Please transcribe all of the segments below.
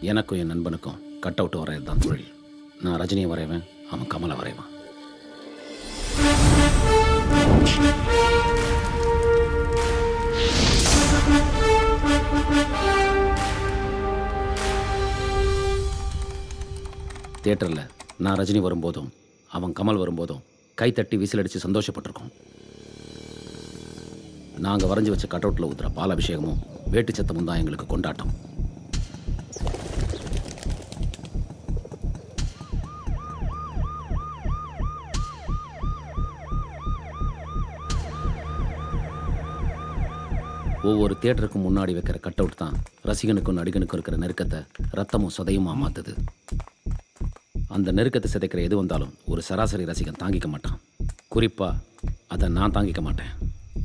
எனக்கும் என் நண்பனுக்கும் cut out வரையறது தான் தொழில் நான் ரஜினியை வரைவேன் அவன் கமலை வரைவான் தியேட்டரில் நான் ரஜினி வரும்போதும் அவன் கமல் வரும்போதும் கைத்தட்டி விசிலடித்து சந்தோஷப்பட்டிருக்கோம் நாங்கள் வரைஞ்சி வச்ச கட் அவுட்டில் ஊத்துற பால் அபிஷேகமும் வேட்டு சத்தமும் தான் எங்களுக்கு கொண்டாட்டம் ஒவ்வொரு தியேட்டருக்கும் முன்னாடி வைக்கிற கட் அவுட் தான் ரசிகனுக்கும் நடிகனுக்கும் இருக்கிற நெருக்கத்தை ரத்தமும் சதையுமா மாத்துது அந்த நெருக்கத்தை சிதைக்கிற எது வந்தாலும் ஒரு சராசரி ரசிகன் தாங்கிக்க மாட்டான் குறிப்பா அதை நான் தாங்கிக்க மாட்டேன்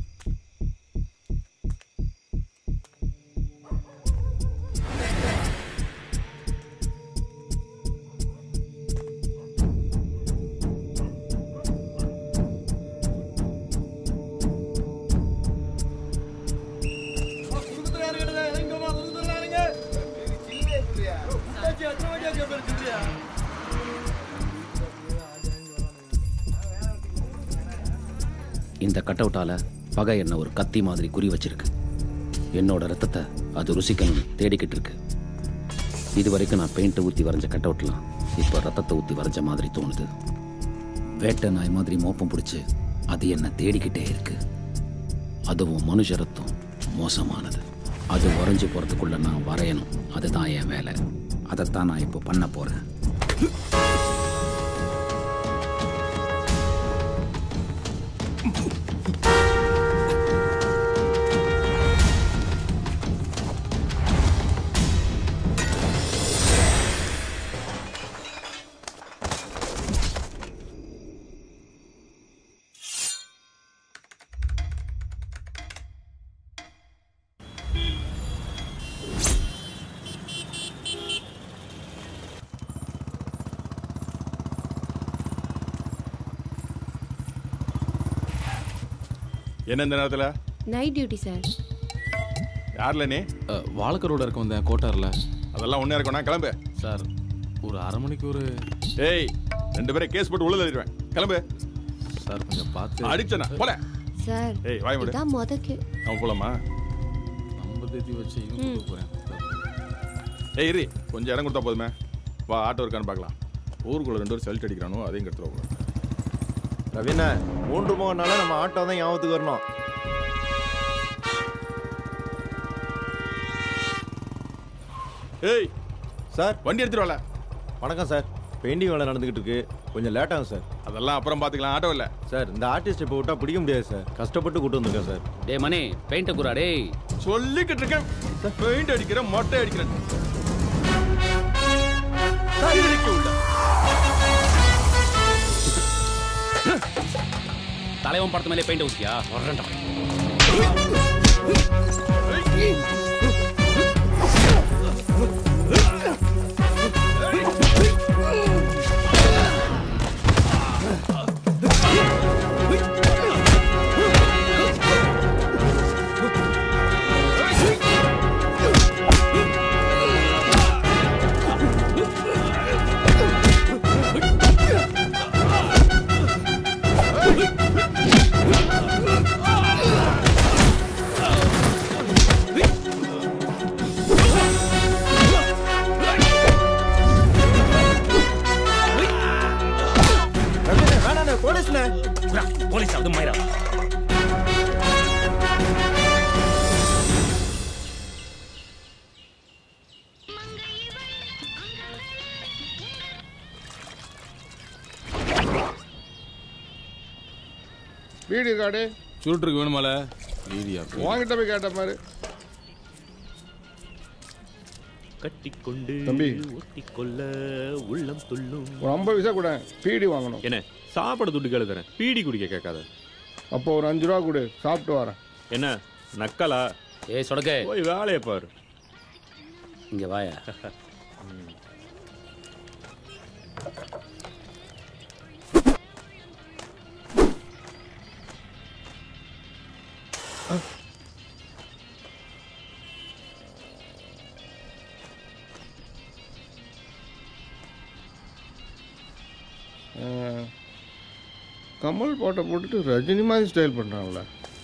இந்த கட் அவுட்டால பகை என்ன ஒரு கத்தி மாதிரி குறி வச்சிருக்கு என்னோட ரத்தத்தை அது ருசிக்கணும்னு தேடிக்கிட்டு இருக்கு இது வரைக்கும் நான் பெயிண்ட்டை ஊற்றி வரைஞ்ச கட் அவுட்லாம் இப்போ ரத்தத்தை ஊற்றி வரைஞ்ச மாதிரி தோணுது வேட்டை நாய் மாதிரி மோப்பம் பிடிச்சி அது என்ன தேடிக்கிட்டே இருக்கு அதுவும் மனுஷ ரத்தம் மோசமானது அது உறைஞ்சு போகிறதுக்குள்ள நான் வரையணும் அதுதான் என் வேலை அதைத்தான் நான் இப்போ பண்ண போகிறேன் என்ன இந்த நேரத்துல நைட் டியூட்டி சார் யார்ல நீ வாழக்கரோட இருக்க வந்தேன் கோட்டாரில் அதெல்லாம் ஒண்ணே இருக்கணும் கிளம்பு சார் ஒரு அரை மணிக்கு ஒரு ஏய் ரெண்டு பேரும் கேஸ் போட்டு உள்ள தள்ளிடுவேன் கிளம்பு சார் கொஞ்சம் பார்த்து அடிச்சனா போல சார் ஏய் வாய் மூடு இதான் முதக்கு அவன் போலாமா நம்ம தேதி வச்சு இவங்க போகிறேன் ஏய் இரு கொஞ்சம் இடம் கொடுத்தா போதுமே வா ஆட்டோ இருக்கான்னு பார்க்கலாம் ஊருக்குள்ள ரெண்டு பேரும் செல்ட் அடிக்கிறானோ அதையும் கெடுத்துருவோம் ரவீனா மூன்று முகனால நம்ம ஆட்டோ தான் ஞாபகத்துக்கு வரணும் ஏய் சார் வண்டி எடுத்துட்டு வரல வணக்கம் சார் பெயிண்டிங் வேலை நடந்துகிட்டு இருக்கு கொஞ்சம் லேட் ஆகும் சார் அதெல்லாம் அப்புறம் பார்த்துக்கலாம் ஆட்டோ இல்லை சார் இந்த ஆர்டிஸ்ட் இப்போ விட்டா பிடிக்க முடியாது சார் கஷ்டப்பட்டு கூட்டு வந்திருக்கேன் சார் டே மணி பெயிண்ட்டை குறா டேய் சொல்லிக்கிட்டு இருக்கேன் பெயிண்ட் அடிக்கிறேன் மொட்டை அடிக்கிறேன் இருக்கு உள்ள. தலைவன் படத்து மேலே பெயிண்ட் ஊத்தியா வரேன்டா ரவீனா வேணாண்ணே போலீஸ்ண்ணே போலீஸ் அது மாயிரா வீடு கார்டு சுருட்டுருக்கு வேணுமால வீதியா வாங்கிட்ட போய் கேட்ட மாதிரி கட்டிக்கொண்டு தம்பி. ஒட்டிக்கொள்ள உள்ளம் துள்ளும் ஒரு ஐம்பது பைசா கூட பீடி வாங்கணும் என்ன சாப்பாடு துட்டு கேளு தரேன் பீடி குடிக்க கேட்காத அப்போ ஒரு அஞ்சு ரூபா கொடு சாப்பிட்டு வரேன் என்ன நக்கலா ஏய் சொடக்கே போய் வேலையை பாரு இங்க வாயா கமல் போட்டை போட்டுட்டு ரஜினி மாதிரி ஸ்டைல் பண்ணுறாங்களே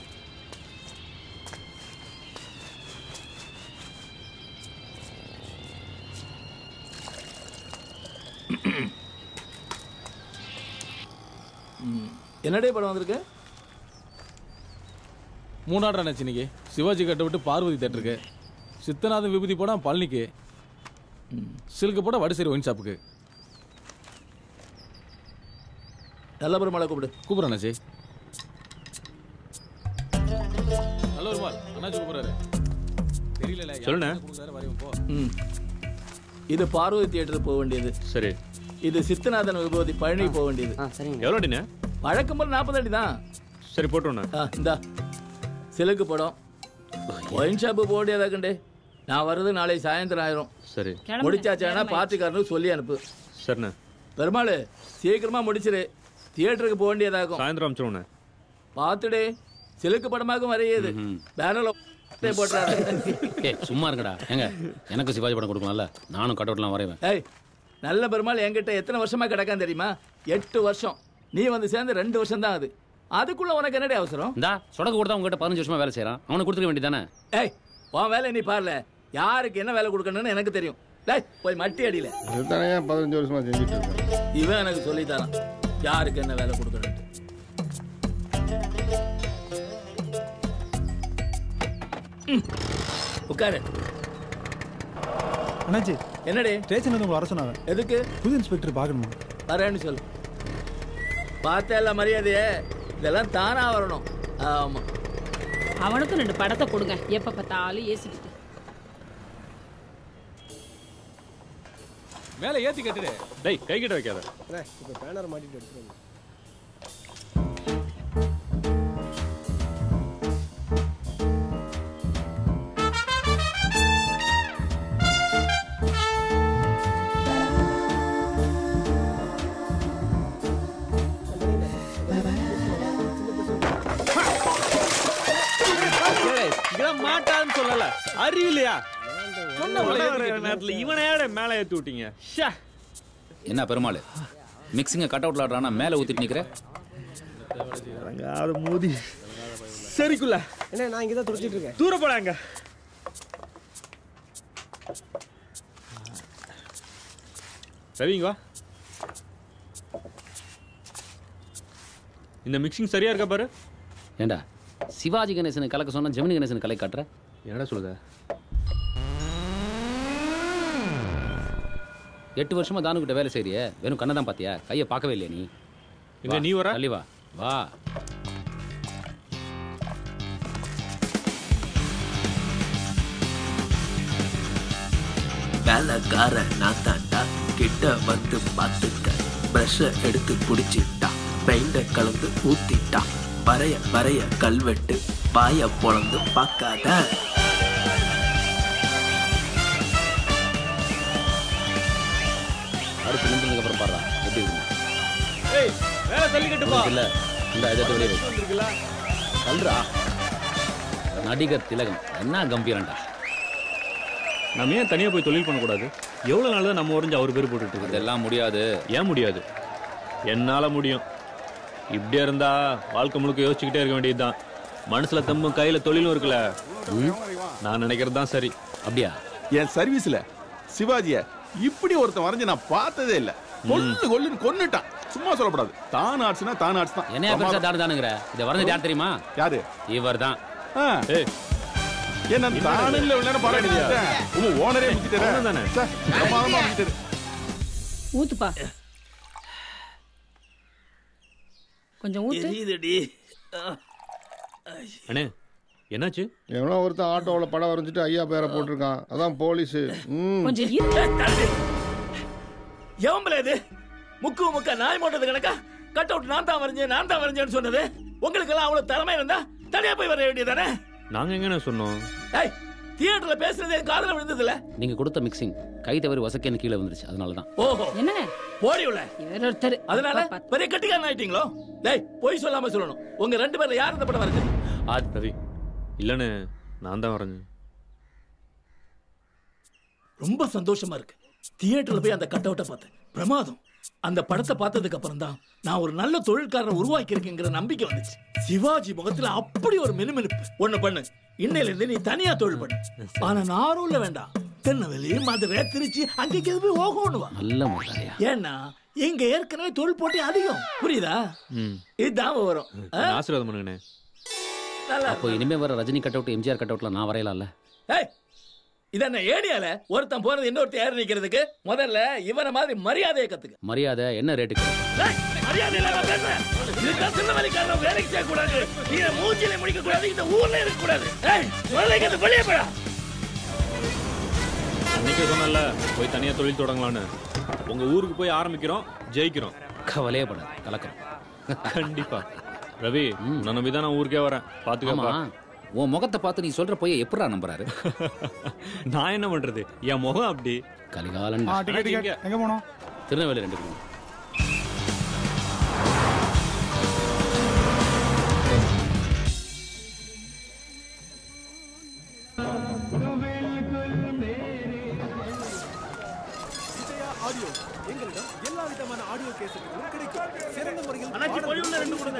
என்னடே படம் வந்திருக்கு மூணாடு நினச்சி இன்னைக்கு சிவாஜி கட்டை விட்டு பார்வதி தேட்டருக்கு சித்தநாதன் விபூதி படம் பழனிக்கு சில்க்கு படம் வடசேரி ஒயின் ஷாப்புக்கு நல்ல பெருமாளை கூப்பிடு கூப்பிட்றேன் அண்ணாச்சி நல்ல ஒரு மால் அண்ணாச்சி கூப்பிட்றாரு தெரியல சொல்லுண்ணே. வரையும் போ ம் இது பார்வதி தியேட்டருக்கு போக வேண்டியது சரி இது சித்தநாதன் விபூதி பழனி போக வேண்டியது எவ்வளோ அடிண்ணே வழக்கம் போல நாற்பது அடி தான் சரி போட்டுருண்ணே ஆ, இந்தா சிலுக்கு படம் ஒயின் ஷாப்பு போக வேண்டியதாக்கண்டே நான் வர்றது நாளை சாயந்தரம் ஆயிரும் சரி முடிச்சாச்சானா பார்த்துக்காரனு சொல்லி அனுப்பு சரிண்ணே பெருமாள் சீக்கிரமா முடிச்சிரு தியேட்டருக்கு போக வேண்டியதாகும் சாயந்தரம் அமிச்சிருவோண்ணே பார்த்துடே சிலுக்கு படமாக்கும் வரையுது பேனர்ல போட்டுறாரு ஏய் சும்மா இருங்கடா ஏங்க எனக்கு சிவாஜி படம் கொடுக்கணும்ல நானும் கட் அவுட்லாம் வரைவேன் ஏய் நல்ல பெருமாள் என்கிட்ட எத்தனை வருஷமா கிடக்கான் தெரியுமா எட்டு வருஷம் நீ வந்து சேர்ந்து ரெண்டு வருஷம் தான் அது அதுக்குள்ள உனக்கு என்னடி அவசரம் இந்தா சொடக்கு கொடுத்தா உங்ககிட்ட பதினஞ்சு வருஷமா வேலை செய்கிறான் அவனுக்கு கொடுத்துக்க வேண்டியதானே ஏய் உன் வேலை நீ பாருல யாருக்கு என்ன வேலை கொடுக்கணும்னு எனக்கு தெரியும் டேய் போய் மட்டி அடியில இதுதானே ஏன் பதினஞ்சு வருஷமா செஞ்சுட்டு இருக்கேன் இவன் எனக்கு சொல்லித்தரான் யாருக்கு என்ன வேலை கொடுக்கணும்ட்டு ம். உட்காரு அண்ணாச்சி என்னடி ஸ்டேஷன் வந்து உங்களை வர சொன்னாங்க எதுக்கு புது இன்ஸ்பெக்டர் பார்க்கணுமா வரேன்னு சொல்லு பார்த்தேல்ல மரியாதையே இதெல்லாம் தானா வரணும் ஆமா அவனுக்கும் ரெண்டு படத்தை கொடுங்க எப்ப பார்த்தாலும் ஏசிக்கிட்டு மேலே ஏற்றி கட்டுடு டேய் கை கிட்ட வைக்காத இப்போ பேனர் மாட்டிட்டு எடுத்துருங்க இதெல்லாம் மாட்டான்னு சொல்லல அறிவில்லையா நேரத்துல இவனையாட மேலே ஏற்றி விட்டீங்க ஷே என்ன பெருமாள் மிக்சிங்கை கட் அவுட்ல ஆடுறானா மேலே ஊற்றிட்டு நிற்கிற அது மோதி சரிக்குள்ள என்ன நான் இங்கே தான் துடிச்சிட்டு இருக்கேன் தூர போடாங்க சரிங்க வா இந்த மிக்சிங் சரியா இருக்கா பாரு ஏண்டா சிவாஜி கணேசனை கலக்க சொன்னா ஜெமினி கணேசன் கலை காட்டுற என்னடா சொல்லுத எட்டு வருஷமா தானுக்கிட்ட வேலை செய்றியே வெறும் கண்ணை தான் பார்த்தியா கையை பார்க்கவே இல்லையா நீ எங்க வா, நீ வர தள்ளி வா வா வேலைக்கார நான் தாண்டா கிட்ட வந்து பார்த்துக்க ப்ரஷ்ஷை எடுத்து குடிச்சிட்டா பெயிண்ட கலந்து ஊத்திட்டா வரைய வரைய கல்வெட்டு வாய பொழந்து பார்க்காத அடுத்து நின்றதுக்கு அப்புறம் பாடுறா எப்படி இருக்கு ஏய் வேலை தள்ளிக்கட்டுப்பா இல்ல இந்த இதை வெளியே வை. இருக்குல்ல தள்ளுறா நடிகர் திலகம் என்ன கம்பீரன்டா நம்ம ஏன் தனியா போய் தொழில் பண்ணக்கூடாது எவ்வளவு நாள் தான் நம்ம உறைஞ்சு அவர் பேர் போட்டுட்டு இருக்குது இதெல்லாம் முடியாது ஏன் முடியாது என்னால முடியும் இப்படியே இருந்தா வாழ்க்கை முழுக்க யோசிச்சுக்கிட்டே இருக்க வேண்டியதுதான் மனசுல தம்பும் கையில தொழிலும் இருக்குல்ல நான் நினைக்கிறது தான் சரி அப்படியா என் சர்வீஸ்ல சிவாஜிய இப்படி ஒருத்தன் வரைஞ்சு நான் பார்த்ததே இல்ல கொல்லு கொல்லுன்னு கொன்னுட்டான் சும்மா சொல்லக்கூடாது தான் ஆட்ஸ்னா தான் ஆட்ஸ் தான் என்னையா பெருசா தானு தானுங்கிற இதை வரைஞ்சது யார் தெரியுமா யாரு இவர் தான் ஆ, ஏய் என்ன தானும் இல்ல இவ்வளவு நேரம் பாராட்டியா உங்க ஓனரே முக்கிட்டாரு அவன்தானே? பிரமாதமா முக்கிட்டாரு ஊத்துப்பா கொஞ்சம் ஊத்து தெரியுதுடி அண்ணே என்னாச்சு எவனோ ஒருத்தன் ஆட்டோவில் படம் வரைஞ்சிட்டு ஐயா பேரை போட்டிருக்கான் அதான் போலீஸு ம் கொஞ்சம் இரு. எவம்பல இது முக்கு முக்க நாய் போட்டது கணக்கா கட் அவுட் நான் தான் வரைஞ்சேன் நான் தான் வரைஞ்சேன்னு சொன்னது உங்களுக்கெல்லாம் அவ்வளவு திறமை இருந்தா தனியா போய் வர வேண்டியதானே நாங்க எங்கண்ணே சொன்னோம் ஏய் தியேட்டர்ல பேசுறது என் காதுல விழுந்ததுல நீங்க கொடுத்த மிக்சிங் கை தவறி வசக்கேன்னு கீழே வந்துருச்சு அதனால தான் ஓஹோ என்னங்க போடி உள்ள இவர் ஒருத்தர் அதனால அப்பா பார்த்து. பெரிய கட்டிக்காரன் ஆயிட்டீங்களோ டேய் பொய் சொல்லாம சொல்லணும் உங்க ரெண்டு பேர்ல யார் இந்த படம் வரைஞ்சது ஆ ரவி இல்லைண்ணே நான் தான் வரைஞ்சேன் ரொம்ப சந்தோஷமா இருக்கு தியேட்டர்ல போய் அந்த கட் அவுட்டை பார்த்தேன் பிரமாதம் அந்த படத்தை பார்த்ததுக்கு அப்புறம் தான் நான் ஒரு நல்ல தொழில்காரனை உருவாக்கி இருக்கேங்கிற நம்பிக்கை வந்துச்சு சிவாஜி முகத்துல அப்படி ஒரு மினுமினுப்பு ஒண்ணு பண்ணு இன்னையில இருந்து நீ தனியா தொழில் பண்ணு ஆனா நாரூர்ல வேண்டாம் திருநெல்வேலி மதுரை திருச்சி அங்கேக்கு எது போய் ஓகோன்னுவா நல்ல முதலாளியா ஏன்னா இங்க ஏற்கனவே தொழில் போட்டி அதிகம் புரியுதா ம் இதுதான் வரும் ஆ? ஆசீர்வாதம் பண்ணுங்கண்ணே நல்லா அப்போ இனிமே வர Rajini cut out MGR cut அவுட்ல நான் வரையலாம்ல ஏய் இது என்ன ஏடியால ஒருத்தன் போறது இன்னொருத்தன் ஏறி நிக்கிறதுக்கு முதல்ல இவனை மாதிரி மரியாதையை கத்துக்க மரியாதை என்ன ரேட்டுக்கு ஏய், மரியாதை இல்லாம பேசுறேன் இதுதான் திருநெல்வேலிக்காரன் வேலைக்கு செய்ய கூடாது நீங்க மூச்சில முடிக்க கூடாது இந்த ஊர்ல இருக்க கூடாது ஏய் முதல்ல இங்க இருந்து வெளியே போடா அன்னைக்கே சொன்னல போய் தனியா தொழில் தொடங்கலான்னு உங்க ஊருக்கு போய் ஆரம்பிக்கிறோம் ஜெயிக்கிறோம் கவலையே படாது கலக்கிறோம் கண்டிப்பா ரவி நான் நம்பி தான் நான் ஊருக்கே வரேன் ஆமா பாத்துக்கப்பா உன் முகத்தை பார்த்து நீ சொல்ற போய் எப்படா நம்புறாரு நான் என்ன பண்றது என் முகம் அப்படி கலிகாலன் ஆ டிக்கெட் இங்க. டிக்கெட் எங்கே போனோம் திருநெல்வேலி ரெண்டு பேரும் அண்ணாச்சி பொழிவுல ரெண்டு கொடுங்க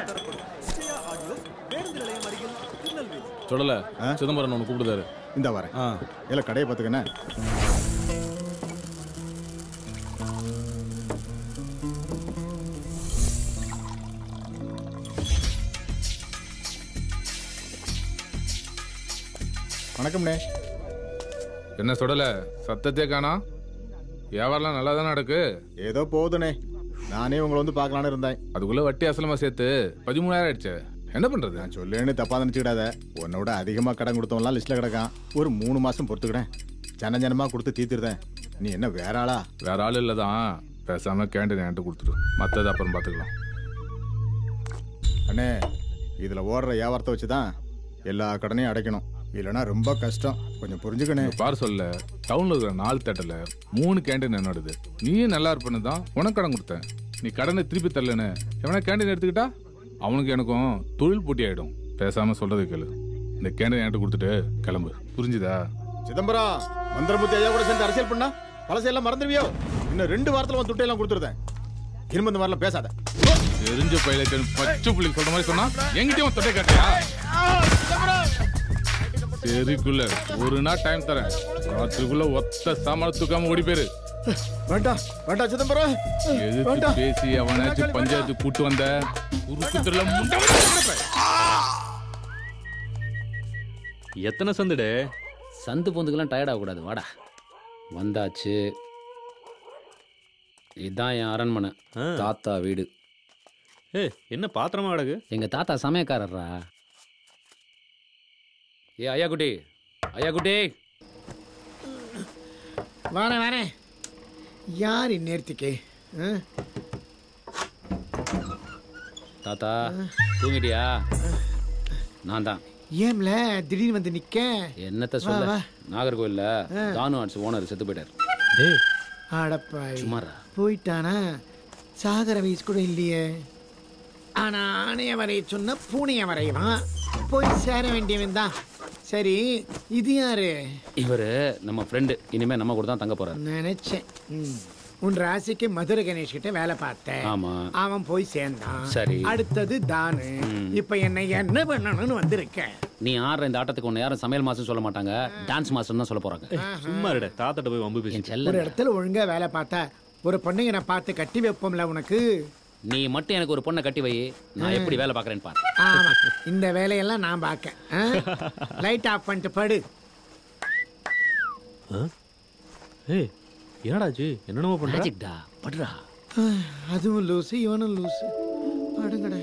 சொல்லல சிதம்பரம் ஒன்று கூப்பிடுதாரு இந்த வரேன் ஆ இல்ல கடையை பார்த்துக்கண்ணே வணக்கம்ண்ணே என்ன சொல்லல சத்தத்தே காணா வியாபாரம்லாம் நல்லா தானே நடக்கு ஏதோ போகுதுண்ணே நானே உங்களை வந்து பார்க்கலான்னு இருந்தேன் அதுக்குள்ள வட்டி அசலமா சேர்த்து பதிமூணாயிரம் ஆயிடுச்சு என்ன பண்றது நான் சொல்லேன்னு தப்பா நினச்சிக்கிடாத உன்னை விட அதிகமாக கடன் கொடுத்தவன்லாம் லிஸ்ட்டில் கிடக்கான் ஒரு மூணு மாதம் பொறுத்துக்கிடேன் ஜன ஜனமாக கொடுத்து தீர்த்துருதேன் நீ என்ன வேற ஆளா வேற ஆள் இல்லதான் பேசாம கேண்டீன் என்கிட்ட கொடுத்துரு மத்தது அப்புறம் பாத்துக்கலாம் அண்ணே இதில் ஓடுற வியாபாரத்தை வச்சு தான் எல்லா கடனையும் அடைக்கணும் இல்லைன்னா ரொம்ப கஷ்டம் கொஞ்சம் புரிஞ்சுக்கணே இங்க பாரு சொல்ல டவுன்ல இருக்கிற நாலு தேட்டர்ல மூணு கேண்டீன் என்னோடது நீயும் நல்லா இருப்பேன்னு தான் உனக்கு கடன் கொடுத்தேன் நீ கடனை திருப்பி தரலன்னு எவனா கேண்டீன் எடுத்துக்கிட்டா அவனுக்கு எனக்கும் தொழில் போட்டி ஆயிடும் பேசாம சொல்றது கேளு இந்த கேண்டீன் என்கிட்ட கொடுத்துட்டு கிளம்பு புரிஞ்சுதா சிதம்பரம் மந்திரமுத்தி ஐயா கூட சேர்ந்து அரசியல் பண்ணா பழசையெல்லாம் மறந்துடுவியோ இன்னும் ரெண்டு வாரத்தில் வந்து துட்டையெல்லாம் கொடுத்துருதேன் திரும்ப இந்த மாதிரிலாம் பேசாத தெரிஞ்ச பயிலுக்கு பச்சை புள்ளி சொல்ற மாதிரி சொன்னா எங்கிட்டயும் தொட்டை காட்டியா சரிக்குள்ள ஒரு நாள் டைம் தரேன் ராத்திரிக்குள்ள ஒத்த சாமான தூக்காம ஓடி போயிரு வேண்டாம் வேண்டாம் சிதம்பரம் எதுக்கு வேண்டாம். பேசி அவனாச்சும் பஞ்சாயத்து கூட்டு வந்த குறுக்குத்துல முண்டை எத்தனை சந்துடே சந்து பொந்துக்கெல்லாம் டயர்ட் ஆகக்கூடாது வாடா வந்தாச்சு இதுதான் என் அரண்மனை ஆ. தாத்தா வீடு ஏ என்ன பாத்திரமா கிடக்கு எங்க தாத்தா சமயக்காரர்ரா ஏ ஐயா குட்டி ஐயா குட்டி வரேன் வரேன் யார் இந்நேரத்துக்கு ஆ? தாத்தா தூங்கிட்டியா நான் தான் ஏம்ல திடீர்னு வந்து நிக்க என்னத்த வா, சொல்ல வா. நாகர்கோவில்ல ஆ. தானு ஆர்ட்ஸ் ஓனர் செத்து போயிட்டார் டேய் அடப்பாய் சும்மாரா போயிட்டானா சாகர வயசு கூட இல்லையே ஆனா ஆணைய வரைய சொன்ன பூனைய வரைவான் போய் சேர வேண்டியவன் தான் சரி இது யாரு இவரு நம்ம ஃப்ரெண்டு இனிமே நம்ம கூட தான் தங்க போறாரு நினைச்சேன் ம். உன் ராசிக்கு மதுரை கணேஷ் கிட்ட வேலை பார்த்தேன் ஆமா அவன் போய் சேர்ந்தான் சரி. அடுத்தது தானு ம். இப்ப என்ன என்ன பண்ணணும்னு வந்திருக்கேன் நீ ஆடுற இந்த ஆட்டத்துக்கு ஒன்று யாரும் சமையல் மாஸ்டர் சொல்ல மாட்டாங்க டான்ஸ் மாஸ்டர் தான் சொல்ல போறாங்க சும்மா இருட தாத்தாட்ட போய் வம்பு பேசி என் ஒரு செல்ல இடத்துல ஒழுங்கா வேலை பார்த்தா ஒரு பொண்ணுங்க நான் பார்த்து கட்டி வைப்போம்ல உனக்கு நீ மட்டும் எனக்கு ஒரு பொண்ணை கட்டி வை நான் எப்படி வேலை பார்க்கறேன்னு பாரு ஆமா இந்த வேலையெல்லாம் நான் பார்க்க லைட் ஆஃப் பண்ணிட்டு படு ஏய் என்னடாச்சு என்னென்னமோ பண்ற மேஜிக்டா படுறா ஆ, அதுவும் லூசு இவனும் லூசு படுங்கடா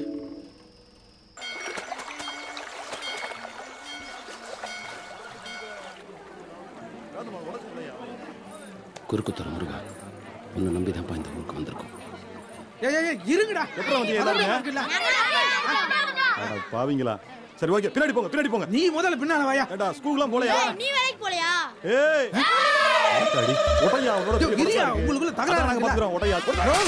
குறுக்குத்துற முருகா உன்னை நம்பி தான் இந்த ஊருக்கு வந்திருக்கோம் ஏய் ஏய், ஏய் இருங்கடா எப்பறம் வந்தீங்க எல்லாருமே? அதெல்லாம் இருக்குல்ல. அட பாவிங்களா சரி ஓகே பின்னாடி போங்க பின்னாடி போங்க நீ முதல்ல பின்னால வாயா ஏடா ஸ்கூலுக்குலாம் போலையா நீ வேலைக்கு போலையா ஏய் அடி ஒட்டையா உன்னோட டேய், பெரிய கிரியா, பிரச்சனை இருக்கு. உங்களுக்குள்ள தகராறு அதான் நாங்க இருக்குல்ல? பாத்துக்கிறோம் ஒட்டையா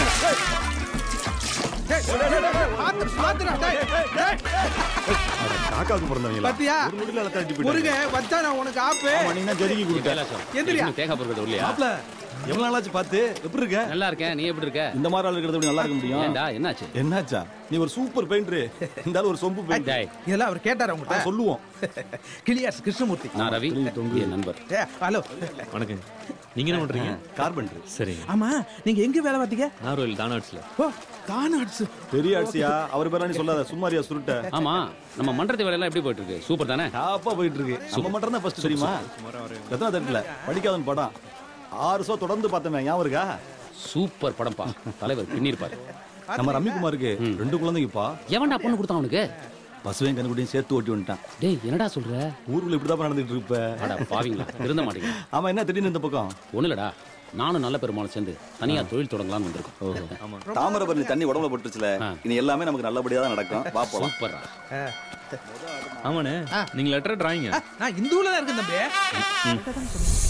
டேய், டேய், டேய், டேய், பாத்து பாத்துடா டேய் டேய் காக்காவுக்கு பிறந்தவங்களா பாத்தியா? ஒரு நொடியில எல்லாம் தட்டி முருக போயிட்டாங்க வச்சா நான் உனக்கு ஆப்பு ஆமா நீங்க ஜெருகி கொடுத்த கைலாசம் எந்திரியா. இன்னும் தேங்காய் பொருட்கள் இல்லையா மாப்ள எவ்வளவு நாளாச்சு பார்த்து எப்படி இருக்க நல்லா இருக்கேன் நீ எப்படி இருக்க இந்த மாதிரி ஆள் இருக்கிறத விட நல்லா இருக்க முடியும் ஏன்டா என்னாச்சு என்னாச்சா நீ ஒரு சூப்பர் பெயிண்டர் இந்த ஆளு ஒரு சொம்பு பெயிண்டர் இதெல்லாம் அவர் கேட்டார் உங்கள்கிட்ட சொல்லுவோம் கிளியாஸ் கிருஷ்ணமூர்த்தி நான் ரவி என் நண்பர் ஏ, ஹலோ வணக்கம் நீங்க என்ன பண்றீங்க கார்பெண்டர் சரி ஆமா நீங்க எங்க வேலை பார்த்தீங்க நார்வேல் தானாட்ஸ்ல ஓ தான அடிச்சு பெரிய ஆட்சியா அவர் பேரா நீ சொல்லாத சும்மாரியா சுருட்ட ஆமா நம்ம மன்றத்து வேலையெல்லாம் எப்படி போயிட்டு இருக்கு சூப்பர் தானே டாப்பா போயிட்டு இருக்கு நம்ம மட்டும் தான் ஃபர்ஸ்ட் தெரியுமா எத்தனை தட்டுல படிக்காதன் படம் ஆறு சோ தொடர்ந்து பார்த்தவன் ஞாபகம் இருக்கா சூப்பர் படம்ப்பா தலைவர் பின்னிருப்பாரு நம்ம ரம்மிக்குமாருக்கு ரெண்டு குழந்தைங்கப்பா எவன்டா பொண்ணு கொடுத்தான் அவனுக்கு பசுவையும் கண்ணுக்குட்டியும் சேர்த்து ஓட்டி வந்துட்டான் டேய் என்னடா சொல்ற ஊருக்குள்ள இப்படிதான் நடந்துட்டு இருப்ப அட பாவிங்களா திருந்த மாட்டீங்க ஆமா என்ன திடீர்னு இந்த பக்கம் ஒண்ணுலடா நானும் நல்ல பெருமாள் சேர்ந்து தனியா தொழில் தொடங்கலாம்னு வந்திருக்கோம் தாமிரபரணி தண்ணி உடம்புல பட்டுச்சுல இனி எல்லாமே நமக்கு நல்லபடியா தான் நடக்கும் வா போலாம் சூப்பரா ஆமாண்ணே நீங்க லெட்டர் டிராயிங்க நான் இந்த ஊர்ல தான் இருக்கேன் தம்பி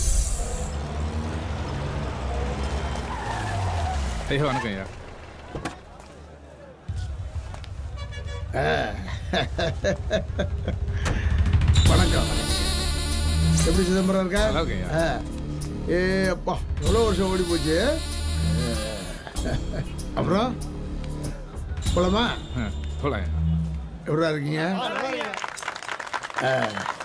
ஐயா வணக்கம் ஐயா வணக்கம் எப்படி சிதம்பரம் இருக்கா நல்லா இருக்கேன் ஆ. ஏ அப்பா எவ்வளோ வருஷம் ஓடி போச்சு அப்புறம் போலாமா போலாம் எப்படா இருக்கீங்க ஆ.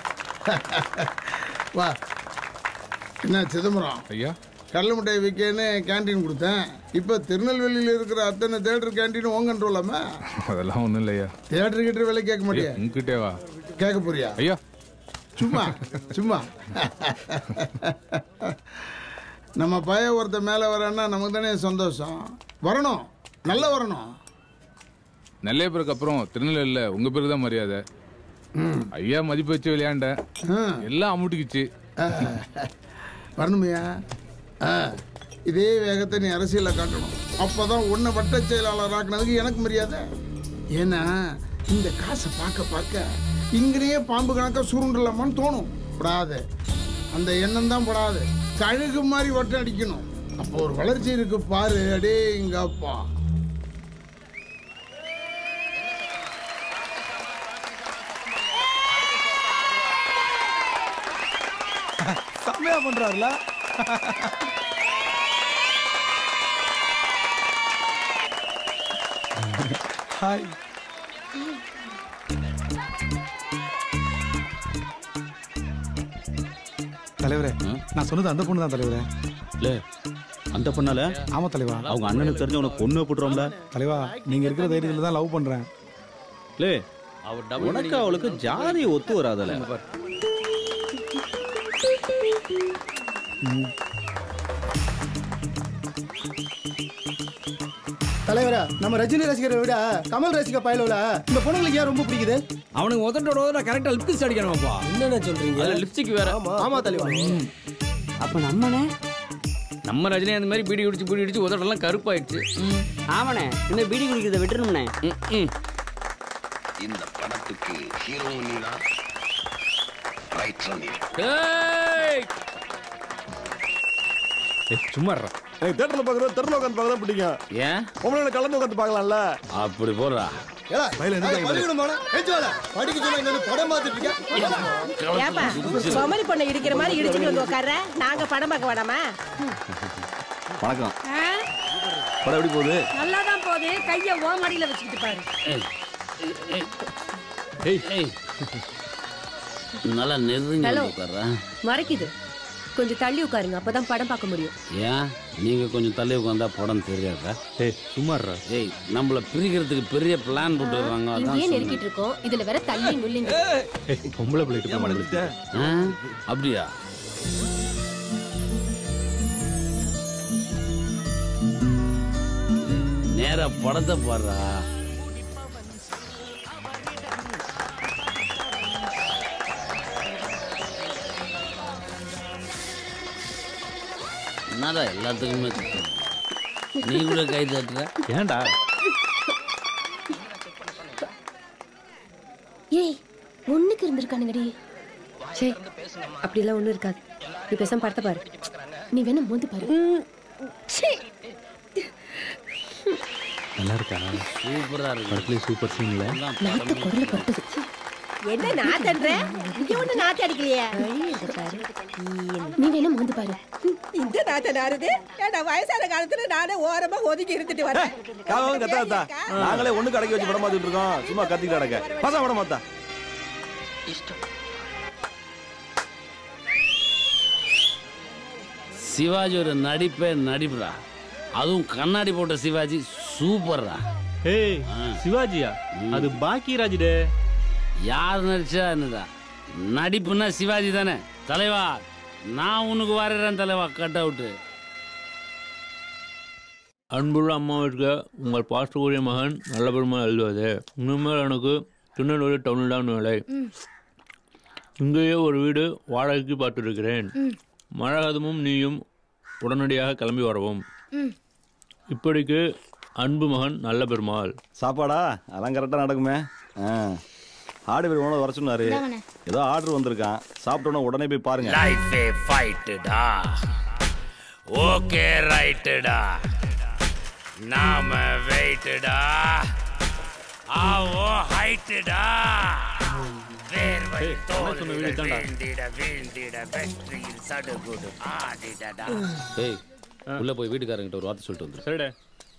வா என்ன சிதம்பரம் ஐயா கடலை மிட்டாய் விற்கன்னு கேண்டீன் கொடுத்தேன் இப்போ திருநெல்வேலியில் இருக்கிற அத்தனை தேட்டர் கேண்டீன் உங்க கண்ட்ரோலாமா அதெல்லாம் ஒண்ணும் இல்ல ஐயா தேட்டர் கிட்ட விலை கேட்க மாட்டியா உங்ககிட்டே வா கேட்க போறியா ஐயா சும்மா சும்மா நம்ம பையன் ஒருத்த மேலே வரான்னா நமக்கு தானே சந்தோஷம் வரணும் நல்லா வரணும் நெல்லைய பேருக்கு அப்புறம் திருநெல்வேலியில உங்க பேருக்கு தான் மரியாதை ஐயா மதிப்பு வச்சு விளையாண்டேன் எல்லாம் அமுட்டிக்குச்சு வரணுமையா ஆ இதே வேகத்தை நீ அரசியலில் காட்டணும் அப்போதான் உன்னை வட்ட செயலாளர் ஆக்குனதுக்கு எனக்கு மரியாதை ஏன்னா இந்த காசை பார்க்க பார்க்க இங்கேயே பாம்பு கணக்காக சுருண்டலாமான்னு தோணும் படாது அந்த எண்ணம் தான் படாது கழுகு மாதிரி வட்டம் அடிக்கணும் அப்போ ஒரு வளர்ச்சி இருக்கு பாரு அடே எங்க அப்பா செம்மையா பண்றாருல ஹாய் தலைவரே நான் சொன்னது அந்த பொண்ணு தான் தலைவரே இல்ல அந்த பொண்ணால ஆமா தலைவா அவங்க அண்ணனுக்கு தெரிஞ்ச உனக்கு பொண்ணு போட்டுருவோம்ல தலைவா நீங்க இருக்கிற தைரியத்துல தான் லவ் பண்றேன் லே அவர் உனக்கு அவளுக்கு ஜாதி ஒத்து வராதல தலைவரா நம்ம ரஜினி ரசிகரை விட கமல் ரசிக பயலோல இந்த பொண்ணுங்களுக்கு ஏன் ரொம்ப பிடிக்குது அவனுக்கு உதட்டோட உதட்ட கரெக்டா லிப்ஸ்டிக் அடிக்கணுமாப்பா என்னென்ன சொல்றீங்க அதுல லிப்ஸ்டிக் வேற ஆமா தலைவா அப்ப நம்மனே நம்ம ரஜினி அந்த மாதிரி பீடி குடிச்சு பீடி குடிச்சு உதட்டெல்லாம் கருப்பாயிடுச்சு ஆமாண்ணே இந்த பீடி குடிக்கிறத விட்டுருணும்ண்ணே இந்த படத்துக்கு ஹீரோ நீனா ரைட்டர் நீ ஏய் சும்மா எனக்கு தேட்டர்ல பாக்குறது தெருல உட்காந்து பார்க்க தான் பிடிக்கும் ஏன் உங்களோட கலந்து உட்காந்து பார்க்கலாம்ல அப்படி போடுறா படிக்க சொன்னா இங்க வந்து படம் பார்த்துட்டு இருக்கேன் ஏப்பா குமரி பொண்ணை இடிக்கிற மாதிரி இடிச்சுட்டு வந்து உட்கார்ற நாங்க படம் பார்க்க வேணாமா வணக்கம் படம் எப்படி போகுது நல்லா தான் போகுது கைய ஓ மடியில வச்சுக்கிட்டு பாரு ஏய் ஏய் நல்லா நெருங்கி Hello. உட்கார்றேன் மறைக்குது கொஞ்சம் தள்ளி உட்காருங்க அப்பதான் படம் பார்க்க முடியும் ஏன் நீங்க கொஞ்சம் தள்ளி உட்காந்தா படம் தெரியாதா ஏய் சும்மாறா ஏய் நம்மள பிரிக்கிறதுக்கு பெரிய பிளான் போட்டுறாங்க அதான் இங்கேயே சொன்னேன். நெருக்கிட்டு இருக்கோம் இதுல வேற தள்ளி நுள்ளிங்க பொம்பளை பிள்ளைகிட்ட போய் ஆ, அப்படியா நேரா படத்தை பாடுறா என்னடா எல்லாத்துக்குமே திட்டு? நீ கூட கை தட்டுற ஏன்டா ஏய் ஒண்ணுக்கு இருந்திருக்கானுங்கடி சே அப்படிலாம் ஒண்ணும் இருக்காது நீ பேசாம படத்தை பாரு நீ வேணா மோந்து பாரு நல்லா இருக்கா சூப்பரா இருக்கு படத்துலயே சூப்பர் சீன்ல நாட்டு குரல பட்டது என்ன நாத்தன்ற இங்க ஒண்ணு நாத்து அடிக்கலையே நீ வேணா மோந்து பாரு இந்த நாத்த நாருது ஏடா வயசான காலத்துல நானே ஓரமா ஒதுங்கி இருந்துட்டு வரேன் காவம் கத்தா கத்தா நாங்களே ஒண்ணு கடைக்கு வச்சு படம் பார்த்துட்டு இருக்கோம் சும்மா கத்திக்கிட்டு கிடக்க பசங்க படம் பார்த்தா சிவாஜி ஒரு நடிப்பே நடிப்புடா அதுவும் கண்ணாடி போட்ட சிவாஜி சூப்பர்ரா ஏய் சிவாஜியா அது பாக்கியராஜ் டே யார் நடிச்சா என்னடா நடிப்புன்னா சிவாஜி தானே தலைவா நான் உனக்கு வரைகிறேன் தலைவா கட் அவுட்டு அன்புள்ள அம்மாவிற்கு உங்கள் பாஸ்டர்குரிய மகன் நல்ல பெருமை எழுதுவது இனிமேல் எனக்கு திருநெல்வேலி டவுனில் தான் வேலை இங்கேயே ஒரு வீடு வாடகைக்கு பார்த்துருக்கிறேன் மழகதமும் நீயும் உடனடியாக கிளம்பி வரவும் இப்படிக்கு அன்பு மகன் நல்ல பெருமாள் சாப்பாடா அதெல்லாம் கரெக்டாக நடக்குமே ஆ ஆடு பேர் உணவு வர சொன்னாரு இந்தாங்கண்ணே. ஏதோ ஆர்டர் வந்திருக்கான் சாப்பிட்டோன்னா உடனே போய் பாருங்க லைஃபே ஃபைட்டுடா ஓகே ரைட்டுடா நாம வெயிட்டுடா ஆவோ ஹைட்டுடா வேர்வை தோல்விட வீழ்ந்திட வீழ்ந்திட வெற்றியில் சடுகுடு ஆடிடடா ஏய் உள்ள போய் வீட்டுக்காரங்கிட்ட ஒரு வார்த்தை சொல்லிட்டு வந்துரு சரிடா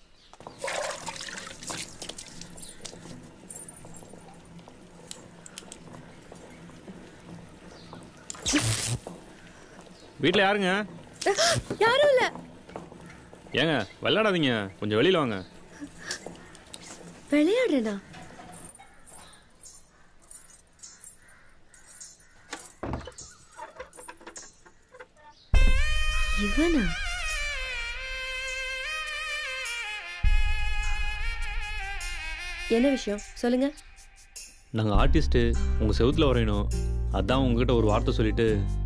வீட்டில் யாருங்க யாரும் இல்ல ஏங்க விளையாடாதீங்க கொஞ்சம் வெளியில் வாங்க விளையாடுறேனா இவனா என்ன விஷயம் சொல்லுங்க நாங்கள் ஆர்டிஸ்ட்டு உங்கள் செவுத்தில் வரையணும் அதான் உங்ககிட்ட ஒரு வார்த்தை சொல்லிட்டு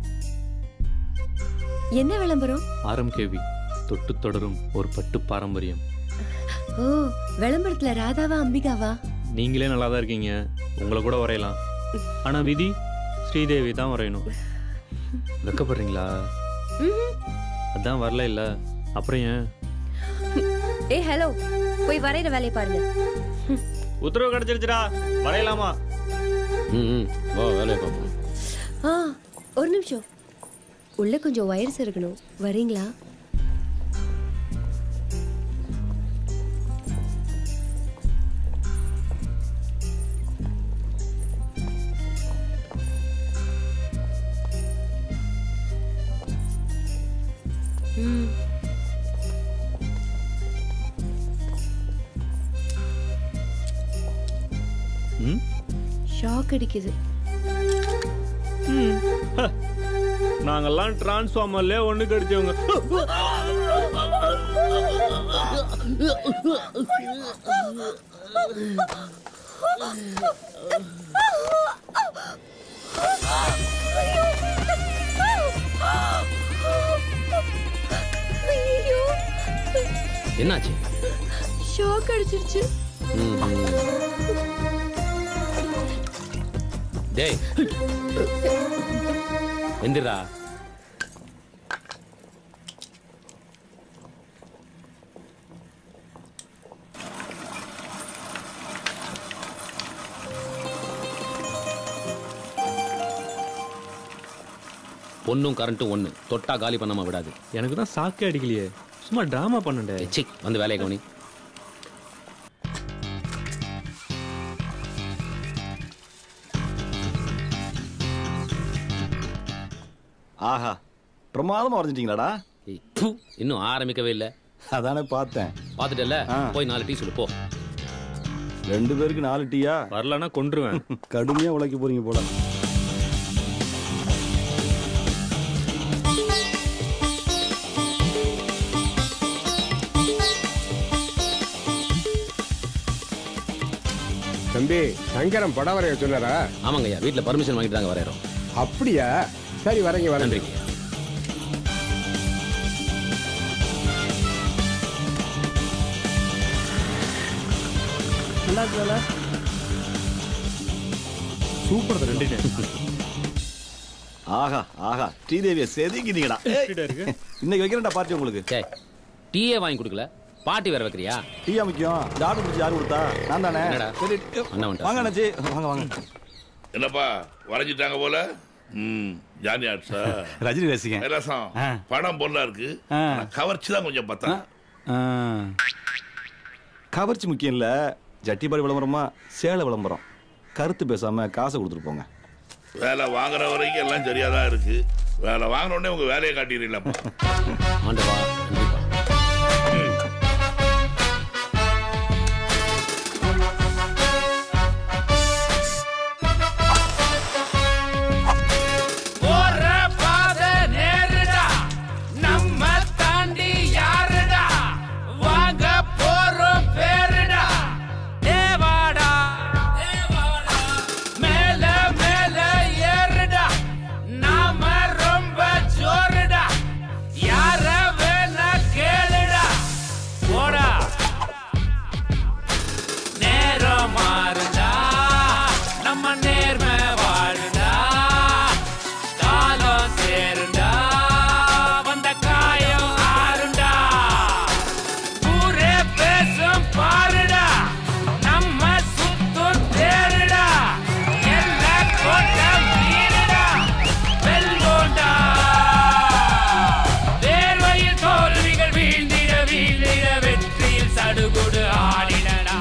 என்ன விளம்பரம் ஆர்எம்கேவி தொட்டு தொடரும் ஒரு பட்டு பாரம்பரியம் ஓ விளம்பரத்துல ராதாவா அம்பிகாவா நீங்களே நல்லா தான் இருக்கீங்க உங்களை கூட வரையலாம் ஆனால் விதி ஸ்ரீதேவி தான் வரையணும் வெக்கப்படுறீங்களா ம்ஹும். அதான் வரல இல்லை அப்புறம் ஏன் ஏய் ஹலோ போய் வரைகிற வேலையை பாருங்க உத்தரவு கிடைச்சிருச்சுடா வரையலாமா ம் ம் வா வேலையை பார்ப்போம் ஆ ஒரு நிமிஷம் உள்ள கொஞ்சம் வயர்ஸ் இருக்கணும் வரீங்களா ம் ம் ஷாக் அடிக்குது நாங்கெல்லாம் டிரான்ஸ்ஃபார்மர்ல ஒண்ணு கடிச்சவங்க ஐயோ என்னாச்சு ஷாக் அடிச்சிருச்சு ம், ம். டேய் எந்திரா பொண்ணும் கரண்ட்டும் ஒன்று தொட்டா காலி பண்ணாம விடாது எனக்கு தான் சாக்கே அடிக்கலையே சும்மா டிராமா பண்ணண்டே சி வந்து வேலையை கவனி ஆஹா பிரமாதமா வரைஞ்சிட்டீங்களாடா ஏய், ப்பு, இன்னும் ஆரம்பிக்கவே இல்லை அதானே பார்த்தேன் பார்த்துட்டல ஆ. போய் நாலு டீ சொல்லு போ ரெண்டு பேருக்கு நாலு டீயா வரலன்னா கொன்றுவேன் கடுமையா உழைக்க போறீங்க போல தம்பி சங்கரம் படம் வரைய சொன்னாரா ஆமாங்க ஐயா வீட்டில் பர்மிஷன் வாங்கிட்டு தாங்க வரையறோம் அப்படியா சரி வரேங்க வரேன் நன்றிங்க நல்லா இருக்குல்ல சூப்பர் ரெண்டு ஆஹா ஆஹா ஸ்ரீதேவியை செதுக்கிட்டீங்கடா இன்னைக்கு வைக்கிறேன்டா பார்ட்டி உங்களுக்கு டீயே வாங்கி கொடுக்கல பாட்டி வேற வைக்கிறியா டீயா முக்கியம் இந்த ஆர்டர் பிடிச்சி யார் கொடுத்தா நான் தானே என்னடா? சரி அண்ணா வந்துட்டார். வாங்க அண்ணாச்சி வாங்க வாங்க என்னப்பா வரைஞ்சிட்டாங்க போல ம் ஜானி ஆர்ட்ஸா ரஜினி ரசிகன் கைலாசம் ஆ. படம் பொருளா இருக்கு ஆ. ஆனா கவர்ச்சி தான் கொஞ்சம் பார்த்தா ஆ. கவர்ச்சி முக்கியம் இல்ல ஜட்டிபாரி விளம்பரமா சேலை விளம்பரம் கருத்து பேசாம காசை கொடுத்துட்டு போங்க வேலை வாங்குற வரைக்கும் எல்லாம் சரியா தான் இருக்கு வேலை வாங்கின உடனே உங்க வேலையை காட்டிடுறீங்களப்பா ஆண்டவா கண்டிப்பா போற பாதை நேருடா நம்ம தாண்டி யாருடா வாங்க போறோம் பேருடா தேவாடா மேல மேல ஏறுடா நாம ரொம்ப ஜோருடா யார வேணா கேளுடா போடா நேரம் மாறுடா நம்ம நேர்மை வாழுடா காலம் சேருண்டா வந்த காயம் ஆறுண்டா ஊரே பேசும் பாருடா நம்ம சுத்தும் தேருடா என்ன கோட்டம் வீடுடா வெல்வோண்டா வேர்வையில் தோல்விகள் வீழ்ந்திட வீழ்ந்திட வெற்றியில் சடுகுடு ஆடினடா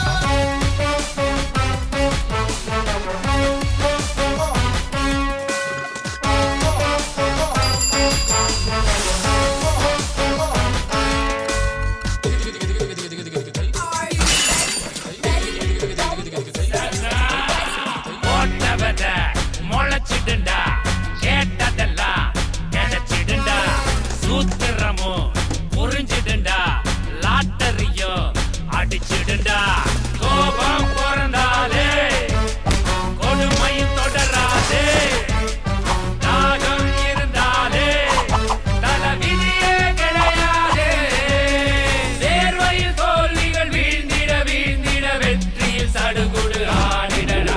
போட்டவத முளைச்சிடுண்டா கேட்டதெல்லாம் கிடைச்சிடுண்டா சூத்திரமும் புரிஞ்சிடுண்டா லாட்டரியும் அடிச்சிடுண்டா கோபம் பிறந்தாலே கொடுமையும் தொடராதே தாகம் இருந்தாலே தலைவிதியே கிடையாதே தேர்வையில் தோல்விகள் வீழ்ந்திட வீழ்ந்திட வெற்றியில் சடுகுடு ஆடிடடா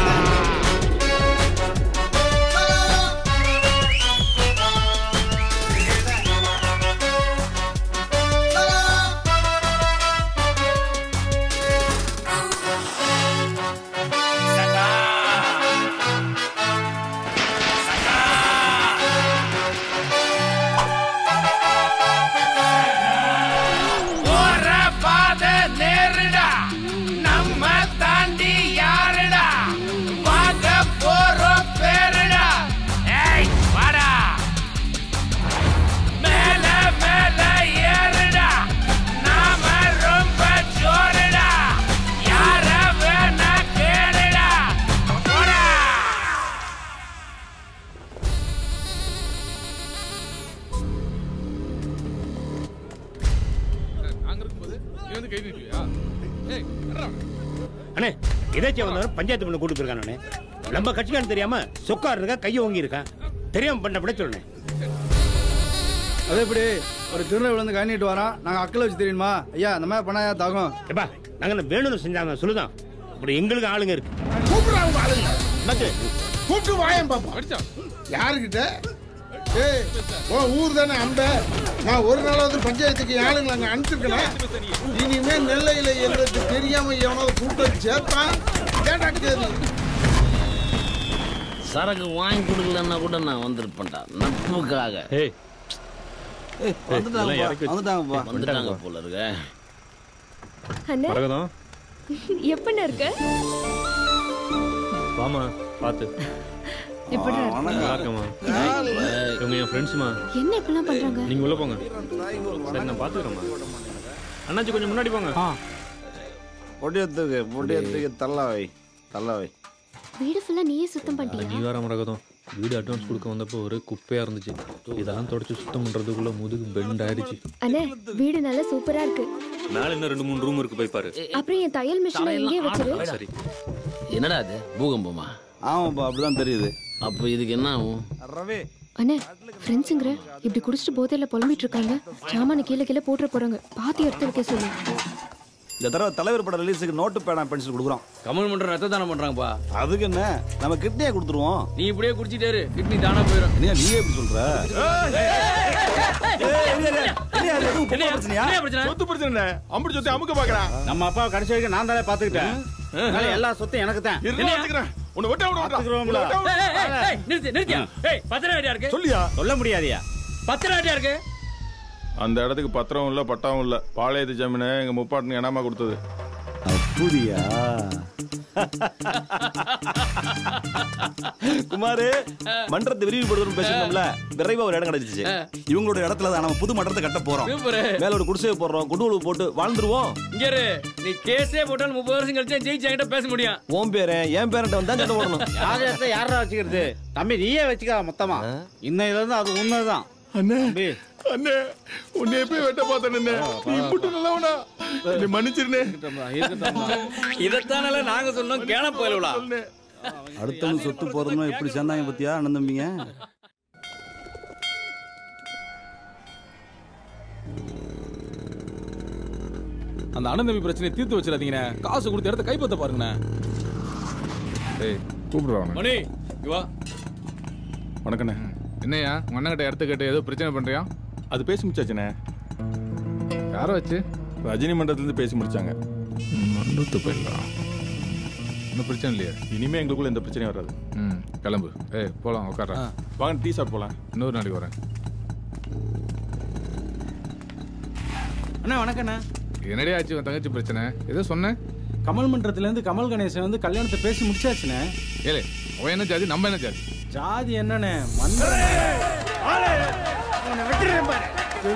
போற பாதை நேருடா நம்ம தாண்டி யாருடா வாங்க போறோம் பேருடா ஏய் வாடா மேல மேல ஏறுடா நாம ரொம்ப ஜோருடா யார வேணா கேளுடா போடா நாங்க இருக்கும்போது நீ வந்து கை நீட்டுவியா ஏய் வர்றா. அண்ணே எதாச்சும் வந்தவன் பஞ்சாயத்து பண்ண கூட்டு போயிருக்கானே நம்ம கட்சிக்காரன் தெரியாம சொக்கார் இருக்கா கையை வாங்கி இருக்கான் தெரியாம பண்ண பட சொல்லணும் அது எப்படி ஒரு திருநெல் விழுந்து கை நீட்டு வரான் நாங்கள் அக்கில் வச்சு தெரியுமா ஐயா அந்த மாதிரி பண்ணாயா தாகும் ஏப்பா நாங்க என்ன வேணும்னு செஞ்சாங்க சொல்லுதான் இப்படி எங்களுக்கு ஆளுங்க இருக்கு கூப்பிடுறாங்க ஆளுங்க என்னது? கூப்பிட்டு வாயன் பாப்பா யாருக்கிட்ட ஏய் உன் ஊர் தானே அம்ப நான் ஒரு நாளாவது பஞ்சாயத்துக்கு என் ஆளுங்களை அங்கே அனுப்பிச்சிருக்கேன் இனிமே நெல்லையில் எங்களுக்கு தெரியாம எவனாவது கூப்பிட்டு வந்து சேர்த்தான் கேட்டா கேது சரக்கு வாங்கி கொடுக்கலன்னா கூட நான் வந்திருப்பேன்டா நட்புக்காக ஏய் வந்துட்டாங்கப்பா, வந்துட்டாங்கப்பா. வந்துட்டாங்க போல இருக்க அண்ணே மரகதம் எப்பண்ண இருக்க வாமா பார்த்து எப்படி நல்லா இருக்கேம்மா இவங்க என் ஃப்ரெண்ட்ஸுமா என்ன இப்படிலாம் பண்றாங்க நீங்க உள்ள போங்க சரி நான் பார்த்துக்கிறேம்மா அண்ணாச்சி கொஞ்சம் முன்னாடி போங்க பொடியத்துக்கு பொடியத்துக்கு தள்ளாவை தள்ளாவை வீடு ஃபுல்லா நீயே சுத்தம் அட, நீ பண்ணிட்டியா வேற மரகதம் வீடு அட்வான்ஸ் கொடுக்க வந்தப்போ ஒரே குப்பையா இருந்துச்சு இதெல்லாம் தொடச்சு சுத்தம் பண்றதுக்குள்ள முதுகு பெண்ட் ஆயிடுச்சு அண்ணே வீடு நல்லா சூப்பரா இருக்கு மேல இன்னும் ரெண்டு மூணு ரூம் இருக்கு போய் பாரு அப்புறம் என் தையல் மிஷினை இங்கே வச்சிரு சரி என்னடா அது பூகம்பமா ஆமாப்பா அப்படிதான் தெரியுது அப்போ இதுக்கு என்ன ஆகும் ரவி அண்ணே ஃப்ரெண்ட்ஸுங்கிற இப்படி குடிச்சிட்டு போதையில புலம்பிட்டு இருக்காங்க சாமான கீழே கீழே போட்டுற போறாங்க பாத்தி எடுத்து வைக்க சொல்லு இந்த தடவை தலைவர் பட ரிலீஸுக்கு நோட்டு பேனா பென்சில் கொடுக்குறோம் கமல் மன்றம் ரத்த தானம் பண்றாங்கப்பா அதுக்கு என்ன நம்ம கிட்னியை கொடுத்துருவோம் நீ இப்படியே குடிச்சிட்டே இரு கிட்னி தானா போயிடும் நீ நீயே எப்படி சொல்ற சொத்து பிரச்சனை அம்புடி சொத்து அமுக்க பாக்குறான் நம்ம அப்பா கடைசி வரைக்கும் நான் தானே பாத்துக்கிட்டேன் அதனால எல்லா சொத்தும் எனக்கு தான் இருந்தா வச்சுக்கிறேன் உன்னை வெட்ட விட மாட்டான். உன்னை வெட்ட விட ஏய், ஏய், மாட்டான். ஏய், நிறுத்து நிறுத்தியா ஏய் பத்திரம் ஐடியா இருக்கு சொல்லியா சொல்ல முடியாதியா பத்திரம் ஐடியா இருக்கு அந்த இடத்துக்கு பத்திரம் இல்ல பட்டாவும் இல்ல பாளையத்து ஜமீனை எங்க முப்பாட்டுக்கு இனாமா கொடுத்தது அப்படியா குமாரு மன்றத்தை விரிவுபடுத்தணும் பேசணும்ல விரைவா ஒரு இடம் கிடைச்சிச்சு இவங்களோட இடத்துல தான் நம்ம புது மன்றத்தை கட்ட போறோம் சூப்பரு. மேல ஒரு குடிசையை போடுறோம் குண்டு போட்டு வாழ்ந்துருவோம் இங்க இரு நீ கேஸே போட்டாலும் முப்பது வருஷம் கழிச்சு ஜெயிச்சு என்கிட்ட பேச முடியும் உன் பேரன் என் பேரன்ட்ட வந்தா சண்டை போடணும் யாரத்தை யாரா வச்சுக்கிறது தம்பி நீயே வச்சுக்க மொத்தமா இன்னையில இருந்து அது உண்மைதான் அண்ணே தம்பி அண்ணே உன்னை போய் வெட்ட பார்த்தேன் அண்ணே நீ இப்படி நல்லவனா என்னை மன்னிச்சிருனே இதைத்தானல நாங்க சொன்னோம் கேன போயிலா அடுத்தவங்க சொத்து போறதுன்னா எப்படி சேர்ந்தாங்க பத்தியா அண்ணன் தம்பிங்க அந்த அண்ணன் தம்பி பிரச்சனையை தீர்த்து வச்சிடாதீங்கண்ணே காசு கொடுத்த இடத்த கைப்பற்ற பாருங்கண்ணே ஏய் கூப்பிடுறான் மணி இங்க வா வணக்கண்ணே என்னையா உங்க அண்ணன் கிட்ட இடத்த கேட்டு ஏதோ பிரச்சனை பண்றியா அது பேசி முடிச்சாச்சுண்ணே யாரை வச்சு ரஜினி மன்றத்துலேருந்து பேசி முடிச்சாங்க மண்டத்து போயிடலாம் ஒன்றும் பிரச்சனை இல்லையா இனிமே எங்களுக்குள்ள எந்த பிரச்சனையும் வராது ம் கிளம்பு ஏய் போலாம் உட்கார்றா வாங்க டீ சாப்பிட்டு போலாம் இன்னொரு நாளைக்கு வரேன் அண்ணா வணக்கண்ணா என்னடி ஆச்சு உன் தங்கச்சி பிரச்சனை ஏதோ சொன்னேன் கமல் மன்றத்துல இருந்து கமல் கணேசன் வந்து கல்யாணத்தை பேசி முடிச்சாச்சுண்ணே ஏலே அவன் என்ன ஜாதி நம்ம என்ன ஜாதி ஜாதி என்னண்ணே மன்றம் வெட்டுறேன் பாரு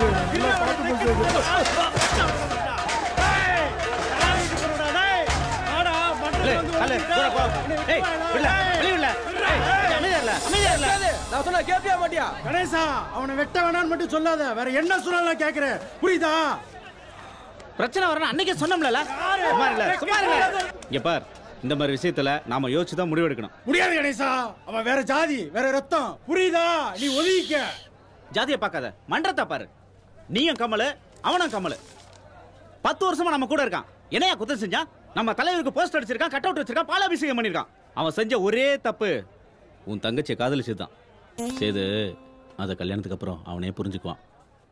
நான் சொன்ன கேப்பியா மாட்டியா கணேசா அவனை வெட்ட வேணாம்னு மட்டும் சொல்லாத வேற என்ன சொன்னாலும் கேக்குறேன் புரியுதா பிரச்சனை வரணும் அன்னைக்கே சொன்னோம்ல சும்மா இருங்க, சும்மா இருங்க. இங்க பார் இந்த மாதிரி விஷயத்துல நாம யோசிச்சு தான் முடிவெடுக்கணும் முடியாது கணேசா அவன் வேற ஜாதி வேற ரத்தம் புரியுதா நீ ஒதுங்கிக்க ஜாதியை பார்க்காத மன்றத்தை பாரு நீயும் கமலு அவனும் கமலு பத்து வருஷமா நம்ம கூட இருக்கான் என்னையா குத்தம் செஞ்சான் நம்ம தலைவருக்கு போஸ்ட் அடிச்சிருக்கான் கட் அவுட் வச்சிருக்கான் பாலாபிஷேகம் பண்ணிருக்கான் அவன் செஞ்ச ஒரே தப்பு உன் தங்கச்சியை காதலிச்சதுதான் சேது அத கல்யாணத்துக்கு அப்புறம் அவனே புரிஞ்சுக்குவான்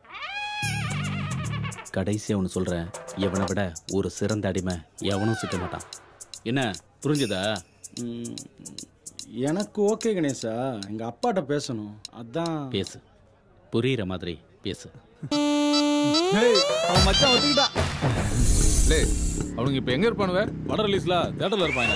கடைசியா ஒன்று சொல்றேன் எவனை விட ஒரு சிறந்த அடிமை எவனும் சிக்க மாட்டான் என்ன புரிஞ்சுதா எனக்கு ஓகே கணேசா எங்க அப்பாட்ட பேசணும் அதான் பேசு புரியுற மாதிரி பேசு அவன் மச்சான் ஒத்துக்கிட்டான் லே அவனுங்க இப்போ எங்க இருப்பானுவ படம் ரிலீஸ்ல தேட்டர்ல இருப்பாங்க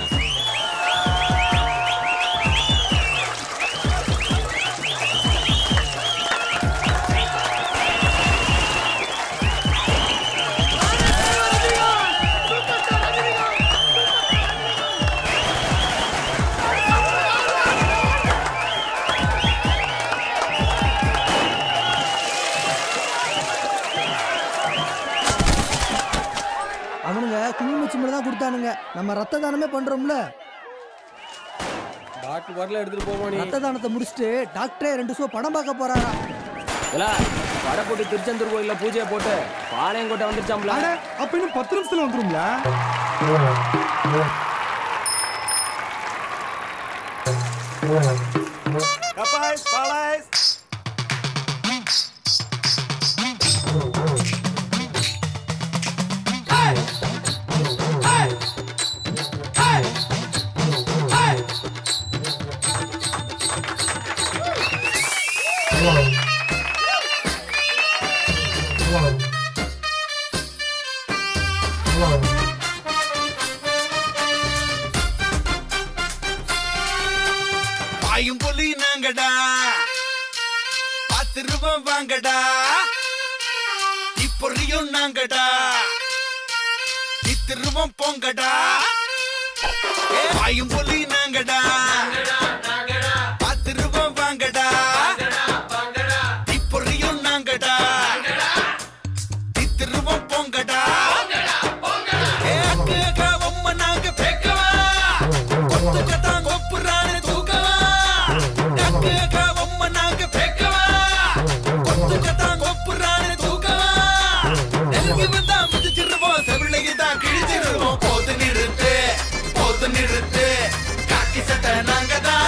அவனுங்க குங்குமச்சி மட்டும் தான் கொடுத்தானுங்க நம்ம ரத்த தானமே பண்றோம்ல டாக்டர் வரல எடுத்துட்டு போமா நீ ரத்த தானத்தை முடிச்சுட்டு டாக்டரே ரெண்டு ஷோ படம் பார்க்க போறாராம் இல்ல வடை போட்டு திருச்செந்தூர் கோயில்ல பூஜையை போட்டு பாளையங்கோட்டை வந்துருச்சாம்ல அப்ப இன்னும் பத்து நிமிஷத்துல வந்துரும்ல கப்பாய்ஸ் பாலாய்ஸ் பாயும் புலி நாங்கடா பத்து ரூபாய் வாங்கடா இப்பொறியும் நாங்கடா இத்து ரூபாய் போங்கடா பாயும் புலி நாங்கடா பத்து ரூபாய் வாங்கடா இப்பொறியும் நாங்கடா இத்து ரூபாய் போங்கடா ஏ அக்கு அக்கா உம்ம நாங்க பேக்கவா ஒத்துக்கத்தான் கொப்புறான்னு தூக்கவா அக்கு அக்கா உம்ம நாங்க பேக்கவா ஒத்துக்கத்தான் கொப்புறான்னு தூக்கவா நெருங்கி வந்தா மிதிச்சிருவோம் செவிலையும் தான் கிழிச்சிருவோம் போது நிறுத்து போது நிறுத்து காக்கி சட்டை நாங்க தான்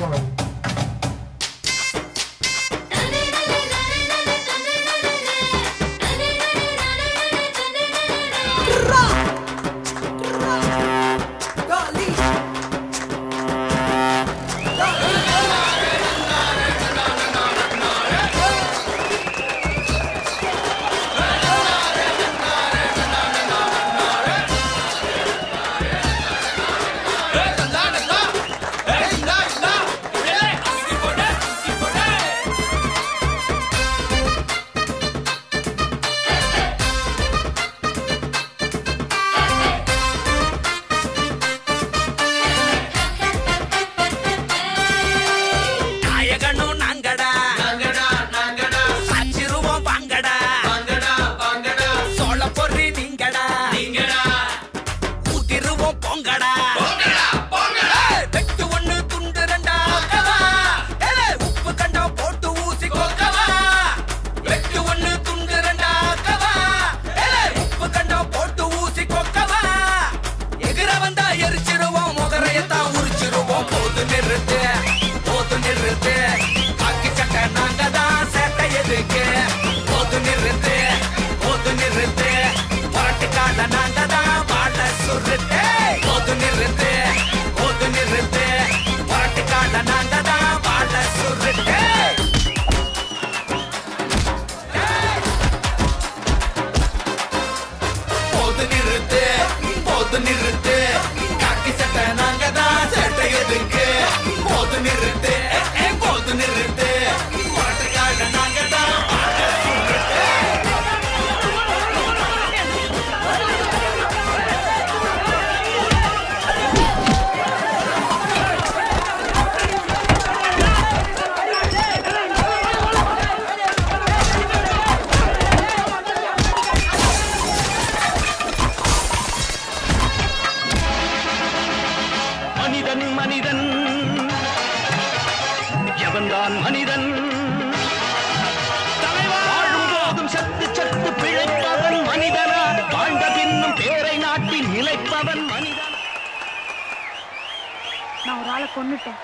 நாயகனும் நாங்கடா சாச்சிருவோம் வாங்கடா சோழ பொறி நீங்கடா ஊத்திருவோம் பொங்கடா ஏய், வெட்டு ஒண்ணு துண்டு ரெண்டா கவா. ஏய், உப்பு கண்டா போட்டு ஊசி கொக்கவா வெட்டு ஒண்ணு துண்டு ரெண்டா கவா. ஏய், உப்பு கண்டா போட்டு ஊசி கொக்கவா எகிற வந்தா எரிச்சிருவோம் முகரையத்தான் உரிச்சிருவோம் போது நிறுத்து போது நிறுத்து காக்கி சட்டை நாங்க தான் சேட்டை எதுக்கு போது நிறுத்து போது நிறுத்து புரட்டு கால நாங்க தான் வாழ சுருட்டு போது நிறுத்து போது நிறுத்து புரட்டு கால நாங்க தான் வாழ சுருட்டு போது நிறுத்து போது நிறுத்து காக்கி சட்டை நாங்க தான் சேட்டை எதுக்கு போது நிறுத்து ஏ, போது நிறுத்து பாட்டுக்காக நாங்க தான் பாட சுருட்டு. மனிதன் மனிதன் எவன்தான் மனிதன் வாழும் போதும் சத்து சத்து பிழைப்பவன் மனிதனா வாழ்ந்த பின்னும் பேரை நாட்டி நிலைப்பவன் மனிதன் நான் ஒரு ஆளை கொன்னுட்டேன்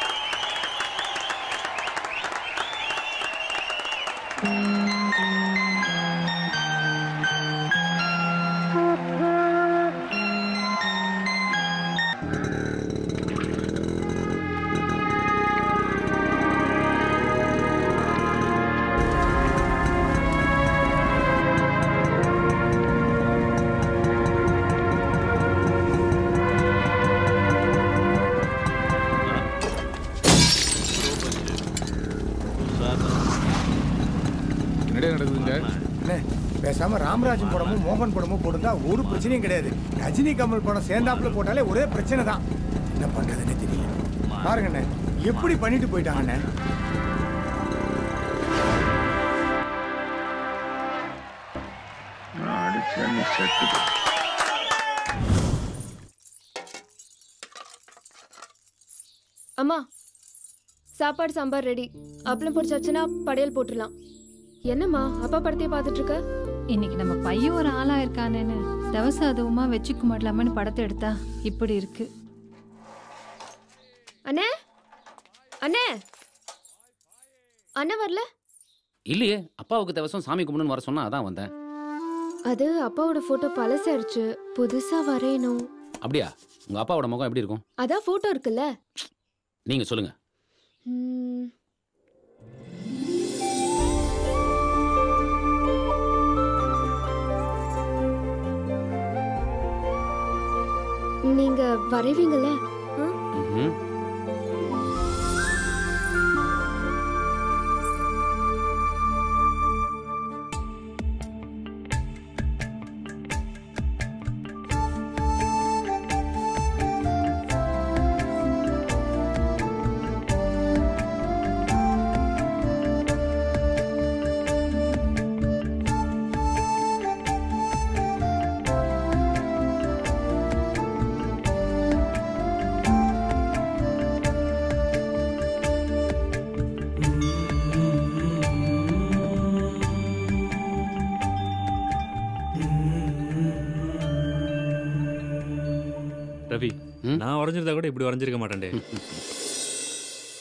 என்னடே நடக்குதுங்க அண்ணே, பேசாம ராமராஜன் படமும் மோகன் படமும் போட்டுருந்தா ஒரு பிரச்சனையும் கிடையாது ரஜினி கமல் படம் சேர்ந்தாப்புல போட்டாலே ஒரே பிரச்சனை தான் என்ன பண்றதுன்னு தெரியல பாருங்கண்ணே எப்படி பண்ணிட்டு போயிட்டாங்கண்ணே அம்மா சாப்பாடு சாம்பார் ரெடி அப்பளம் பொரிச்சாச்சுன்னா படையல் போட்டுடலாம் என்னம்மா அப்பா படத்தையே பார்த்துட்டு இருக்க இன்னைக்கு நம்ம பையன் ஒரு ஆளா இருக்கானேன்னு தவச அதுவுமா வச்சுக்க மாட்டலாமான்னு படத்தை எடுத்தா இப்படி இருக்கு அண்ணே அண்ணே அண்ணா வரல இல்லையே அப்பாவுக்கு தவசம் சாமி கும்பிடுன்னு வர சொன்னா அதான் வந்தேன் அது அப்பாவோட போட்டோ பழசாயிருச்சு புதுசா வரையணும் அப்படியா உங்க அப்பாவோட முகம் எப்படி இருக்கும் அதான் போட்டோ இருக்குல்ல நீங்க சொல்லுங்க ம், நீங்க வரைவீங்கல்ல ஆ? ம்ஹும். ரவி நான் வரைஞ்சிருந்தா கூட இப்படி வரைஞ்சிருக்க மாட்டேன்டே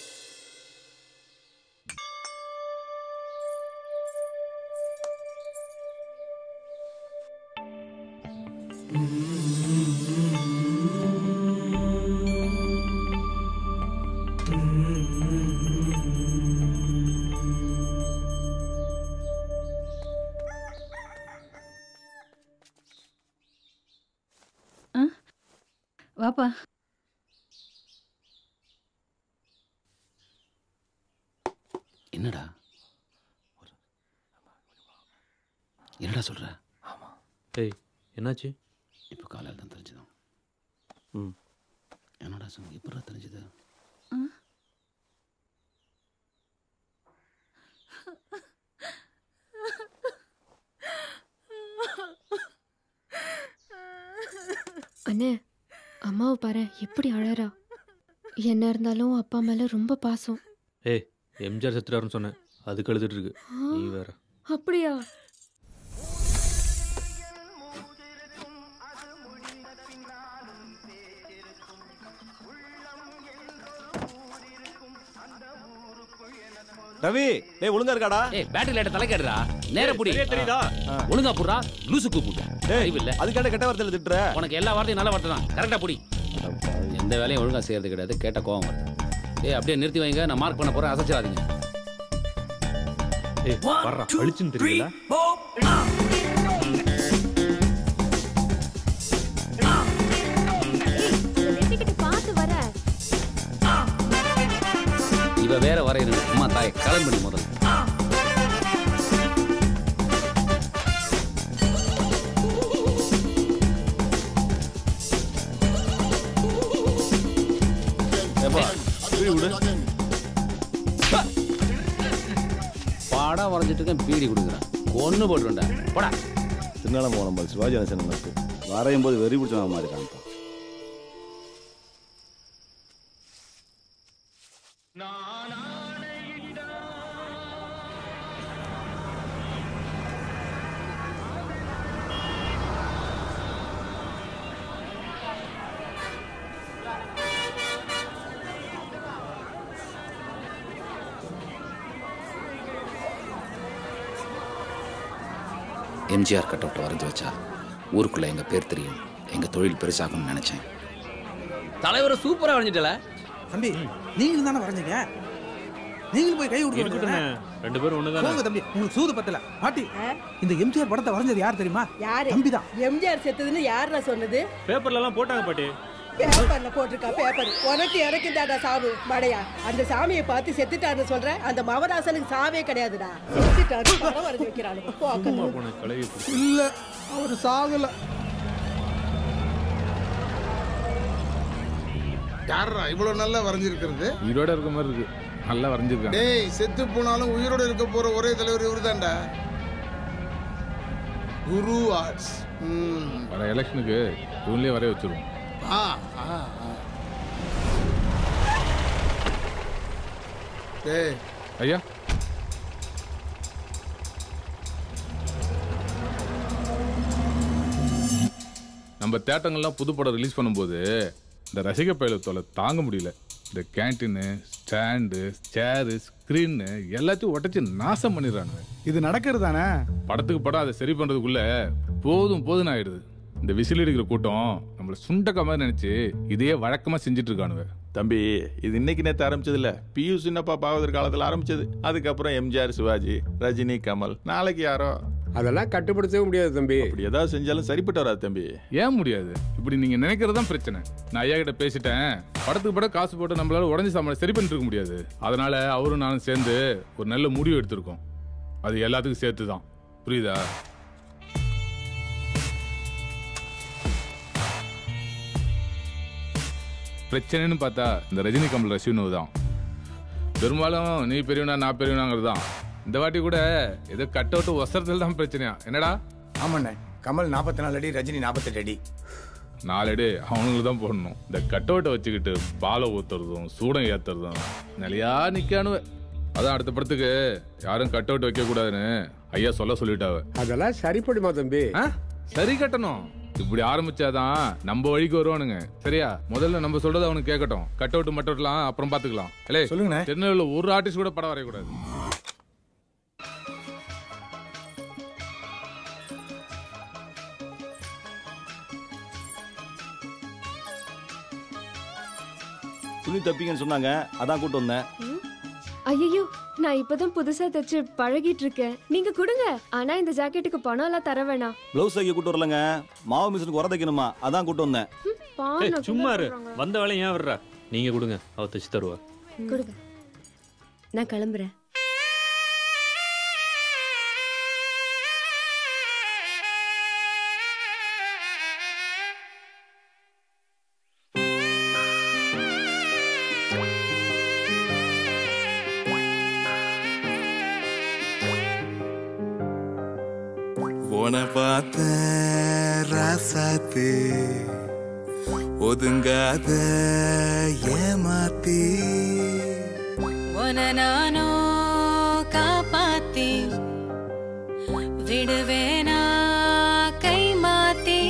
ஆ வாப்பா என்னடா என்னடா சொல்ற டேய் என்னாச்சு இப்போ காலையில் தான் தெரிஞ்சுதான் ம் என்னடா சொன்ன எப்படா தெரிஞ்சது அண்ணே அம்மாவை பாரு எப்படி அழறா என்ன இருந்தாலும் அப்பா மேல ரொம்ப பாசம் ஏய் எம்ஜிஆர் செத்துறாருன்னு சொன்னேன் அதுக்கு அழுதுட்டு இருக்கு நீ வேற அப்படியா ரவி டேய் ஒழுங்கா இருக்காடா ஏய் பேட்டரி லைட்ட தலைக்கடுறா நேர புடி சரியா தெரியுதா? ஒழுங்கா புடுறா லூசு கூப்பிட்டு டேய் இல்ல அதுக்கான கெட்ட வார்த்தையில திட்டுற உனக்கு எல்லா வார்த்தையும் நல்ல வார்த்தை தான் கரெக்டா புடி எந்த வேலையும் ஒழுங்கா செய்யறது கிடையாது கேட்ட கோவம் வருது ஏய் அப்படியே நிறுத்தி வைங்க நான் மார்க் பண்ண போறேன் அசைச்சிடாதீங்க ஏய் வர்றா அழிச்சுன்னு தெரியல பார்த்து வர இவ வேற வரையிறது அம்மா தாய் கிளம்பி முதல்ல ஏப்பா பீடி விடு படம் வரைஞ்சிட்டு இருக்கேன் பீடி கொடுக்குறேன் ஒன்று போட்டுருண்டா போடா திருநாளம் போன போது சிவாஜி கணேசன் நட்பு வரையும் போது வெறி பிடிச்ச மாதிரி இருக்கான்ப்பா எம்ஜிஆர் கட் அவுட்டை வரைஞ்சி வச்சா ஊருக்குள்ள எங்க பேர் தெரியும் எங்க தொழில் பெருசாகும்னு நினைச்சேன் தலைவரை சூப்பரா வரைஞ்சிட்டல தம்பி நீங்களும் தானே வரைஞ்சீங்க நீங்களும் போய் கை கொடுக்க இருக்கட்டும்ண்ணே. வேண்டியதுதானே? ரெண்டு பேரும் ஒண்ணுதானே? போங்க தம்பி உங்களுக்கு சூது பத்தல பாட்டி இந்த எம்ஜிஆர் படத்தை வரைஞ்சது யார் தெரியுமா யாரு தம்பி தான் எம்ஜிஆர் செத்ததுன்னு யாருடா சொன்னது பேப்பர்ல எல்லாம் போட்டாங்க பாட்டி பேப்பர்ல போட்டிருக்கா பேப்பர் உனக்கு எனக்கு தாடா சாவு மடையா அந்த சாமியை பார்த்து செத்துட்டான்னு சொல்ற அந்த மவராசனுக்கு சாவே கிடையாதுடா செத்துட்டாரு படம் வரைஞ்சு வைக்கிறானு போ அக்கா. போன கலவி இல்ல அவர் சாகல யாரா இவ்வளவு நல்லா வரைஞ்சிருக்கிறது உயிரோட இருக்க மாதிரி இருக்கு நல்லா வரைஞ்சிருக்காங்க டேய் செத்து போனாலும் உயிரோட இருக்க போற ஒரே தலைவர் இவர்தான்டா குரு ஆர்ட்ஸ் ம் வர எலெக்ஷனுக்கு இவங்களே வரைய வச்சிருவோம் ஆ ஆ ஆ. டேய் ஐயா நம்ம தேட்டங்கள்லாம் புது படம் ரிலீஸ் பண்ணும்போது இந்த ரசிக பயலத்தோல தாங்க முடியல இந்த கேன்டீனு ஸ்டாண்டு சேரு ஸ்க்ரீனு எல்லாத்தையும் உடைச்சு நாசம் பண்ணிடுறாங்க இது நடக்கிறது தானே படத்துக்கு படம் அதை சரி பண்றதுக்குள்ள போதும் போதும் ஆயிடுது இந்த விசில் அடிக்கிற கூட்டம் நம்மள சுண்டக்க மாதிரி நினைச்சு இதையே வழக்கமா செஞ்சுட்டு இருக்கானுவ தம்பி இது இன்னைக்கு நேத்து ஆரம்பிச்சது இல்ல பியு சின்னப்பா பாவதர் காலத்துல ஆரம்பிச்சது அதுக்கப்புறம் எம்ஜிஆர் சிவாஜி ரஜினி கமல் நாளைக்கு யாரோ அதெல்லாம் கட்டுப்படுத்தவே முடியாது தம்பி அப்படி ஏதாவது செஞ்சாலும் சரிப்பட்டு வராது தம்பி ஏன் முடியாது இப்படி நீங்க நினைக்கிறது தான் பிரச்சனை நான் ஐயா கிட்ட பேசிட்டேன் படத்துக்கு படம் காசு போட்டு நம்மளால உடஞ்சி சாமான சரி பண்ணிட்டு இருக்க முடியாது அதனால அவரும் நானும் சேர்ந்து ஒரு நல்ல முடிவு எடுத்திருக்கோம் அது எல்லாத்துக்கும் சேர்த்து தான் புரியுதா பிரச்சனைன்னு பார்த்தா இந்த ரஜினி கமல் ரசிகனு தான் பெரும்பாலும் நீ பெரியவனா நான் பெரியவனாங்கிறது தான் இந்த வாட்டி கூட ஏதோ கட் அவுட் ஒசரத்தில் தான் பிரச்சனையா என்னடா ஆமாண்ணே கமல் நாற்பத்தி நாலு அடி ரஜினி நாற்பத்தெட்டு அடி நாலடி அவனுங்களுக்கு தான் போடணும் இந்த கட் அவுட்டை வச்சுக்கிட்டு பாலை ஊத்துறதும் சூடம் ஏத்துறதும் நிலையா நிக்கானுவ அதான் அடுத்த படத்துக்கு யாரும் கட் அவுட் வைக்க கூடாதுன்னு ஐயா சொல்ல சொல்லிட்டாவ அதெல்லாம் சரிப்படுமா தம்பி சரி கட்டணும் இப்படி ஆரம்பிச்சாதான் நம்ம வழிக்கு வருவானுங்க சரியா முதல்ல நம்ம சொல்றது அவனுக்கு கேட்கட்டும் கட் அவுட் மட் அவுட்லாம் அப்புறம் பாத்துக்கலாம் இல்ல சொல்லுங்க திருநெல்வேலியில் ஒரு ஆர்டிஸ்ட் கூட படம் வரையக்கூடாது துணி தப்பீங்கன்னு சொன்னாங்க அதான் கூட்டு வந்தேன் ஐயோ நான் இப்பதான் புதுசா தச்சு பழகிட்டு இருக்கேன் நீங்க கொடுங்க ஆனா இந்த ஜாக்கெட்டுக்கு பணம் எல்லாம் தர வேணாம் ப்ளவுஸ் தைக்க கூட்டு வரலங்க மாவு மிஷினுக்கு உர தைக்கணுமா அதான் கூட்டு வந்தேன் பானை ஏய், சும்மா இரு வந்த வேலை ஏன் வர்றா நீங்க கொடுங்க அவ தச்சு தருவா கொடுங்க நான் கிளம்புறேன் உன பார்த்த ராசாத்து ஒதுங்காத ஏமாத்தி உன நானோ காப்பாத்தி விடுவேனா கை மாத்தி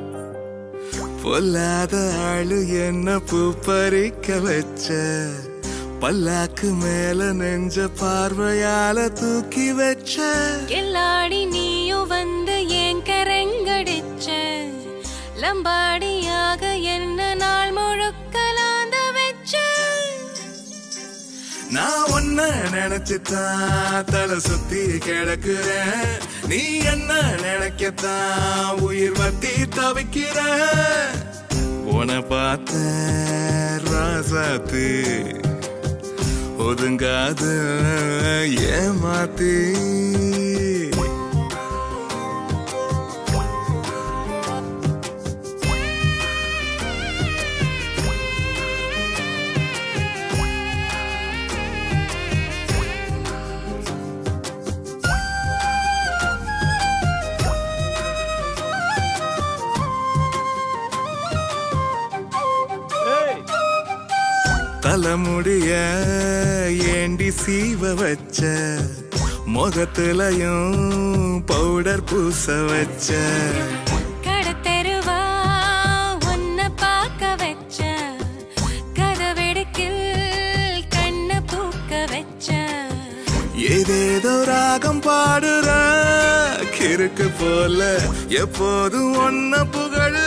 பொல்லாத ஆளு என்ன பூ பறிக்க வச்ச பல்லாக்கு மேல நெஞ்ச பார்வையால தூக்கி வச்ச எல்லாடி நீயும் வந்து ஏன் கரங்கடிச்ச லம்பாடியாக என்ன நாள் முழுக்கலாந்த வச்ச நான் ஒன்ன நினைச்சுதான் தலை சுத்தி கிடக்குறேன் நீ என்ன நினைக்கத்தான் உயிர் வத்தி தவிக்கிற உன பார்த்த ராசாத்து ஒதுங்காத ஏமாத்தி தலைமுடிய ஏண்டி சீவ வச்ச முகத்துலயும் பவுடர் பூச வச்ச கடத்தெருவா உன்னை பார்க்க வச்ச கதவெடுக்கில் கண்ணை பூக்க வச்ச ஏதேதோ ராகம் பாடுற கிறுக்கு போல எப்போதும் ஒன்ன புகழுற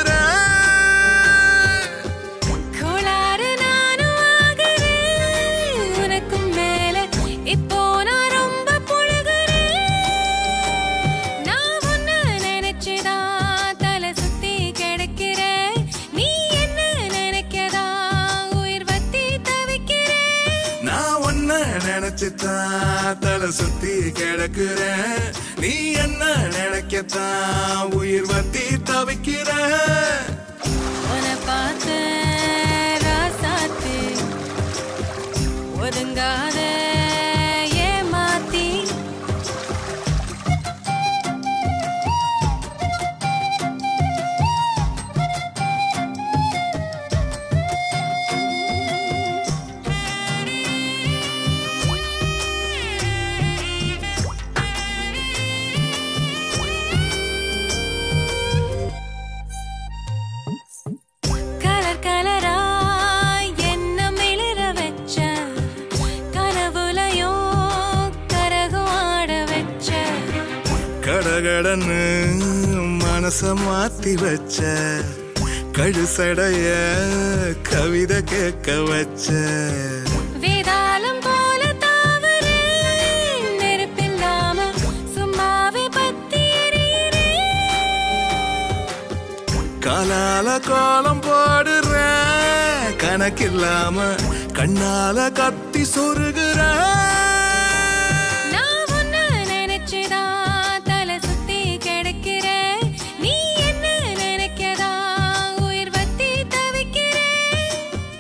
கோளாறு நானும் ஆகுறேன் உனக்கும் மேல இப்போ நான் ரொம்ப புழுகுறேன் நான் உன்னை நினைச்சுதான் தலை சுத்தி கிடக்கிறேன் நீ என்ன நினைக்கதா உயிர் வத்தி தவிக்கிறேன் நான் ஒன்ன நினைச்சுதான் தலை சுத்தி கிடக்குறேன் நீ என்ன நினைக்கத்தான் உயிர் வத்தி தவிக்கிற உன்னை பார்த்த ராசாத்து ஒதுங்காத ஏமாத்தி கலர் கலராய் என்ன மிளிர வச்ச கனவுலையும் கரகம் ஆட வச்ச கடகடன்னு மனச மாத்தி வச்ச கழுசடைய கவிதை கேட்க வச்ச வேதாளம் போல தாவறேன் நெருப்பில்லாம சும்மாவே பத்தி எரியுறேன் காலால கோலம் போடுற கணக்கில்லாம கண்ணால கத்தி சொருகிற நான் உன்னை நினைச்சுதான் தலை சுத்தி கிடக்கிறேன் நீ என்ன நினைக்கதா உயிர் வத்தி தவிக்கிறேன்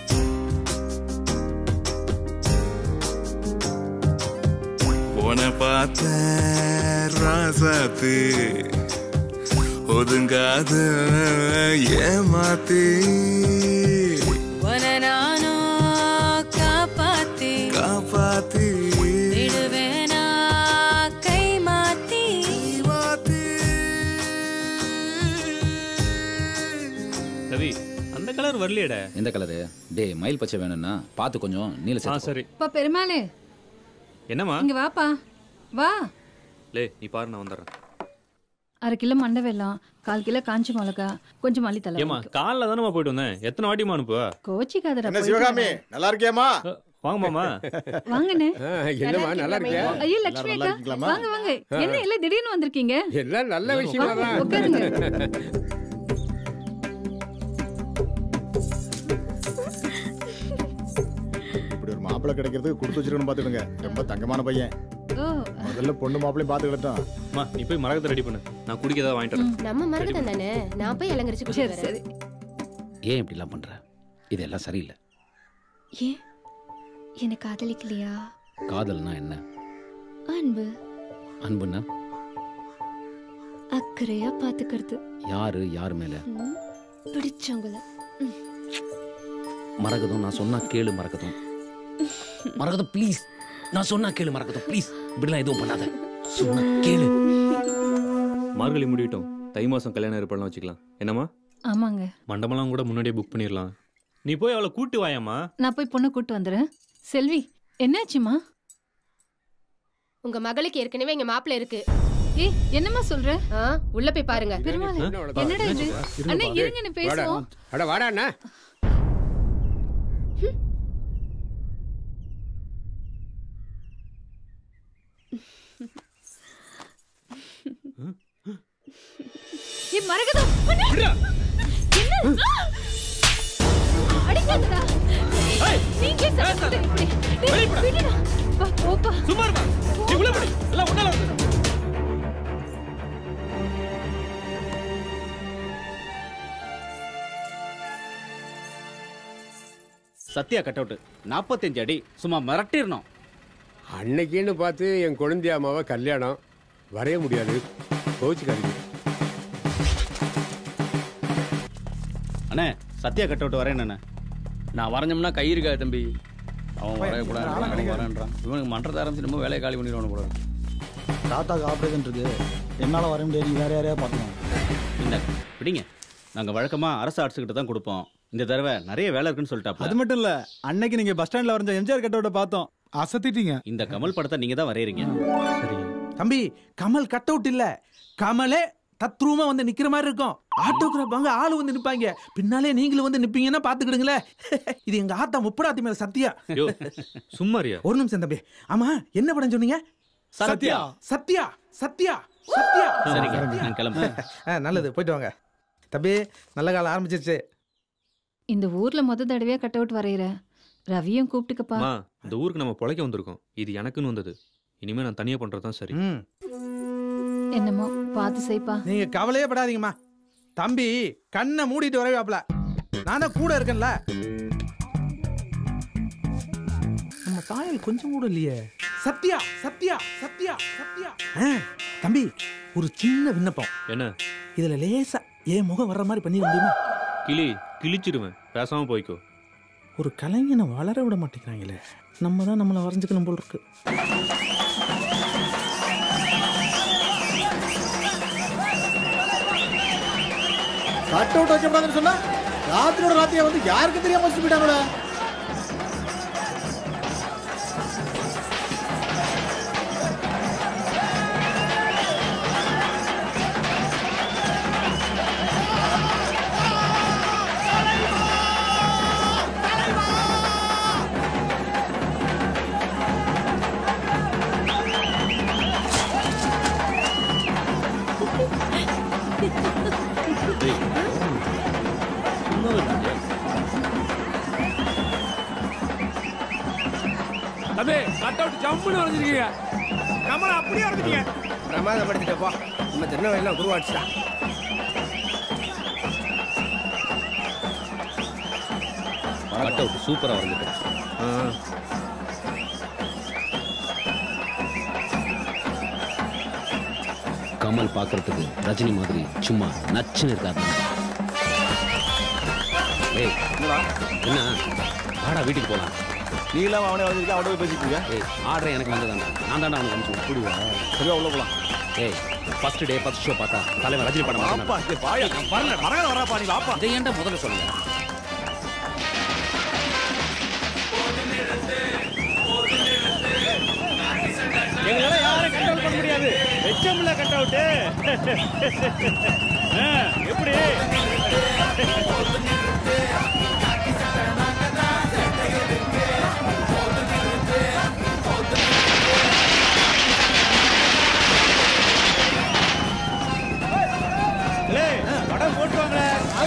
உன பார்த்த ராசாத்து ஒதுங்காத ஏமாத்தி உன்னை நானும் காப்பாத்தி காப்பாத்தி விடுவேனா கை மாத்தி ரவி அந்த கலர் வரலையேடா எந்த கலரு டேய் மயில் பச்சை வேணும்னா பார்த்து கொஞ்சம் நீல ஆ சரி அப்பா பெருமாளே என்னம்மா இங்க வாப்பா வா லே நீ பாரு நான் வந்துடுறேன் அரை கிலோ மண்டை வெல்லம் கால் கிலோ காஞ்சி மிளகா கொஞ்சம் மல்லித்தலை ஏமா காலைல தானே போயிட்டு வந்தேன் எத்தனை வாட்டிமா அனுப்புவ கோச்சிக்காதடா என்ன போயிட்டு சிவகாமி வரேன். நல்லா இருக்கியாமா வாங்க மாமா வாங்கண்ணே என்னம்மா நல்லா இருக்கியா ஐயோ லட்சுமி நல்லா அக்கா இருக்கீங்களாம்மா? வாங்க வாங்க என்ன எல்லாம் திடீர்னு வந்திருக்கீங்க எல்லாம் நல்ல விஷயமா வாங்க, தான் உட்காருங்க இப்படி ஒரு மாப்பிள்ளை கிடைக்கிறதுக்கு கொடுத்து வச்சிருக்கணும் பாத்துடுங்க ரொம்ப தங்கமான பையன் ஓ முதல்ல பொண்ணு மாப்பிளையும் பாத்துக்கிட்டோம் அம்மா நீ போய் மரகத்தை ரெடி பண்ணு நான் குடிக்க ஏதாவது வாங்கிட்டு வரேன் நம்ம மரகதம் தானே நான் போய் அலங்கரிச்சு சரி கொடுத்து சரி ஏன் இப்படிலாம் பண்ற இதெல்லாம் சரியில்லை ஏன் என்னை காதலிக்கலையா காதல்னா என்ன அன்பு அன்புன்னா அக்கறையா பாத்துக்கிறது யாரு யார் மேல ம், பிடிச்சவங்கள ம். மரகதம் நான் சொன்னா கேளு மரகதம் மரகதம் ப்ளீஸ் நான் சொன்னா கேளு மரகதம் ப்ளீஸ் இப்படிலாம் எதுவும் பண்ணாத சொன்னா கேளு மார்கழி முடியட்டும் தை மாசம் கல்யாணம் ஏற்பாடுலாம் வச்சுக்கலாம் என்னம்மா ஆமாங்க மண்டபம்லாம் கூட முன்னாடியே புக் பண்ணிடலாம் நீ போய் அவளை கூட்டு வாயம்மா நான் போய் பொண்ணை கூட்டு வந்துடுறேன் செல்வி என்னாச்சுமா உங்க மகளுக்கு ஏற்கனவே இங்க மாப்பிள்ளை இருக்கு ஏய் என்னம்மா சொல்ற ஆ, உள்ள போய் பாருங்க பெருமாள் என்னடா இது அண்ணா இருங்கன்னு பேசுவோம் அட வாடா அண்ணா ஏய் மரகதம் அண்ணா! என்ன அடிக்காதடா நீங்க சத்தம் இப்படி டேய், விடுடா வா போப்பா சும்மா இருப்பா நீ உள்ள போடி எல்லாம் உன்னால வந்து சத்யா கட் அவுட் நாற்பத்தஞ்சு அடி சும்மா மிரட்டிடணும் அன்னைக்குன்னு பார்த்து என் குழந்தை அம்மாவை கல்யாணம் வரைய முடியாது கோச்சுக்காதீங்க அண்ணே சத்யா கட் அவுட் வரேன் அண்ணே நான் வரைஞ்சோம்னா கை இருக்காது தம்பி அவன் வரையக்கூடாது அவன் வரேன்றான் இவனுக்கு மன்றத்தை ஆரம்பிச்சு ரொம்ப வேலையை காலி பண்ணிடுவானு போல இருக்கு. தாத்தாக்கு ஆப்ரேஷன் இருக்கு என்னால வர முடியாது நீ வேற யாரையா பார்த்துக்கணும் இந்த பிடிங்க நாங்க வழக்கமா அரசு ஆட்சிக்கிட்ட தான் கொடுப்போம் இந்த தடவை நிறைய வேலை இருக்குன்னு சொல்லிட்டாப்ல அது மட்டும் இல்ல அன்னைக்கு நீங்க பஸ் ஸ்டாண்ட்ல வரைஞ்ச எம்ஜிஆர் கட்டோட பார்த்தோம் அசத்திட்டீங்க இந்த கமல் படத்தை நீங்க தான் வரையறீங்க சரி தம்பி கமல் கட் அவுட் இல்ல கமலே தத்ரூமா வந்து நிக்கிற மாதிரி இருக்கும் ஆட்டோகிராஃப் வாங்க ஆளு வந்து நிப்பாங்க பின்னாலே நீங்களும் வந்து நிப்பீங்கன்னா பாத்துக்கிடுங்களேன் இது எங்க ஆத்தா முப்படாத்தி மேல சத்தியா யோ சும்மாரியா ஒரு நிமிஷம் தம்பி ஆமா என்ன படம் சொன்னீங்க சத்யா. சத்யா சத்யா சத்யா சரிங்க நான் கிளம்புறேன் ஆ, நல்லது போயிட்டு வாங்க தம்பி நல்ல காலம் ஆரம்பிச்சிருச்சு இந்த ஊர்ல முத தடவையா கட் அவுட் வரையற ரவியும் கூப்பிட்டுக்கப்பா அம்மா இந்த ஊருக்கு நம்ம பொழைக்க வந்திருக்கோம் இது எனக்குன்னு வந்தது இனிமே நான் தனியா பண்றதுதான் சரி ம் என்னமோ பார்த்து செய்ப்பா நீங்க கவலையே படாதீங்கம்மா தம்பி கண்ணை மூடிட்டு வரவேப்ல நான் தான் கூட இருக்கேன்ல நம்ம தாயல் கொஞ்சம் கூட இல்லையே சத்யா சத்யா சத்யா சத்யா ஆ, தம்பி ஒரு சின்ன விண்ணப்பம் என்ன இதுல லேசா என் முகம் வர்ற மாதிரி பண்ணி முடியுமா கிளி கிழிச்சிடுவேன் பேசாம போய்க்கோ ஒரு கலைஞனை வளர விட மாட்டேங்கிறாங்களே நம்ம தான் நம்மளை வரைஞ்சுக்கணும் போல் இருக்கு கட் அவுட் வைக்கப்படாதுன்னு சொன்னா ராத்திரியோட ராத்திரியா வந்து யாருக்கு தெரியாம வச்சு போயிட்டாங்களா தம்பி கட் அவுட் ஜம்முன்னு வரைஞ்சிருக்கீங்க கமலை அப்படியே வரைஞ்சிட்டீங்க பிரமாதப்படுத்திட்டப்பா நம்ம திருநெல்வேலியில் குருவாடிச்சா கட் அவுட் சூப்பராக வரைஞ்சிட்டேன் கமல் பார்க்கறதுக்கு ரஜினி மாதிரி சும்மா நச்சுன்னு இருக்காது ஏய் என்ன வாடா வீட்டுக்கு போலாம் நீ இல்லாம அவனே வந்திருக்க அவனே போய் பேசிட்டு இருக்க ஏய் ஆர்டர் எனக்கு வந்ததாண்டா நான் தாண்டா அவனுக்கு அனுப்பிச்சு புரியுதா சரியா உள்ள போலாம் ஏய் ஃபர்ஸ்ட் டே ஃபர்ஸ்ட் ஷோ பார்த்தா தலைவர் ரஜினி படம் வாப்பா, பார்க்கணும். இங்க வாயா. ஏய், வரல மரகத வராப்பா, நீ வாப்பா. இதை ஏன்டா முதல்ல சொல்லுங்க எங்களால யாரும் கண்ட்ரோல் பண்ண முடியாது வச்சோம்ல கட் அவுட்டு எப்படி படம் போட்டுவாங்களே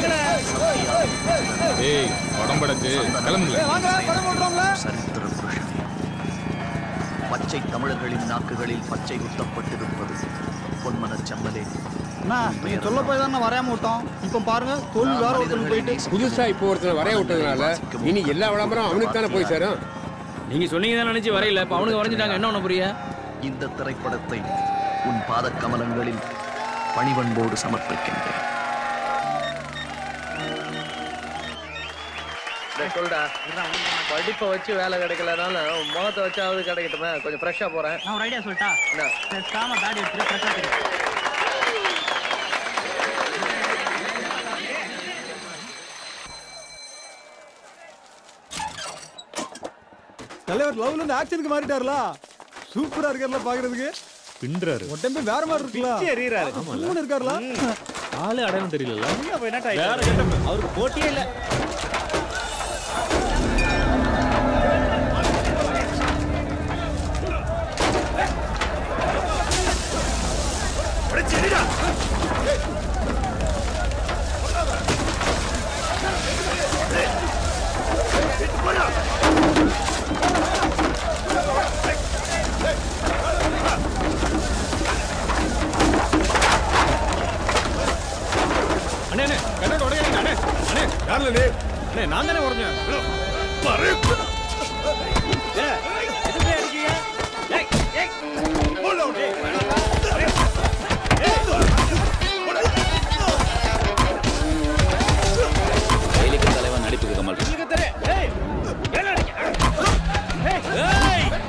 ஏய் படம் படக்கு கிளம்புங்க சரித்திர புருஷனே பச்சை தமிழர்களின் நாக்குகளில் பச்சை குத்தப்பட்டிருப்பது பொன்மனச் செம்மலே அண்ணா நீங்க சொல்ல போய் தானே வரையாம விட்டோம் இப்போ பாருங்க தோல் வேற ஒருத்தருக்கு போயிட்டு புதுசா இப்போ ஒருத்தர் வரைய விட்டதுனால இனி எல்லா விளம்பரம் அவனுக்கு தானே போய் சேரும் நீங்க சொன்னீங்க தான் நினைச்சு வரையில இப்ப அவனுக்கு வரைஞ்சிட்டாங்க என்ன ஒண்ணு புரிய இந்த திரைப்படத்தை உன் பாதக் கமலங்களில் பணிவன்போடு சமர்ப்பிக்கின்றேன் சொல்டா படிப்பை வச்சு வேலை கிடைக்கலனாலும் உன் முகத்தை வச்சாவது கிடைக்கட்டுமே கொஞ்சம் ஃப்ரெஷ்ஷா போறேன் நான் ஒரு ஐடியா சொல்லிட்டா என்ன பேசாம தாடி எடுத்துட்டு ஃப்ரெஷ்ஷா தெரியும் தலைவர் லவ்ல இருந்து ஆக்ஷனுக்கு மாறிட்டாருல சூப்பரா இருக்காருல பாக்குறதுக்கு பின்றாரு உடம்பே வேற மாதிரி இருக்குல்ல பிச்சு எறியறாரு. மூணு இருக்காருல ஆளு அடையாளம் தெரியல அப்ப என்ன வேற டைம் அவருக்கு போட்டியே இல்ல அண்ணே அண்ணே கண்ணோட உடையாதீங்க அண்ணே அண்ணே யார்ல நீ அண்ணே நான் தானே உடைஞ்சேன் எதுக்கு அடிக்கீங்க ஏய் ஏய் செயலிக்கு தலைவன் நடிப்புக்கு கமல் உங்களுக்கு தெரியும் ஏய் என்ன அடிக்க ஏய் ஏய்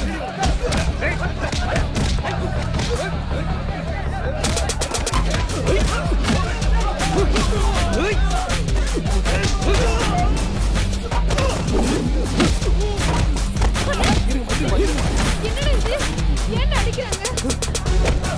என்னடா இது ஏன் அடிக்கிறாங்க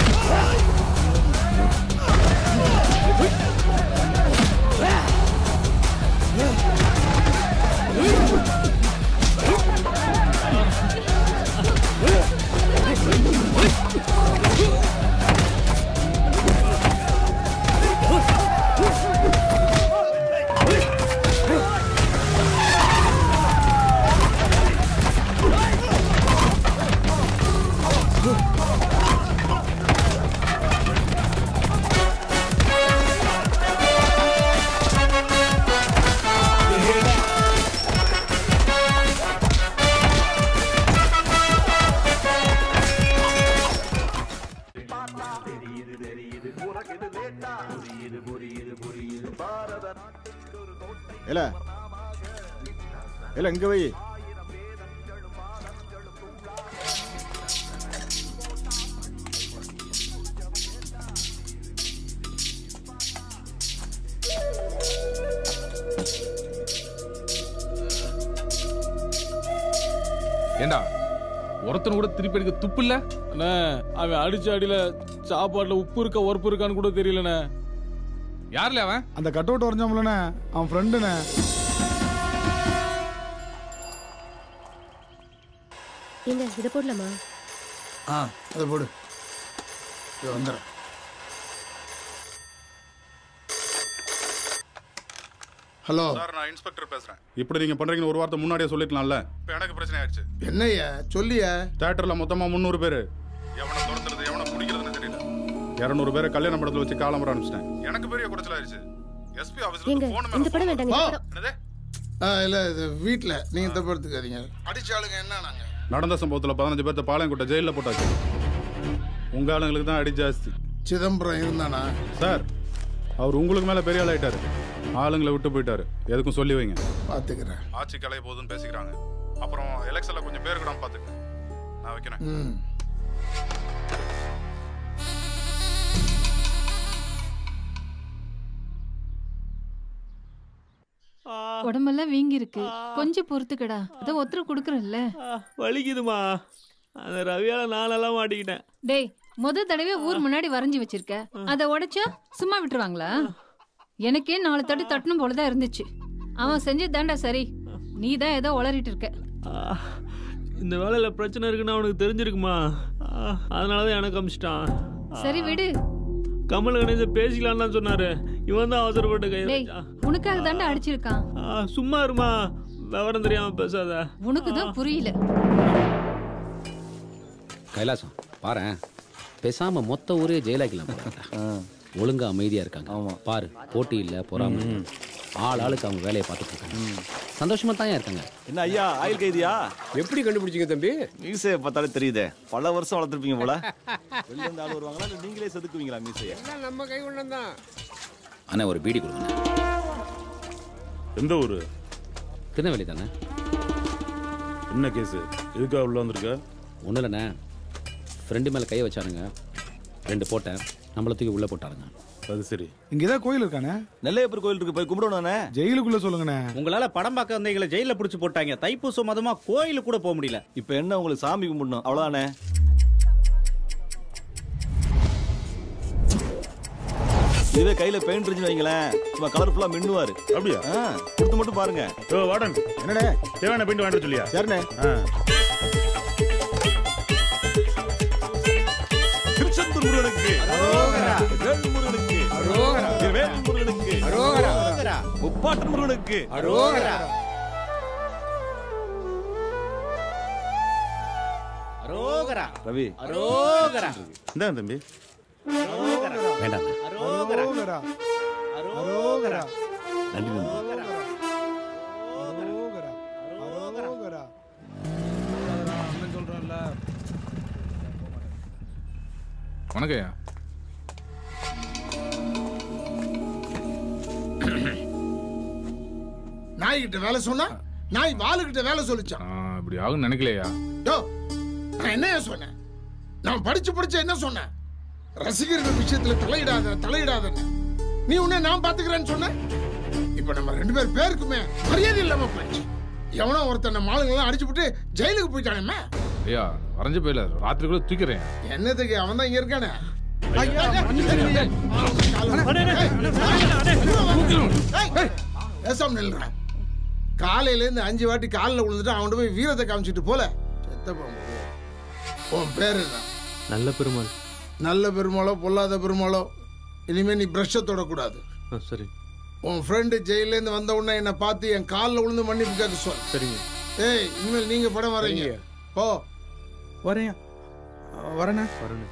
இல்ல இல்ல இங்க வை ஏண்டா ஒருத்தன் கூட திருப்பி எடுக்க துப்பு இல்ல அண்ணே அவன் அடிச்ச அடியில சாப்பாட்டுல உப்பு இருக்கா உரப்பு இருக்கான்னு கூட தெரியலண்ணே யார்ல அவன் அந்த கட் அவுட் வரைஞ்சாம்லண்ணே அவன் ஃப்ரெண்டுண்ணே ஏங்க இதை போடலாமா ஆ அதை போடு இது வந்துடுறேன் ஹலோ சார் நான் இன்ஸ்பெக்டர் பேசுறேன் இப்படி நீங்க பண்றீங்கன்னு ஒரு வார்த்தை முன்னாடியே சொல்லிக்கலாம்ல இப்போ எனக்கு பிரச்சனை ஆயிடுச்சு என்னய்யா சொல்லியா தியேட்டர்ல மொத்தமா முந்நூறு பேர் எவனை துரத்துறது எவனை பிடிக்கிறதுன்னு தெரியல இரநூறு பேரை கல்யாண மண்டபத்தில் வச்சு காலம்பர அனுப்பிச்சிட்டேன் எனக்கு பெரிய குறைச்சல் ஆயிடுச்சு எஸ்பி ஆஃபீஸ்ல ஏங்க போன் இந்த படம் வேண்டாங்க இந்த படம் என்னது ஆ இல்லை இது வீட்டில் நீங்கள் தப்பு எடுத்துக்காதீங்க அடிச்ச ஆளுங்க என்ன நாங்கள் நடந்த சம்பவத்துல பதினஞ்சு பேர்த்த பாளையங்கோட்டை ஜெயிலில் போட்டாச்சு உங்க ஆளுங்களுக்கு தான் அடி ஜாஸ்தி சிதம்பரம் இருந்தானா சார் அவர் உங்களுக்கு மேல பெரிய ஆள் ஆயிட்டாரு ஆளுங்களை விட்டு போயிட்டாரு எதுக்கும் சொல்லி வைங்க பார்த்துக்கிறேன் ஆட்சி கலைய போகுதுன்னு பேசிக்கிறாங்க அப்புறம் எலெக்ஷன்ல கொஞ்சம் பேர் கூட பாத்துக்க நான் வைக்கிறேன் ம் உடம்பெல்லாம் வீங்கி இருக்கு கொஞ்சம் பொறுத்துக்கடா அதை ஒருத்தர் கொடுக்குறேன்ல வலிக்குதுமா அந்த ரவியால நானெல்லாம் மாட்டிக்கிட்டேன் டேய் முத தடவை ஊர் முன்னாடி வரைஞ்சி வச்சிருக்க அதை உடைச்சா சும்மா விட்டுருவாங்களா எனக்கே நாலு தட்டு தட்டணும் போலதான் இருந்துச்சு அவன் செஞ்சது தாண்டா சரி நீ தான் ஏதோ உளறிட்டு இருக்க இந்த வேலையில் பிரச்சனை இருக்குன்னு அவனுக்கு தெரிஞ்சிருக்குமா ஆ, அதனால தான் எனக்கு அமிச்சிட்டான் சரி விடு கமல் கணேச பேசிக்கலாம்னு தான் சொன்னாரு இவன் தான் அவசரப்பட்டு கை டேய் வச்சான். உனக்காக தாண்டா அடிச்சிருக்கான் ஆ, சும்மா இருமா விவரம் தெரியாம பேசாத உனக்கு தான் புரியல கைலாசம் பாரேன் பேசாம மொத்த ஊரே ஜெயிலாக்கலாம் போறாங்க ஒழுங்கா அமைதியா இருக்காங்க பாரு போட்டி இல்ல பொறாம இல்ல. ஆள் ஆளுக்கு அவங்க வேலையை பார்த்துட்டு இருக்காங்க சந்தோஷமா தான் இருக்காங்க என்ன ஐயா ஆயில் கைதியா எப்படி கண்டுபிடிச்சீங்க தம்பி மீசையை பார்த்தாலே தெரியுதே பல வருஷம் வளர்த்துருப்பீங்க போல வெளில இருந்து ஆள் வருவாங்களா இல்ல நீங்களே செதுக்குவீங்களா மீசையை எல்லாம் நம்ம கை தான் அண்ணா ஒரு பீடி கொடுங்க எந்த ஊரு திருநெல்வேலி தானே என்ன கேஸ் எதுக்காக உள்ள வந்திருக்க ஒன்றும் இல்லைண்ணே ஃப்ரெண்டு மேலே கையை வச்சானுங்க ரெண்டு போட்டேன் நம்மள தூக்கி உள்ளே போட்டானுங்க அது சரி இங்கதான் கோயில் இருக்கானே நெல்லையப்பர் கோயில் இருக்கு போய் கும்பிடணும்ண்ணே ஜெயிலுக்குள்ள சொல்லுங்கண்ணே உங்களால படம் பார்க்க வந்தீங்களை ஜெயில புடிச்சு போட்டாங்க தைப்பூசம் மதமா கோயிலுக்கு கூட போக முடியல இப்போ என்ன உங்களுக்கு சாமி கும்பிடணும் அவ்வளவுதானே இதுவே கையில பெயிண்ட் இருந்துச்சு வைங்களேன் சும்மா கலர்ஃபுல்லா மின்னுவாரு அப்படியா ஆ, கொடுத்து மட்டும் பாருங்க ஓ வாடன் என்னடே தேவையான பெயிண்ட் வாங்கிட்டு சொல்லியா சரிண்ணே திருச்செந்தூர் முருகனுக்கு வேல் முருகனுக்கு வேல் முருகனுக்கு முப்பாட்டு முருகனுக்கு அரோகரா ரவி அரோகரா இந்தாங்க தம்பி வேண்டாம் அரோகரா அரோகரா அரோகரா நன்றி நன்றி அரோகரா அரோகரா அண்ணன் சொல்றான்ல வணக்கம்யா நாய்கிட்ட வேலை சொன்னா நாய் வாளுகிட்ட வேலை சொல்லிச்சான் நான் இப்படி ஆகும்னு நினைக்கலையா டோ, நான் என்னையா சொன்னேன் நான் படிச்சு படிச்சு என்ன சொன்னேன் ரசிகர்கள் விஷயத்துல தலையிடாத தலையிடாதன்னு நீ உன்னை நான் பாத்துக்கிறேன்னு சொன்ன இப்ப நம்ம ரெண்டு பேர் பேருக்குமே மரியாதை இல்லாம போயிடுச்சு எவனோ ஒருத்தன் நம்ம ஆளுங்கெல்லாம் அடிச்சு விட்டு ஜெயிலுக்கு போயிட்டானே ஐயா வரைஞ்ச போயில ராத்திரிக்குள்ள தூக்கிறேன் என்னதுக்கு அவன் தான் இங்க இருக்கானே பேசாம நில்றேன் காலையில இருந்து அஞ்சு வாட்டி காலில் விழுந்துட்டு அவன்கிட்ட போய் வீரத்தை காமிச்சிட்டு போல செத்த பாம்பு. உன் பேர் என்ன நல்ல பெருமாள் நல்ல பெருமாளோ பொல்லாத பெருமாளோ இனிமே நீ பிரஷ்ஷை தொடக்கூடாது ஆ, சரி உன் ஃப்ரெண்டு ஜெயிலேருந்து வந்த உடனே என்னை பார்த்து என் காலில் விழுந்து மன்னிப்பு கேட்க சொல் சரிங்க ஏய் இனிமேல் நீங்க படம் வரீங்க போ வரேன் வரேண்ணே வரணும்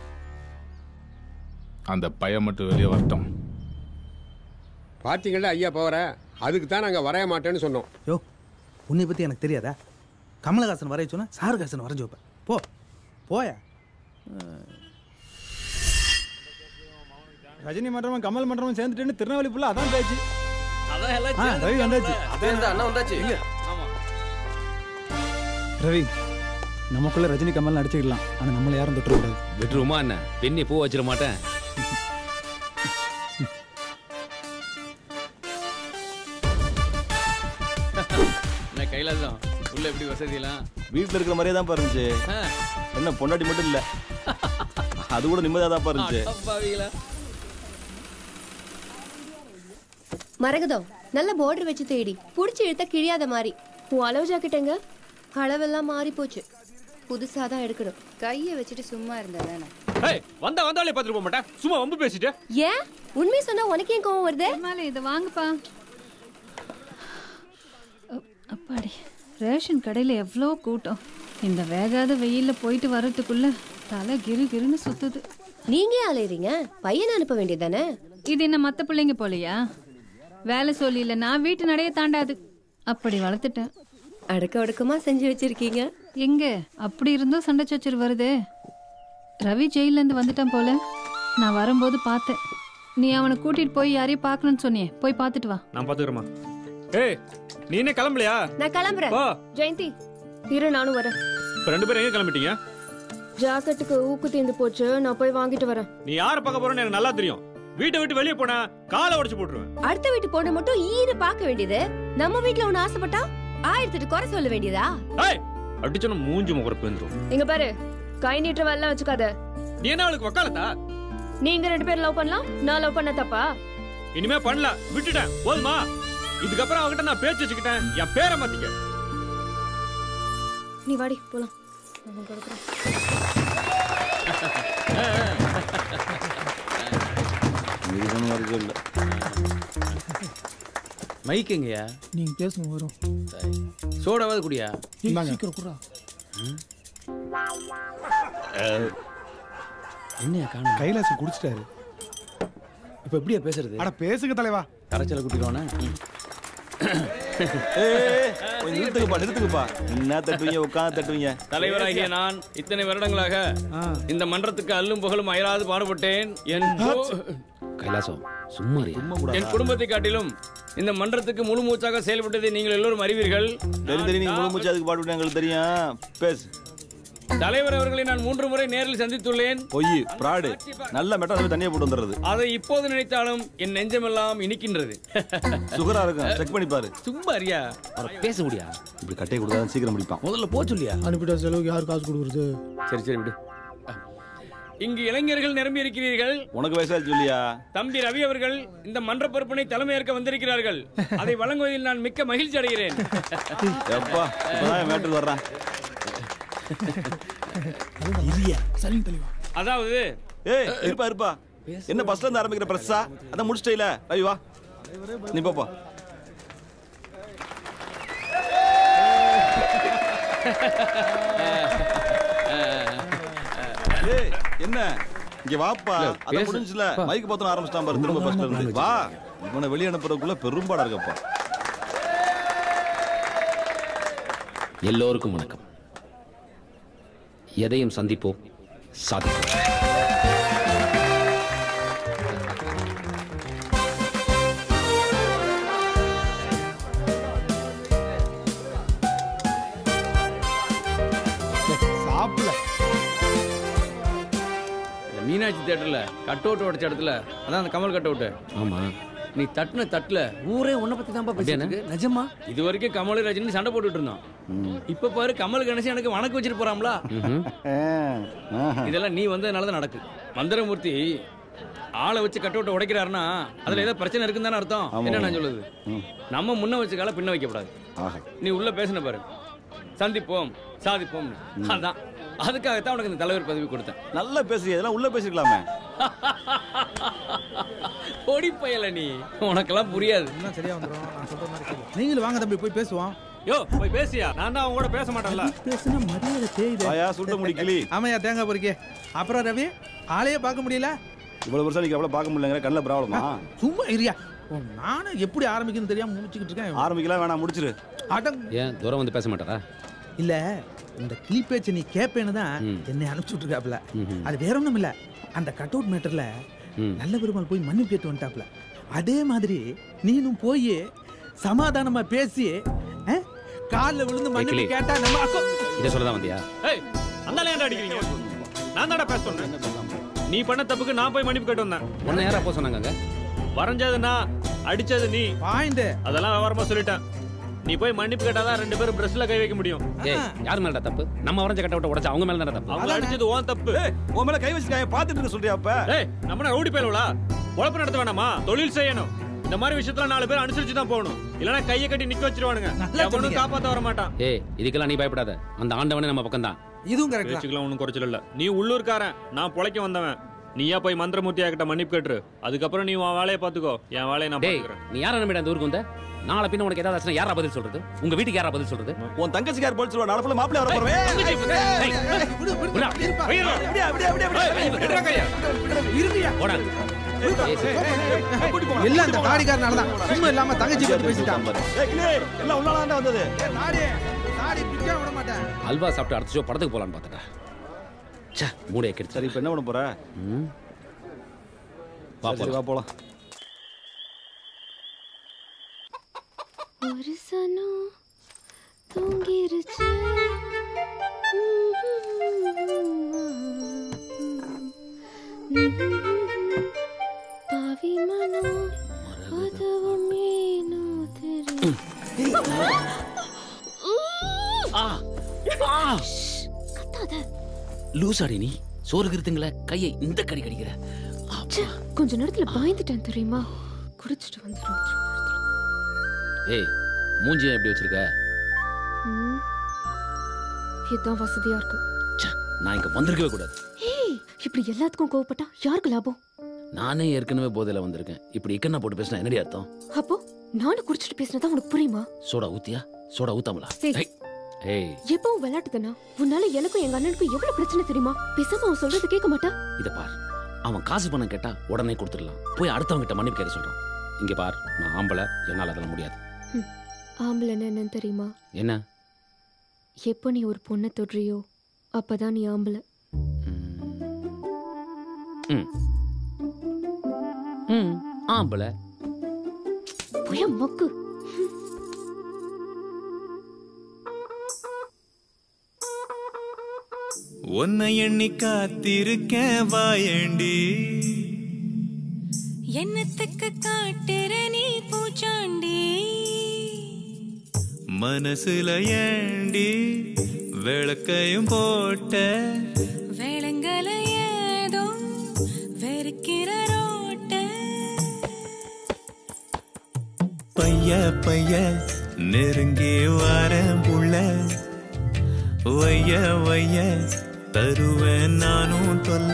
அந்த பையன் மட்டும் வெளியே வரட்டும் பாத்தீங்களா ஐயா போற அதுக்கு தான் நாங்க வரைய மாட்டேன்னு சொன்னோம் யோ உன்னை பத்தி எனக்கு தெரியாதா கமலஹாசன் வரைய சொன்னா சாருஹாசன் வரைஞ்சு வைப்பேன் போ போயா ரஜினி மன்றமும் கமல் மன்றமும் சேர்ந்துட்டு திருநெல்வேலி ஃபுல்லா அதான் பேச்சு அதான் எல்லாம் ஆ, ரவி வந்தாச்சு அதே தான் அண்ணா வந்தாச்சு ரவி நமக்குள்ள ரஜினி கமல் நடிச்சுக்கலாம் ஆனா நம்மள யாரும் தொட்டுறக்கூடாது விட்டுருமா என்ன பெண்ணி பூ வச்சிட மாட்டேன் என்ன கைலாசம் உள்ள எப்படி வசதியெல்லாம் வீட்டுல இருக்கிற மாதிரியே தான் இருந்துச்சு ஆ. என்ன பொண்டாட்டி மட்டும் இல்ல அது கூட நிம்மதியா தான் இருந்துச்சு அடப்பாவிகளா. மரகதம் நல்ல பார்டர் வச்சு தேடி புடிச்சு இழுத்த கிழியாத மாதிரி உன் அளவு ஜாக்கெட்டுங்க அளவெல்லாம் மாறி போச்சு புதுசா தான் எடுக்கணும் கையை வச்சுட்டு சும்மா இருந்தா தானே ஏய் வந்தா வந்தாலே பார்த்துட்டு போக மாட்டேன் சும்மா வம்பு பேசிட்டு ஏன் உண்மை சொன்னா உனக்கு ஏன் கோவம் வருது மேலே இதை வாங்குப்பா அ- அப்பாடி ரேஷன் கடையில் எவ்வளோ கூட்டம் இந்த வேகாத வெயில்ல போயிட்டு வர்றதுக்குள்ள தலை கிரு கிருன்னு சுத்துது நீங்க ஏன் அலையறீங்க பையனை அனுப்ப வேண்டியதானே இது என்ன மத்த பிள்ளைங்க போலையா வேலை சொல்லி இல்ல நான் வீட்டு நடைய தாண்டாது அப்படி வளர்த்துட்டேன் அடக்க ஒடுக்கமா செஞ்சு வச்சிருக்கீங்க எங்க அப்படி இருந்தும் சண்டை சச்சர் வருதே ரவி ஜெயில இருந்து வந்துட்டான் போல நான் வரும்போது பார்த்தேன் நீ அவனை கூட்டிட்டு போய் யாரையும் பார்க்கணும்னு சொன்னியே போய் பார்த்துட்டு வா நான் பாத்துக்கிறேமா ஏய் நீ என்ன கிளம்பலையா நான் கிளம்புறேன் போ. ஜெயந்தி இரு நானும் வரேன் இப்ப ரெண்டு பேரும் எங்க கிளம்பிட்டீங்க ஜாக்கெட்டுக்கு ஊக்கு தீந்து போச்சு நான் போய் வாங்கிட்டு வரேன் நீ யாரை பார்க்க போறேன்னு எனக்கு நல்லா தெரியும் வீட்டை விட்டு வெளியே போனா காலை உடைச்சு போட்டுருவேன் அடுத்த வீட்டு பொண்ணு மட்டும் ஈர பார்க்க வேண்டியது நம்ம வீட்ல ஒண்ணு ஆசைப்பட்டா ஆயிரத்தெட்டு குறை சொல்ல வேண்டியதா ஏய் அடிச்சன மூஞ்சி முகரப்பு வந்துரும் இங்க பாரு கை நீட்டுற வேலை வச்சுக்காத நீ என்ன அவளுக்கு வக்காலத்தா நீங்க ரெண்டு பேரும் லவ் பண்ணலாம் நான் லவ் பண்ண தப்பா இனிமே பண்ணல விட்டுட்டேன் போதுமா இதுக்கப்புறம் அவகிட்ட நான் பேச்சு வச்சுக்கிட்டேன் என் பேரை மாத்திக்க நீ வாடி போலாம் அவன் கொடுக்குறான். இது வரைக்கும் இல்லை மைக் எங்கயா நீங்க பேசுங்க வரும் சோடாவது குடியா ஏய், சீக்கிரம் குடுறா என்னையா காணும் கைலாசம் குடிச்சிட்டாரு இப்ப எப்படியா பேசுறது அட பேசுங்க தலைவா கரைச்சல குட்டிடுவானே ஏய், கொஞ்சம் நிறுத்துக்குப்பா நிறுத்துக்குப்பா என்ன தட்டுவீங்க உட்காந்து தட்டுவீங்க தலைவராகிய நான் இத்தனை வருடங்களாக இந்த மன்றத்துக்கு அல்லும் புகழும் அயராது பாடுபட்டேன் என் போ- கைலாசம் சும்மா இரு. என் குடும்பத்தை காட்டிலும் இந்த மன்றத்துக்கு முழு மூச்சாக செயல்பட்டதை நீங்கள் எல்லோரும் அறிவீர்கள் தெரியும் தெரியும் நீங்க முழு மூச்சு அதுக்கு பாட்டு எங்களுக்கு தெரியும் பேசு தலைவர் அவர்களை நான் மூன்று முறை நேரில் சந்தித்துள்ளேன் பொய் பிராடு நல்ல மெட்டா தண்ணியை போட்டு வந்துடுறது அதை இப்போது நினைத்தாலும் என் நெஞ்சமெல்லாம் இனிக்கின்றது சுகரா இருக்கும் செக் பண்ணி பாரு சும்மா அறியா பேச முடியா இப்படி கட்டையை கொடுத்தா சீக்கிரம் முடிப்பான் முதல்ல போ சொல்லியா அனுப்பிட்ட செலவுக்கு யார் காசு கொடுக்குறது சரி சரி விடு இங்கு இளைஞர்கள் நிரம்பி இருக்கிறீர்கள் உனக்கு வயசாச்சு இல்லையா தம்பி ரவி அவர்கள் இந்த மன்ற பொறுப்பினை தலைமையேற்க வந்திருக்கிறார்கள் அதை வழங்குவதில் நான் மிக்க மகிழ்ச்சி அடைகிறேன் எப்பா இப்பதான் மேட்டுக்கு வர்றேன் சரிங்க தெளிவா அதாவது ஏய் இருப்பா இருப்பா என்ன பஸ்ல இருந்து ஆரம்பிக்கிற பிரஸ்ஸா அதான் முடிச்சிட்டே ரவி வா நீ போப்பா ஏய் என்ன இங்க வாப்பா இல்ல, அத பேசு. முடிஞ்சுல பா. மைக் பத்தன ஆரம்பிச்சிட்டான் பாரு திரும்ப பஸ்ல இருந்து வா இவனை வெளிய அனுப்புறதுக்குள்ள பெரும்பாடா இருக்கப்பா எல்லோருக்கும் வணக்கம் எதையும் சந்திப்போம் சாதிப்போம் சாப்பிடல இந்த மீனாட்சி தியேட்டர்ல கட் அவுட் உடைச்ச இடத்துல அதான் அந்த கமல் கட் அவுட் ஆமா நீ தட்டுன தட்டுல ஊரே உன்னை பத்தி தான் பேசிட்டு நிஜமா இது வரைக்கும் கமல் ரஜினி சண்டை போட்டுட்டு இருந்தோம் இப்ப பாரு கமல் கணேசன் எனக்கு வணக்கம் வச்சிட்டு போறாம்ல இதெல்லாம் நீ வந்ததுனால தான் நடக்கு மந்திரமூர்த்தி ஆளை வச்சு கட் அவுட் உடைக்கிறாருன்னா அதுல ஏதோ பிரச்சனை இருக்குன்னு தானே அர்த்தம் ஆமா. என்ன நான் சொல்லுது நம்ம முன்ன வச்ச கால பின்ன வைக்கப்படாது ஆஹா நீ உள்ள பேசின பாரு சந்திப்போம் சாதிப்போம் அதான் அதுக்காகத்தான் உனக்கு இந்த தலைவர் பதவி கொடுத்தேன் நல்லா பேசுறீங்க இதெல்லாம் உள்ள பேசிருக்கலாமே பொடி பயல நீ உனக்கெல்லாம் புரியாது எல்லாம் சரியா வந்துரும் நான் சொல்ற மாதிரி கேளு. நீங்களும் வாங்க தம்பி போய் பேசுவோம் யோ போய் பேசியா நான் தான் அவங்க கூட பேச மாட்டேன்ல பேசுனா மரியாதை தேயுது வாயா சுருட்ட முடி கிளி ஆமாயா தேங்காய் பொறுக்கே அப்புறம் ரவி ஆளையே பார்க்க முடியல இவ்வளவு வருஷம் நீங்க எவ்வளவு பார்க்க முடியலங்கிற கண்ணில் ப்ராப்ளமா சும்மா இரியா ஓ, நானும் எப்படி ஆரம்பிக்கணும்னு தெரியாம முடிச்சுக்கிட்டு இருக்கேன் ஆரம்பிக்கலாம் வேணாம் முடிச்சிரு அடங் ஏன் தூரம் வந்து பேச மாட்டாரா இல்ல இந்த கிளி பேச்சை நீ கேப்பேன்னு தான் என்னை அனுப்பிச்சு விட்டுருக்காப்ல அது வேற ஒண்ணும் இல்ல அந்த கட் அவுட் மேட்டர்ல நல்ல பெருமாள் போய் மன்னிப்பு கேட்டு வந்துட்டாப்ல அதே மாதிரி நீனும் போய் சமாதானமா பேசி அஹ், கால்ல விழுந்து மன்னிப்பு கிளி. கேட்டா நம்ம அக்கோ இதை சொல்ல தான் வந்தியா ஏய் அந்த ஏன்டா அடிக்கிறீங்க நான் தான்டா பேச சொன்னேன் நீ பண்ண தப்புக்கு நான் போய் மன்னிப்பு கேட்டு வந்தேன் உன்னை யாரா போக சொன்னாங்க அங்க? வரைஞ்சது நான் அடிச்சது நீ பாயிண்ட் அதெல்லாம் விவரமா சொல்லிட்டேன் நீ போய் மன்னிப்பு கேட்டாதான் ரெண்டு பேரும் பிரஸ்ல கை வைக்க முடியும் ஏய் யார் மேலடா தப்பு நம்ம வரைஞ்ச கட்ட விட்ட உடைச்சா அவங்க மேல தானே தப்பு அவங்க அடிச்சது ஓன் தப்பு உன் மேல கை வச்சிருக்காங்க பாத்துட்டு இருக்க சொல்றியா அப்ப ஏய் நம்ம ரவுடி பேருவலா உழப்பு நடத்த வேணாமா தொழில் செய்யணும் இந்த மாதிரி விஷயத்துல நாலு பேர் அனுசரிச்சு தான் போகணும் இல்லனா கையை கட்டி நிக்க வச்சிருவானுங்க எவனும் சொன்னீங்க. காப்பாத்த வர மாட்டான் ஏய் இதுக்கெல்லாம் நீ பயப்படாத அந்த ஆண்டவனே நம்ம பக்கம் தான் இதுவும் கரெக்ட் பேச்சுக்கெல்லாம் ஒன்றும் குறைச்சல் இல்ல நீ உள்ளூர்காரன் நான் பொழைக்க வந்தவன் நீயா போய் மந்திரமூர்த்தி கிட்ட மன்னிப்பு கேட்டுரு அதுக்கப்புறம் நீ உன் வேலையை பாத்துக்கோ என் வேலையை நான் டேய் பாத்துக்கிறேன் நீ யாரா நம்பிட அந்த ஊருக்கு வந்த நாளை பின்ன உனக்கு ஏதாவது ஆச்சுன்னா யாரா பதில் சொல்றது உங்க வீட்டுக்கு யாரா பதில் சொல்றது உன் தங்கச்சிக்கார் போல் சொல்லுவா நாளை ஃபுல்லா மாப்பிள்ளை வர போறவே எல்லாம் இந்த தாடிக்காரனால தான் சும்மா இல்லாம தங்கச்சி பத்தி பேசிட்டான் ஏய் கிளி எல்லாம் உள்ளால வந்தது தாடி தாடி பிக்க விட மாட்டேன் அல்வா சாப்பிட்டு அடுத்த ஷோ படத்துக்கு போலான்னு பார்த்தடா ச்சே மூடைய கெடுத்து சரி இப்போ என்ன பண்ண போற ம் வா சரி, வா போலாம் ஒரு சனம் தூங்கிருச்சு பாவி மனம் அதுவும் ஏனோ தெரியும் ஆ ஆ கத்தாத லூசாடி நீ சோறு கிருத்துங்கள கையை இந்த கடி கடிக்கிற ச்சே, கொஞ்ச நேரத்துல பயந்துட்டேன் தெரியுமா குடிச்சிட்டு வந்துடும் ஏய் மூஞ்சியை எப்படி வச்சிருக்க ம். இதுதான் வசதியா இருக்கு நான் இங்க வந்திருக்கவே கூடாது ஏய் இப்படி எல்லாத்துக்கும் கோவப்பட்டா யாருக்கு லாபம் நானே ஏற்கனவே போதையில வந்திருக்கேன் இப்படி இக்கண்ணா போட்டு பேசினா என்னடி அர்த்தம் அப்போ நானும் குடிச்சிட்டு பேசினதா உனக்கு புரியுமா சோடா ஊத்தியா சோடா ஊத்தாமலா ஏய். ஏய். ஏய் எப்பவும் விளையாட்டு தானா உன்னால எனக்கும் எங்க அண்ணனுக்கும் எவ்வளவு பிரச்சனை தெரியுமா பேசாம அவன் சொல்றது கேட்க மாட்டா இத பார் அவன் காசு பணம் கேட்டா உடனே கொடுத்துடலாம் போய் அடுத்தவங்க கிட்ட மன்னிப்பு கேட்க சொல்றான் இங்க பார் நான் ஆம்பளை என்னால அதெல்லாம் முடியாது ஆம்பளைன்னு என்னன்னு தெரியுமா என்ன எப்போ நீ ஒரு பொண்ணை தொடுறியோ அப்பதான் நீ ஆம்பளை ம் ம் ஆம்பளை புய மொக்கு உன்னை எண்ணி காத்திருக்கேன் வாயண்டி என்னத்துக்கு காட்டுற நீ பூச்சாண்டி மனசுல ஏண்டி விளக்கையும் போட்ட வேளங்கல ஏதோ வெறுக்கிற ரோட்ட பைய பைய நெருங்கி வரேன் புள்ள வைய வைய தருவேன் நானும் தொல்ல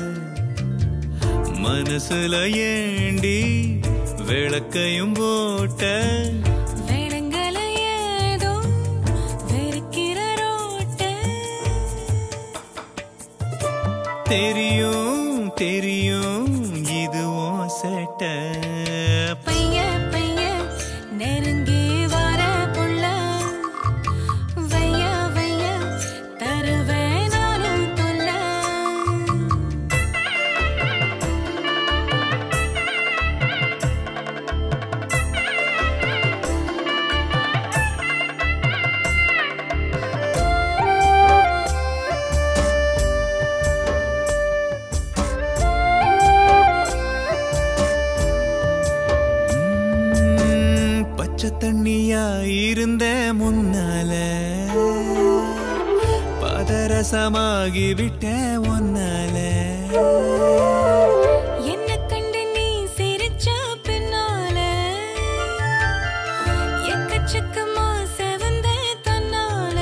மனசுல ஏண்டி விளக்கையும் போட்ட வேளங்கல ஏதோ வெறுக்கிற ரோட்ட தெரியும் தெரியும் இதுவும் செட்ட பைய பைய நெருங்கி வர புள்ள வைய வைய தருவேன் நானும் தொல்ல ம், பச்சை தண்ணியா இருந்த முன்னால பதரசமாகி விட்ட ஒன்னால என்ன கண்டு நீ சிரிச்ச பின்னால எக்கச்சக்கமா செவந்த தன்னால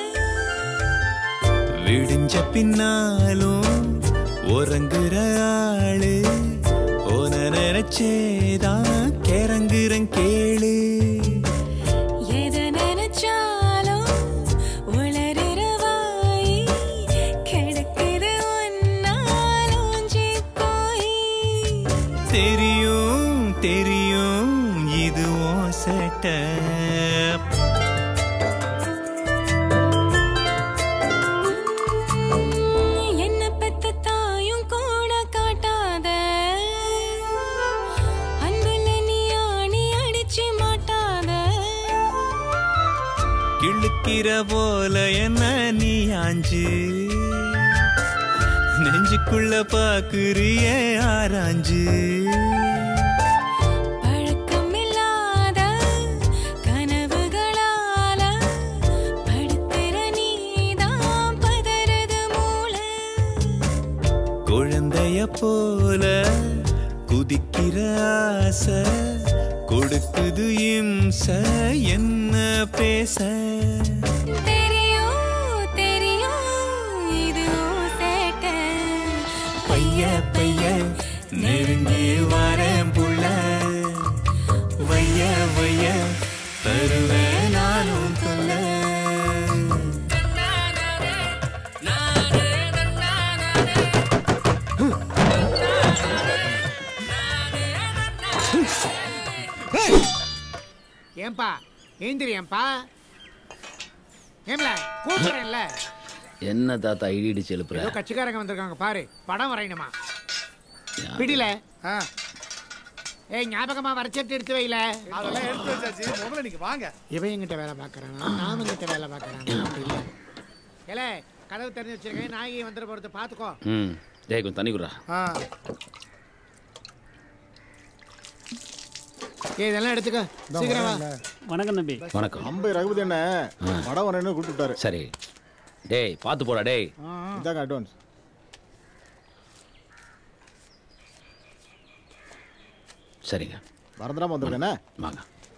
விடிஞ்ச பின்னாலும் உறங்குற ஆளு உன நினைச்சேதான் கிறங்குறன் கேளு எத நினைச்சாலும் உளறுற வாய் கிடக்குது ஒன்னாலோஞ்சி போய் தெரியும் தெரியும் இதுவும் செட்ட என்ன பெத்த தாயும் கூட காட்டாத அன்புல நீ ஆணி அடிச்சு மாட்டாத கிழுக்கிற போல என்ன நீ ஆஞ்சு நெஞ்சுக்குள்ள பாக்குறிய ஆராஞ்சு பழக்கமில்லாத கனவுகளால படுத்துற நீதான் பதறது மூளை குழந்தைய போல குதிக்கிற ஆசை கொடுக்குது இம்ச என்ன பேச தெரியும் தெரியும் இது சேட்ட பைய பைய நெருங்கி வரேன் புள்ள வைய வைய தருவேன் நானும் தொல்ல ஏன்பா ஏந்திரியேன்பா ஏம்ல கூப்பிடுறேன்ல என்ன தாத்தா இடி இடிச்சு எழுப்புற ஏதோ கட்சிக்காரங்க வந்திருக்காங்க பாரு படம் வரையணுமா பிடில ஆ ஏய் ஞாபகமா வரைச்சிட்டு எடுத்து வைல அதெல்லாம் எடுத்து வச்சாச்சு முதல்ல நீங்க வாங்க இவன் எங்கிட்ட வேலை பார்க்கறானா நான் எங்கிட்ட வேலை பார்க்கறானா அப்படி இல்ல ஏலே கதவு திறந்து வச்சிருக்கேன் நாயகி வந்துட போறது பாத்துக்கோ ம் டேய் கொஞ்சம் தண்ணி குடுறா ஆ ஏய் இதெல்லாம் எடுத்துக்க சீக்கிரம் வா வணக்கம் தம்பி வணக்கம் அம்பை ரகுபதி என்ன படம் வரேன்னு கூப்பிட்டு விட்டாரு சரி டேய் பார்த்து போடா டேய் இதாங்க அட்வான்ஸ் சரிங்க மறந்துடாம வந்துருக்கேண்ணே வாங்க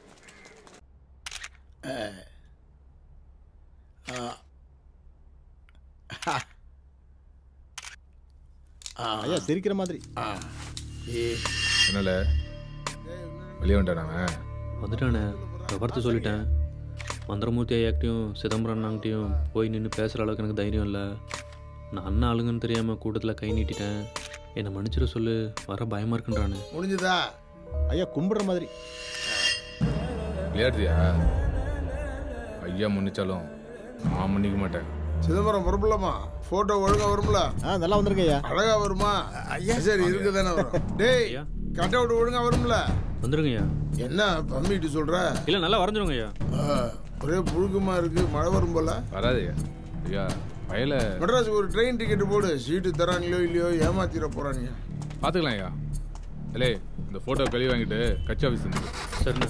ஐயா சிரிக்கிற மாதிரி என்னல வெளியே வந்துட்டானாங்க வந்துட்டானே விவரத்தை சொல்லிட்டேன் மந்திரமூர்த்தி ஐயாக்கிட்டையும் சிதம்பரம் அண்ணாங்கிட்டையும் போய் நின்று பேசுகிற அளவுக்கு எனக்கு தைரியம் இல்லை நான் அண்ணன் ஆளுங்கன்னு தெரியாமல் கூட்டத்தில் கை நீட்டிட்டேன் என்னை மன்னிச்சிட சொல்லு வர பயமாக இருக்குன்றானு முடிஞ்சுதா ஐயா கும்பிடுற மாதிரி விளையாடுறியா ஐயா முன்னிச்சாலும் நான் மன்னிக்க மாட்டேன் சிதம்பரம் வரப்படலாமா போட்டோ ஒழுங்கா வரும்ல ஆ நல்லா வந்திருக்க ஐயா அழகா வருமா ஐயா சரி இருக்கு தானே வரும் டேய் கட் அவுட் ஒழுங்கா வரும்ல வந்துருங்க ஐயா என்ன பம்மிட்டு சொல்ற இல்லை நல்லா வரைஞ்சிருங்க ஐயா ஆ, ஒரே புழுக்கமா இருக்கு மழை வரும் போல வராது ஐயா ஐயா வயல மெட்ராஸுக்கு ஒரு ட்ரெயின் டிக்கெட் போடு சீட்டு தராங்களோ இல்லையோ ஏமாத்திர போறாங்க பார்த்துக்கலாம் ஐயா இல்லே இந்த ஃபோட்டோ கழுவி வாங்கிட்டு கட்சி ஆஃபீஸ் இருந்து சரிண்ணா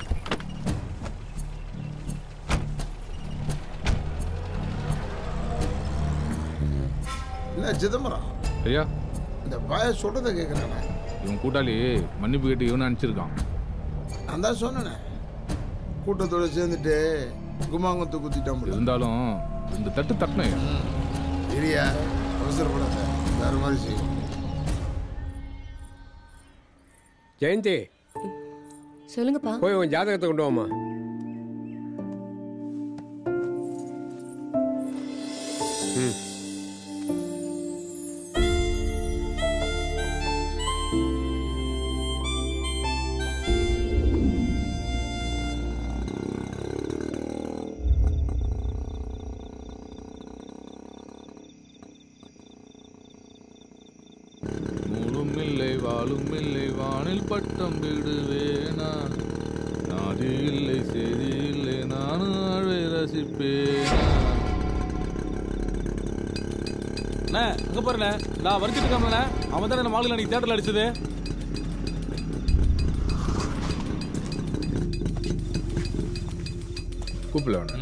என்ன சிதம்பரம் ஐயா இந்த பாய சொல்றத கேட்கறானே இவன் கூட்டாளி மன்னிப்பு கேட்டு இவனை அனுப்பிச்சிருக்கான் நான் தான் சொன்னேனே கூட்டத்தோட சேர்ந்துட்டு குமாங்கத்தை குத்திட்டான் போல. இருந்தாலும் இந்த தட்டு தட்டணும் ஐயா இரியா அவசரப்படாத வேற மாதிரி செய்யும் ஜெயந்தி சொல்லுங்கப்பா போய் உன் ஜாதகத்தை கொண்டு வாமா ம் நூலும் இல்லை வாழும் இல்லை வானில் பட்டம் விடுவேனா நாதி இல்லை செய்தி இல்லை நானும் ஆழ்வை ரசிப்பேனா அண்ணே அங்க பாருண்ணே நான் வரைச்சிட்டு இருக்கோம்ல அவன் தானே நம்ம ஆளுங்களை நீ தேட்டர்ல அடிச்சது கூப்பிடல அவனை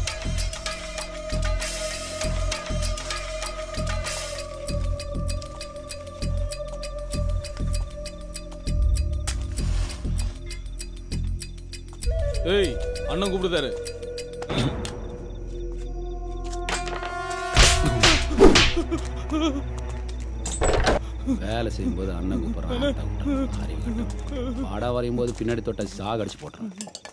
ஏய் அண்ணன் கூப்பிடுதாரு வேலை செய்யும்போது அண்ணன் கூப்பிட்றான் ஆட்டம் விட்டுறான், ஆரி விட்டுறான். பாடா வரையும் போது பின்னாடி தொட்ட சாக அடிச்சு போட்டுறான்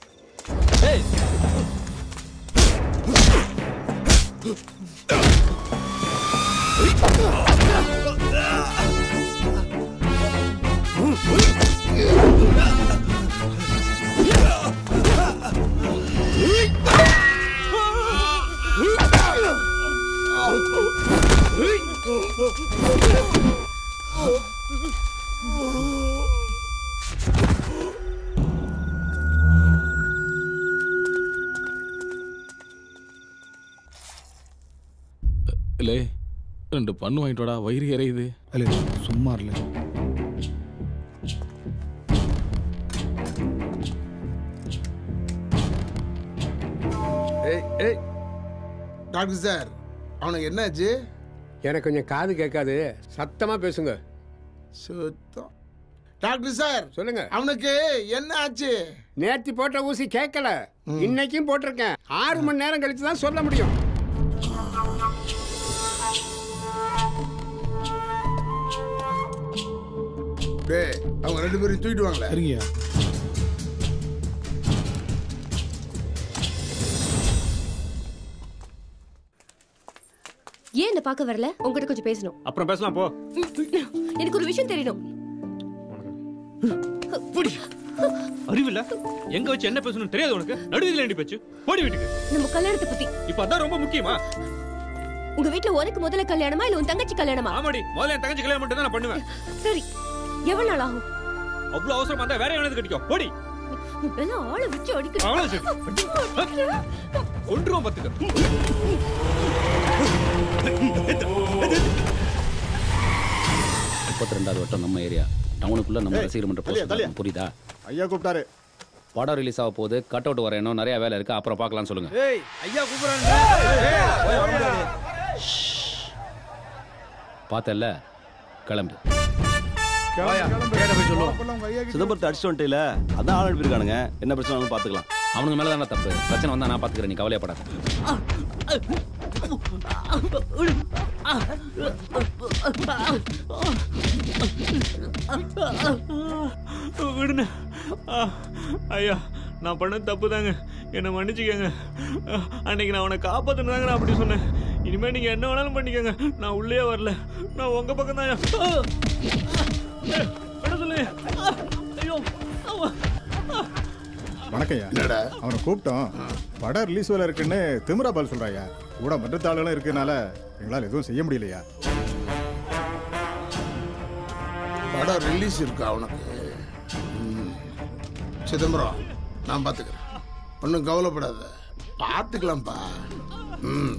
இல்லை ரெண்டு பண்ணு வாங்கிட்டு வாடா வயிறு எறையுது இல்லை சும்மா இல்லை ஏய் ஏய் டாக்டர் சார் அவனுக்கு என்னாச்சு எனக்கு கொஞ்சம் காது கேட்காது சத்தமா பேசுங்க சுத்தம் டாக்டர் சார் சொல்லுங்க அவனுக்கு என்ன ஆச்சு நேத்தி போட்ட ஊசி கேட்கல இன்னைக்கும் போட்டிருக்கேன் ஆறு மணி நேரம் கழிச்சு தான் சொல்ல முடியும் டேய் அவங்க ரெண்டு பேரும் தூக்கிட்டு வாங்களே சரிங்கய்யா ஏன் என்ன பார்க்க வரல உங்ககிட்ட கொஞ்சம் பேசணும் அப்புறம் பேசலாம் போ எனக்கு ஒரு விஷயம் தெரியணும் அறிவில்ல எங்க வச்சு என்ன பேசணும்னு தெரியாது உனக்கு நடுவில் ஏண்டி பேச்சு போடி வீட்டுக்கு நம்ம கல்யாணத்தை பத்தி இப்ப அதான் ரொம்ப முக்கியமா உங்க வீட்ல உனக்கு முதல்ல கல்யாணமா இல்ல உன் தங்கச்சி கல்யாணமா ஆமாடி முதல்ல என் தங்கச்சி கல்யாணம் மட்டும் தான் நான் பண்ணுவேன் சரி எவ்வளவு நாள் ஆகும் அவ்வளவு அவசரமா இருந்தா வேற எவனாவது கட்டிக்கோ போடி இப்பெல்லாம் ஆளை வச்சு அவ்வளவு சரி. அடிக்க கொன்றுவோம் பத்துக்க முப்பத்தி ரெண்டாவது வட்டம் நம்ம ஏரியா டவுனுக்குள்ள நம்ம ஏய், ரசிகர் மன்ற தள்ளியா, தள்ளியா. போஸ்ட் புரியுதா ஐயா கூப்பிட்டாரு படம் ரிலீஸ் ஆக போகுது கட் அவுட் வர இன்னும் நிறைய வேலை இருக்கு அப்புறம் பார்க்கலாம் சொல்லுங்க ஏய் ஐயா கூப்பிடுறாங்க பார்த்தல்ல கிளம்பு சிதம்பரத்தை அடிச்சு வந்துட்டேல அதான் ஆள் அனுப்பியிருக்கானுங்க என்ன பிரச்சனை பாத்துக்கலாம் அவனுக்கு மேல தானே தப்பு பிரச்சனை வந்தா நான் பாத்துக்கிறேன் நீ கவலையப்படாத விடுண்ணே ஆ, ஐயா நான் பண்ண தப்பு தாங்க என்னை மன்னிச்சுக்கங்க அன்னைக்கு நான் அவனை காப்பாத்துனாங்க நான் அப்படி சொன்னேன் இனிமே நீங்க என்ன வேணாலும் பண்ணிக்கங்க நான் உள்ளே வரல நான் உங்க பக்கம் தான் விட சொல்லுங்க ஆ, ஐயோ ஆமா. வணக்கம்யா என்னடா அவனை கூப்பிட்டோம் படம் ரிலீஸ் வேலை இருக்குன்னு திமிரா பால் சொல்றாயா கூட மற்ற ஆளுகளும் இருக்கனால எங்களால் எதுவும் செய்ய முடியலையா படம் ரிலீஸ் இருக்கா அவனுக்கு ம். சிதம்பரம் நான் பார்த்துக்கிறேன் ஒன்றும் கவலைப்படாத பார்த்துக்கலாம்ப்பா ம்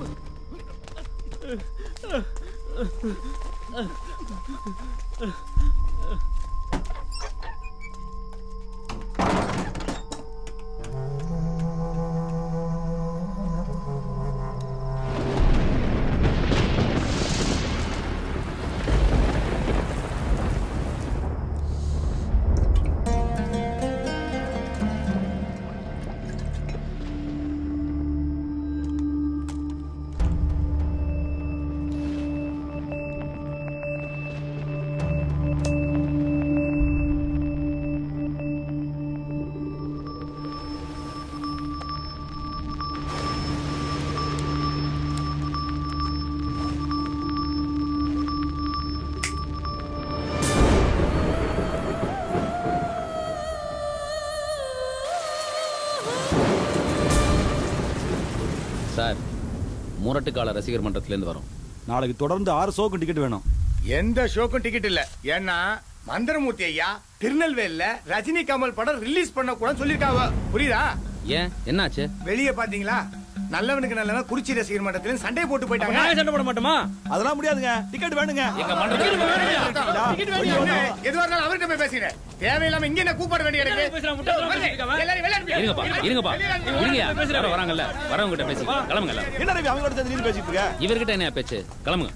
சார் முரட்டுக்கால ரசிகர் மன்றத்திலேருந்து வரோம் நாளைக்கு தொடர்ந்து ஆறு ஷோக்கு டிக்கெட் வேணும் எந்த ஷோக்கும் டிக்கெட் இல்ல ஏன்னா மந்திரமூர்த்தி ஐயா திருநெல்வேலில ரஜினி கமல் படம் ரிலீஸ் பண்ண கூட சொல்லிருக்காவ புரியுதா ஏன் என்னாச்சு வெளியே பாத்தீங்களா நல்லவனுக்கு நல்லவன் குறிச்சி ரசிகர் மன்றத்துல சண்டை போட்டு போயிட்டாங்க நானே சண்டை போட மாட்டோமா அதெல்லாம் முடியாதுங்க டிக்கெட் வேணுங்க டிக்கெட் வேணுங்க. எதுவா இருந்தாலும் அவர்கிட்ட போய் பேசுகிறேன் தேவையில்லாம இங்க என்ன கூப்பிட வேண்டிய இருக்கு எல்லாரும் வெளியே அனுப்பி. இருங்கப்பா இருங்கப்பா இருங்க யாரோ வராங்கல்ல வரவங்க கிட்ட பேசி கிளம்புங்கல்ல என்ன ரவி அவங்களோட சேர்ந்து நீங்க பேசிட்டு இருக்க இவர்கிட்ட என்ன பேச்சு கிளம்புங்க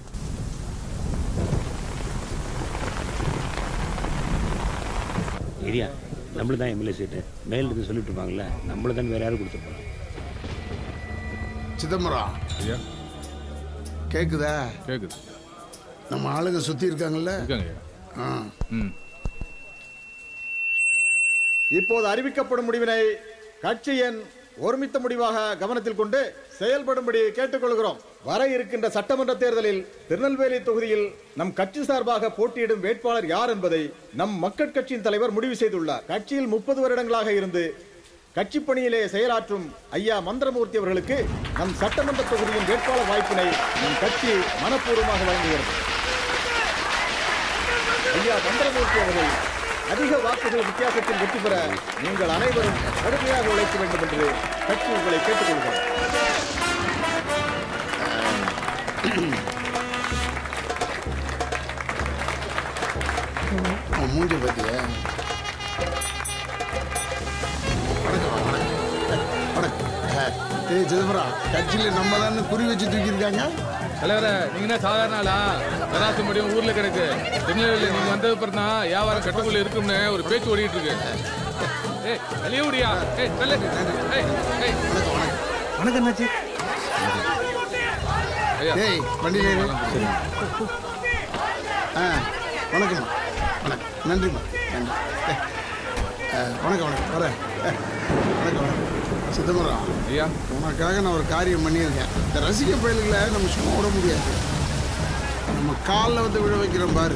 ஏரியா நம்மளு தான் எம்எல்ஏ சீட்டு மேல இருந்து சொல்லிட்டு இருப்பாங்கல்ல நம்மள தான் வேற யாரும் கொடுத்துருப்பாங்க சிதம்பரம் ஐயா கேக்குதா கேக்குது நம்ம ஆளுங்க சுத்தி இருக்காங்கல்ல இருக்காங்க ஐயா ஆ ம் இப்போது அறிவிக்கப்படும் முடிவினை கட்சியின் ஒருமித்த முடிவாக கவனத்தில் கொண்டு செயல்படும்படி கேட்டுக்கொள்கிறோம் வர இருக்கின்ற சட்டமன்ற தேர்தலில் திருநெல்வேலி தொகுதியில் நம் கட்சி சார்பாக போட்டியிடும் வேட்பாளர் யார் என்பதை நம் மக்கள் கட்சியின் தலைவர் முடிவு செய்துள்ளார் கட்சியில் முப்பது வருடங்களாக இருந்து கட்சி பணியிலே செயலாற்றும் ஐயா மந்திரமூர்த்தி அவர்களுக்கு நம் சட்டமன்ற தொகுதியின் வேட்பாளர் வாய்ப்பினை நம் கட்சி மனப்பூர்வமாக வழங்குகிறது ஐயா மந்திரமூர்த்தி அவர்கள் அதிக வாக்குகள் வித்தியாசத்தில் வெற்றி பெற நீங்கள் அனைவரும் கடுமையாக உழைக்க வேண்டும் என்று கட்சி உங்களை கேட்டுக்கொள்கிறோம் அவன் மூஞ்ச பார்த்தியா வணக்கம் வணக்கம் வணக்கம் ஏய் சிதம்பரம் கட்சியில் நம்ம தான் குறி வச்சு தூக்கியிருக்காங்க தலைவர நீங்க என்ன சாதாரண ஆளா கராசு முடியும் ஊர்ல கிடக்கு திருநெல்வேலி நீங்க வந்தது அப்புறம் தான் வியாபாரம் கட்டுக்குள்ள இருக்கும்னு ஒரு பேச்சு ஓடிட்டு இருக்கு ஏய் வெளியே ஓடியா ஏய் தள்ளு ஏய் ஏய் வணக்கம் அண்ணாச்சி ஏய் வண்டியில் ஏறு. ஆ வணக்கம் வணக்கம் நன்றிம்மா நன்றி ஏய், ஆ, வணக்கம் வணக்கம் வரேன் ஏய், வணக்கம் வணக்கம் சிதம்பரம் ஐயா உனக்காக நான் ஒரு காரியம் பண்ணியிருக்கேன் இந்த ரசிக பயல்களை நம்ம சும்மா விட முடியாது நம்ம காலில் வந்து விழ வைக்கிறோம் பாரு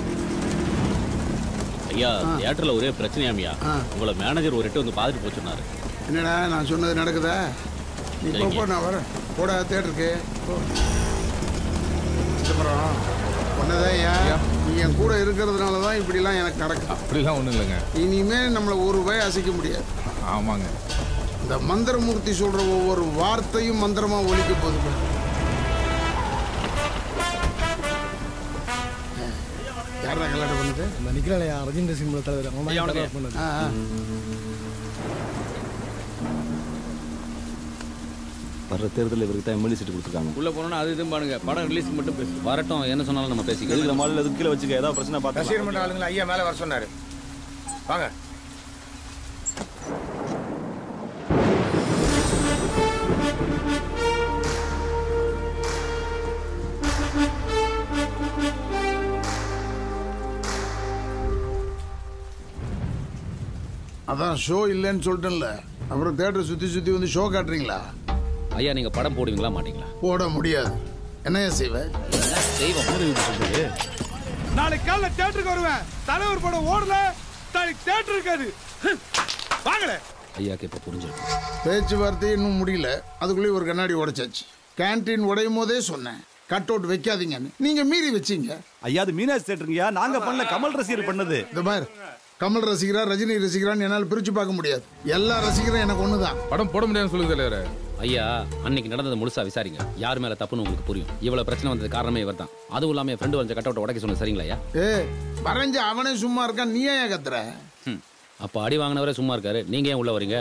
ஐயா தியேட்டர்ல ஒரே பிரச்சனையாமியா உங்களை மேனேஜர் ஒரு எட்டு வந்து பார்த்துட்டு போச்சுனாரு என்னடா நான் சொன்னது நடக்குதா நீ போ, சரிங்க. போ நான் வரேன் போட தேட்டருக்கு போ சிதம்பரம் ஒன்னதான் ஏன் நீ என் கூட இருக்கிறதுனால தான் இப்படிலாம் எனக்கு நடக்குது அப்படிலாம் ஒண்ணும் இல்லைங்க இனிமே நம்மளை ஒரு ரூபாய் அசைக்க முடியாது ஆமாங்க இந்த மந்திரமூர்த்தி சொல்ற ஒவ்வொரு வார்த்தையும் மந்திரமா ஒலிக்க போகுது பாரு. யாரா கல்யாணம் பண்ணது இந்த நிக்கலையா ரஜினி சிம்ம தலைவர் அவன் தான் கல்யாணம் பண்ணது. ஆ, ஆ. வர்ற தேர்தலில் இவருக்கு தான் எம்எல்ஏ சீட் கொடுத்துருக்காங்க உள்ள போனோம்னா அது இதுவும் பாருங்க படம் ரிலீஸ்க்கு மட்டும் பேசு வரட்டும் என்ன சொன்னாலும் நம்ம எதுக்கு பேசிக்கலாம் நம்ம ஆளுல எதுக்கு கீழே வச்சுக்க ஏதாவது பிரச்சனை பார்த்து ரசிகர் மன்ற ஆளுங்களை ஐயா மேல வர சொன்னாரு வாங்க அதான் ஷோ இல்லைன்னு சொல்லிட்டேன்ல அப்புறம் தேட்டரை சுற்றி சுற்றி வந்து ஷோ காட்டுறீங்களா ஐயா நீங்க படம் போடுவீங்களா மாட்டீங்களா போட முடியாது என்னையா செய்வேன் செய்வோம் நாளைக்கு காலைல தியேட்டருக்கு வருவேன் தலைவர் படம் ஓடல நாளைக்கு தியேட்டர் இருக்காது வாங்களே ஐயாக்கு இப்ப புரிஞ்சிருக்கும் பேச்சுவார்த்தை இன்னும் முடியல அதுக்குள்ளேயே ஒரு கண்ணாடி உடைச்சாச்சு கேன்டீன் உடையும் போதே சொன்னேன் கட் அவுட் வைக்காதீங்கன்னு நீங்க மீறி வச்சீங்க ஐயா அது மீனாட்சி தேட்டருங்கய்யா நாங்க பண்ணல கமல் ரசிகர் பண்ணது இந்த பார் கமல் ரசிகரா ரஜினி ரசிகரான்னு என்னால் பிரிச்சு பார்க்க முடியாது எல்லா ரசிகரும் எனக்கு ஒண்ணுதான் படம் போட முடியாதுன்னு சொல்லுங்க தலைவரே ஐயா அன்னைக்கு நடந்தது முழுசா விசாரிங்க யார் மேல தப்புன்னு உங்களுக்கு புரியும் இவ்வளவு பிரச்சனை வந்தது காரணமே இவர் தான் அதுவும் இல்லாம என் ஃப்ரெண்டு வந்த கட் அவுட் உடைக்க சொன்னது சரிங்களா ஐயா ஏ வரைஞ்ச அவனே சும்மா இருக்கான் நீ ஏன் கத்துற ம். அப்ப அடி வாங்கினவரே சும்மா இருக்காரு நீங்க ஏன் உள்ள வரீங்க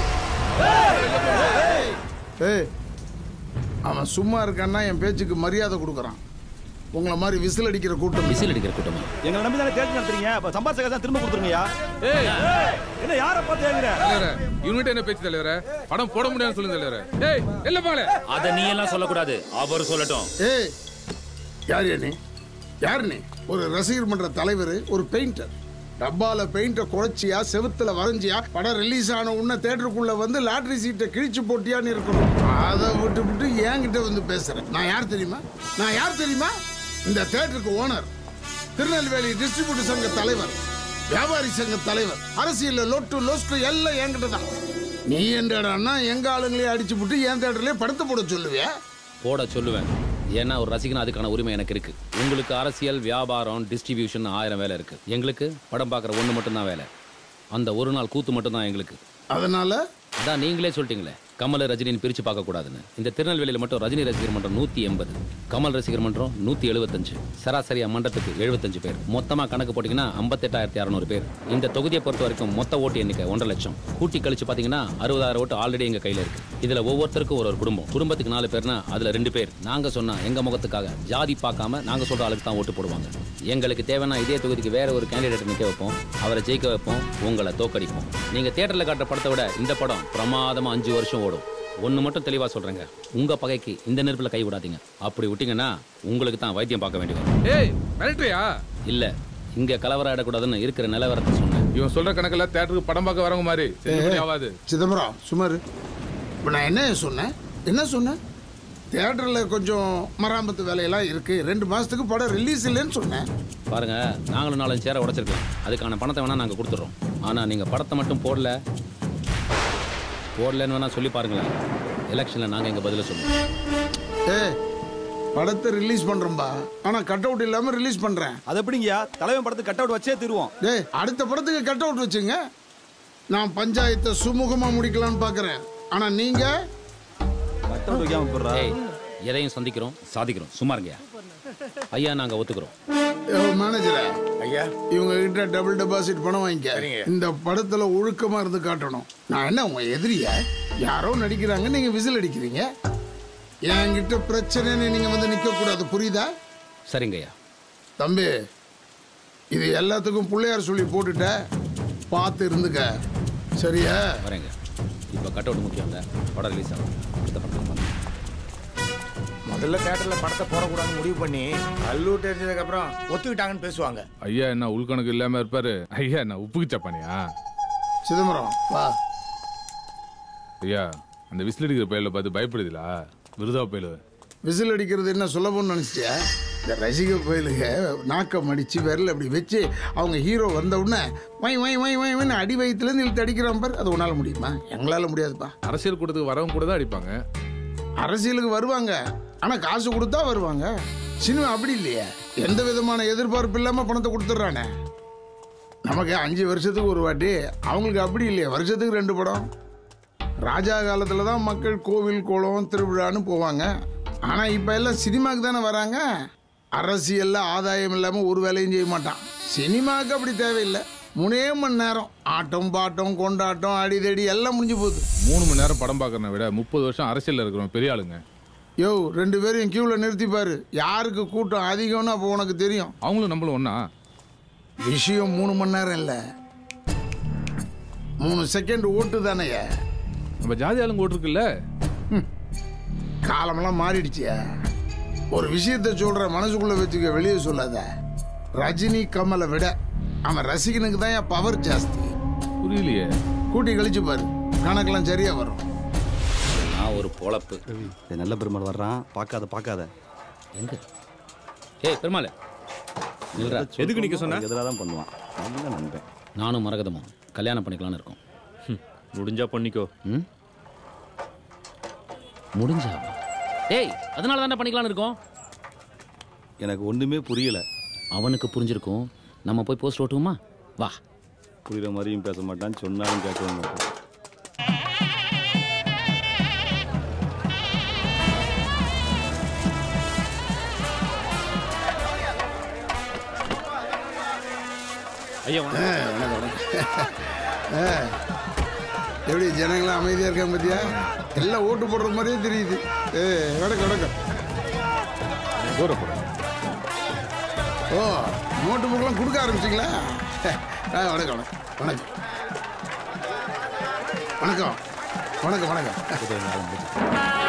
ஏய் அவன் சும்மா இருக்கான்னா என் பேச்சுக்கு மரியாதை கொடுக்குறான் உங்களை மாதிரி விசில் அடிக்கிற கூட்டம் விசில் அடிக்கிற கூட்டமா எங்களை நம்பி தானே தேர்தல் நடத்துறீங்க அப்ப சம்பாதிச்சா தான் திரும்ப கொடுத்துருங்கய்யா என்ன யாரை பார்த்து ஏங்குற தலைவரே இவன்கிட்ட என்ன பேச்சு தலைவரே படம் போட முடியாதுன்னு சொல்லுங்க தலைவரே ஏய் இல்ல பாங்களே அத நீ எல்லாம் சொல்லக்கூடாது அவர் சொல்லட்டும் ஏய் யார் நீ யார் நீ ஒரு ரசிகர் மன்ற தலைவர் ஒரு பெயிண்டர் டப்பால பெயிண்ட குறைச்சியா செவுத்துல வரைஞ்சியா படம் ரிலீஸ் ஆன உடனே தேட்டருக்குள்ள வந்து லாட்டரி சீட்டை கிழிச்சு போட்டியான்னு இருக்கணும் அதை விட்டு விட்டு என்கிட்ட வந்து பேசுறேன் நான் யார் தெரியுமா நான் யார் தெரியுமா இந்த தேட்டருக்கு ஓனர் திருநெல்வேலி டிஸ்ட்ரிபியூட்டர் சங்க தலைவர் வியாபாரி சங்க தலைவர் அரசியல்ல லொட்டு லொஸ்ட் எல்லாம் என்கிட்ட தான் நீ என்னடான்னா எங்க ஆளுங்களே அடிச்சு விட்டு என் தேட்டர்லயே படுத்து போட சொல்லுவியா போட சொல்லுவேன் ஏன்னா ஒரு ரசிகனா அதுக்கான உரிமை எனக்கு இருக்கு உங்களுக்கு அரசியல் வியாபாரம் டிஸ்ட்ரிபியூஷன் ஆயிரம் வேலை இருக்கு எங்களுக்கு படம் பார்க்குற ஒன்று மட்டும்தான் வேலை அந்த ஒரு நாள் கூத்து மட்டும்தான் எங்களுக்கு அதனால அதான் நீங்களே சொல்லிட்டீங்களே கமல் ரஜினின்னு பிரிச்சு பார்க்க கூடாதுன்னு இந்த திருநெல்வேலியில் மட்டும் ரஜினி ரசிகர் மன்றம் நூத்தி எண்பது கமல் ரசிகர் மன்றம் நூத்தி எழுபத்தஞ்சு சராசரியா மன்றத்துக்கு எழுபத்தஞ்சு பேர் மொத்தமா கணக்கு போட்டீங்கன்னா ஐம்பத்தெட்டாயிரத்தி அறநூறு பேர் இந்த தொகுதியை பொறுத்த வரைக்கும் மொத்த ஓட்டு எண்ணிக்கை ஒன்றரை லட்சம் கூட்டி கழிச்சு பாத்தீங்கன்னா அறுபதாயிரம் ஓட்டு ஆல்ரெடி எங்க கையில இருக்கு இதுல ஒவ்வொருத்தருக்கும் ஒரு ஒரு குடும்பம் குடும்பத்துக்கு நாலு பேர்னா அதுல ரெண்டு பேர் நாங்க சொன்னா எங்க முகத்துக்காக ஜாதி பார்க்காம நாங்க சொல்ற ஆளுக்கு தான் ஓட்டு போடுவாங்க எங்களுக்கு தேவைன்னா இதே தொகுதிக்கு வேற ஒரு கேண்டிடேட் நிக்க வைப்போம் அவரை ஜெயிக்க வைப்போம் உங்களை தோக்கடிப்போம் நீங்க தியேட்டர்ல காட்டுற படத்தை விட இந்த படம் பிரமாதமா அஞ்சு வருஷம் ஓடும் ஒன்று மட்டும் தெளிவா சொல்றேங்க உங்க பகைக்கு இந்த நெருப்புல கை விடாதீங்க அப்படி விட்டீங்கன்னா உங்களுக்கு தான் வைத்தியம் பார்க்க வேண்டி வரும் ஏய் மிரட்டுறியா இல்ல இங்க கலவரம் ஆடக்கூடாதுன்னு இருக்கிற நிலவரத்தை சொன்னேன் இவன் சொல்ற கணக்குல தேட்டருக்கு படம் பார்க்க வரவங்க மாதிரி செல்லுபடி ஆகாது சிதம்பரம் சுமார் இப்போ நான் என்ன சொன்னேன் என்ன சொன்னேன் தியேட்டரில் கொஞ்சம் மராமத்து வேலையெல்லாம் இருக்கு ரெண்டு மாசத்துக்கு படம் ரிலீஸ் இல்லைன்னு சொன்னேன் பாருங்க நாங்களும் நாலஞ்சு சேர உடைச்சிருக்கலாம் அதுக்கான பணத்தை வேணா நாங்க கொடுத்துறோம் ஆனா நீங்க படத்தை மட்டும் போடல போடலன்னு வேணா சொல்லி பாருங்களேன் எலெக்ஷன்ல நாங்க எங்க பதில சொல்லுவோம் ஏ படத்தை ரிலீஸ் பண்றோம்பா ஆனா கட் அவுட் இல்லாம ரிலீஸ் பண்றேன் அது எப்படிங்கய்யா தலைவன் படத்துக்கு கட் அவுட் வச்சே தருவோம் டேய் அடுத்த படத்துக்கு கட் அவுட் வச்சுங்க நான் பஞ்சாயத்தை சுமூகமா முடிக்கலாம்னு பாக்குறேன் ஆனா நீங்க கட் அவுட் வைக்காம போடுறா ஏய், எதையும் சந்திக்கிறோம் சாதிக்கிறோம் சும்மா இருங்கய்யா ஐயா நாங்க ஒத்துக்கிறோம் மேனேஜரா ஐயா இவங்க கிட்ட டபுள் டெபாசிட் பணம் வாங்கிக்க இந்த படத்துல ஒழுக்கமா இருந்து காட்டணும் நான் என்ன உங்க எதிரியா யாரோ நடிக்கிறாங்க நீங்க விசில் அடிக்கிறீங்க என்கிட்ட பிரச்சனைன்னு நீங்க வந்து நிக்க கூடாது புரியுதா சரிங்கய்யா தம்பி இது எல்லாத்துக்கும் பிள்ளையார் சொல்லி போட்டுட்ட பார்த்து இருந்துக்க சரியா வரேங்க இப்போ கட் அவுட் முக்கியம் இல்லை படம் ரிலீஸ் ஆகும் அடுத்த படத்துக்கு பாருங்க. முதல்ல தேட்டர்ல படத்தை போடக்கூடாதுன்னு முடிவு பண்ணி கல்லூர் தெரிஞ்சதுக்கு அப்புறம் ஒத்துக்கிட்டாங்கன்னு பேசுவாங்க ஐயா என்ன உள்கணக்கு இல்லாம இருப்பாரு ஐயா என்ன உப்புக்கு சப்பானியா சிதம்பரம் வா ஐயா அந்த விசில் அடிக்கிற பயில பார்த்து பயப்படுதுலா விருதா பயில விசில் அடிக்கிறது என்ன சுலபம்னு நினச்சிட்டியா இந்த ரசிக கோயிலுங்க நாக்கம் அடிச்சு விரல் அப்படி வச்சு அவங்க ஹீரோ வந்த உடனே வை வை வை வை வைன்னு அடி வயிற்றுலேருந்து இழுத்து அடிக்கிறான் பார் அது உன்னால முடியுமா எங்களால் முடியாதுப்பா அரசியல் கூட்டத்துக்கு வரவங்க கூட தான் அடிப்பாங்க அரசியலுக்கு வருவாங்க ஆனால் காசு கொடுத்தா வருவாங்க சினிமா அப்படி இல்லையே எந்த விதமான எதிர்பார்ப்பு இல்லாமல் பணத்தை கொடுத்துட்றானே நமக்கு அஞ்சு வருஷத்துக்கு ஒரு வாட்டி அவங்களுக்கு அப்படி இல்லையே வருஷத்துக்கு ரெண்டு படம் ராஜா காலத்தில் தான் மக்கள் கோவில் குளம் திருவிழான்னு போவாங்க ஆனால் இப்போ எல்லாம் சினிமாவுக்கு தானே வராங்க அரசியலில் ஆதாயம் இல்லாமல் ஒரு வேலையும் செய்ய மாட்டான் சினிமாவுக்கு அப்படி தேவையில்லை மூணே மணி நேரம் ஆட்டம் பாட்டம் கொண்டாட்டம் அடிதடி எல்லாம் முடிஞ்சு போகுது மூணு மணி நேரம் படம் பார்க்கறத விட முப்பது வருஷம் அரசியல்ல இருக்கிறோம் பெரிய ஆளுங்க யோ ரெண்டு பேரையும் கியூவில் நிறுத்தி பாரு யாருக்கு கூட்டம் அதிகம்னு அப்போ உனக்கு தெரியும் அவங்களும் நம்மளும் ஒண்ணா விஷயம் மூணு மணி நேரம் இல்லை மூணு செகண்ட் ஓட்டு தானேயா நம்ம ஜாதி ஆளுங்க ஓட்டுருக்குல்ல காலமெல்லாம் மாறிடுச்சியா ஒரு விஷயத்த சொல்ற மனசுக்குள்ள வச்சுக்க வெளியே சொல்லாத ரஜினி கமலை விட அவன் ரசிகனுக்கு தான் என் பவர் ஜாஸ்தி புரியலையே கூட்டி கழிச்சு பாரு கணக்கெல்லாம் சரியா வரும் நான் ஒரு பொழப்பு நல்ல பெருமாள் வர்றான் பார்க்காத பார்க்காத எங்க ஏய் பெருமாள் நில்றா. எதுக்கு நிக்க சொன்ன எதிராக தான் பண்ணுவான் நல்ல நண்பன் நானும் மரகதமும் கல்யாணம் பண்ணிக்கலாம்னு இருக்கோம் முடிஞ்சா பண்ணிக்கோ ம் முடிஞ்சாவா ஏய் அதனால தானே பண்ணிக்கலாம்னு இருக்கோம் எனக்கு ஒண்ணுமே புரியல அவனுக்கு புரிஞ்சிருக்கும் நம்ம போய் போஸ்ட் ஓட்டுவோமா வா புரியுற மாதிரியும் பேச மாட்டான் சொன்னாலும் கேட்கவே மாட்டான் ஐயா ஆ, வணக்கம், வணக்கம். ஆ, எப்படி ஜனங்களாம் அமைதியா இருக்காங்க பாத்தியா எல்லாம் ஓட்டு போடுற மாதிரியே தெரியுது ஏ வணக்கம் வணக்கம் ஓ நோட்டு புக்கெல்லாம் கொடுக்க ஆரம்பிச்சிங்களா ஆ வணக்கம் வணக்கம் வணக்கம் வணக்கம் வணக்கம் வணக்கம்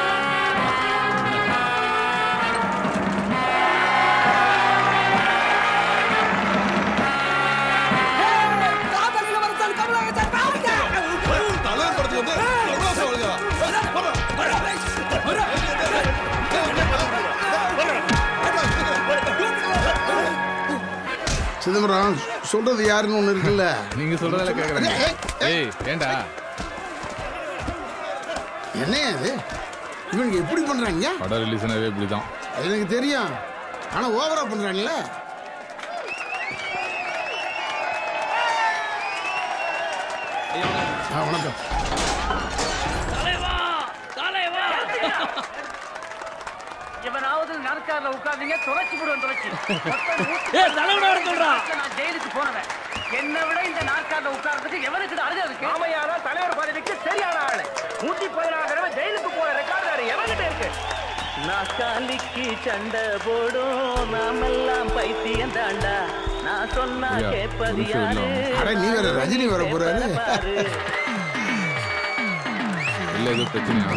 சிதம்பரம் சொல்றது யாருன்னு ஒண்ணு இருக்குல்ல நீங்க சொல்றதால கேக்குறேன் ஏய் ஏண்டா என்ன அது இவனுக்கு எப்படி பண்றாங்க படம் ரிலீஸ்னாவே இப்படிதான் அது எனக்கு தெரியும் ஆனா ஓவரா பண்றாங்கல்ல ஆ வணக்கம் இவனாவது நாற்காலில் உட்கார்ந்தீங்க தொலைச்சு விடுவேன் தொலைச்சு ஏய், தலைவனை வர சொல்றா. நான் ஜெயிலுக்கு போனவன் என்னை விட இந்த நாற்காலில் உட்கார்றதுக்கு எவனுக்கு அருகே இருக்கு ஆமையாரா தலைவர் பதவிக்கு சரியான ஆளு நூத்தி பதினாறு தடவை ஜெயிலுக்கு போன ரெக்கார்டு எவன்கிட்ட இருக்கு நாற்காலிக்கு சண்டை போடும் நாமெல்லாம் பைத்தியம் தாண்டா நான் சொன்னா ஐயா, கேட்பது ஒரு யாரு நிமிஷம் அட, நீ வேற ரஜினி வர போறாரு. இல்ல ஏதோ பிரச்சனையா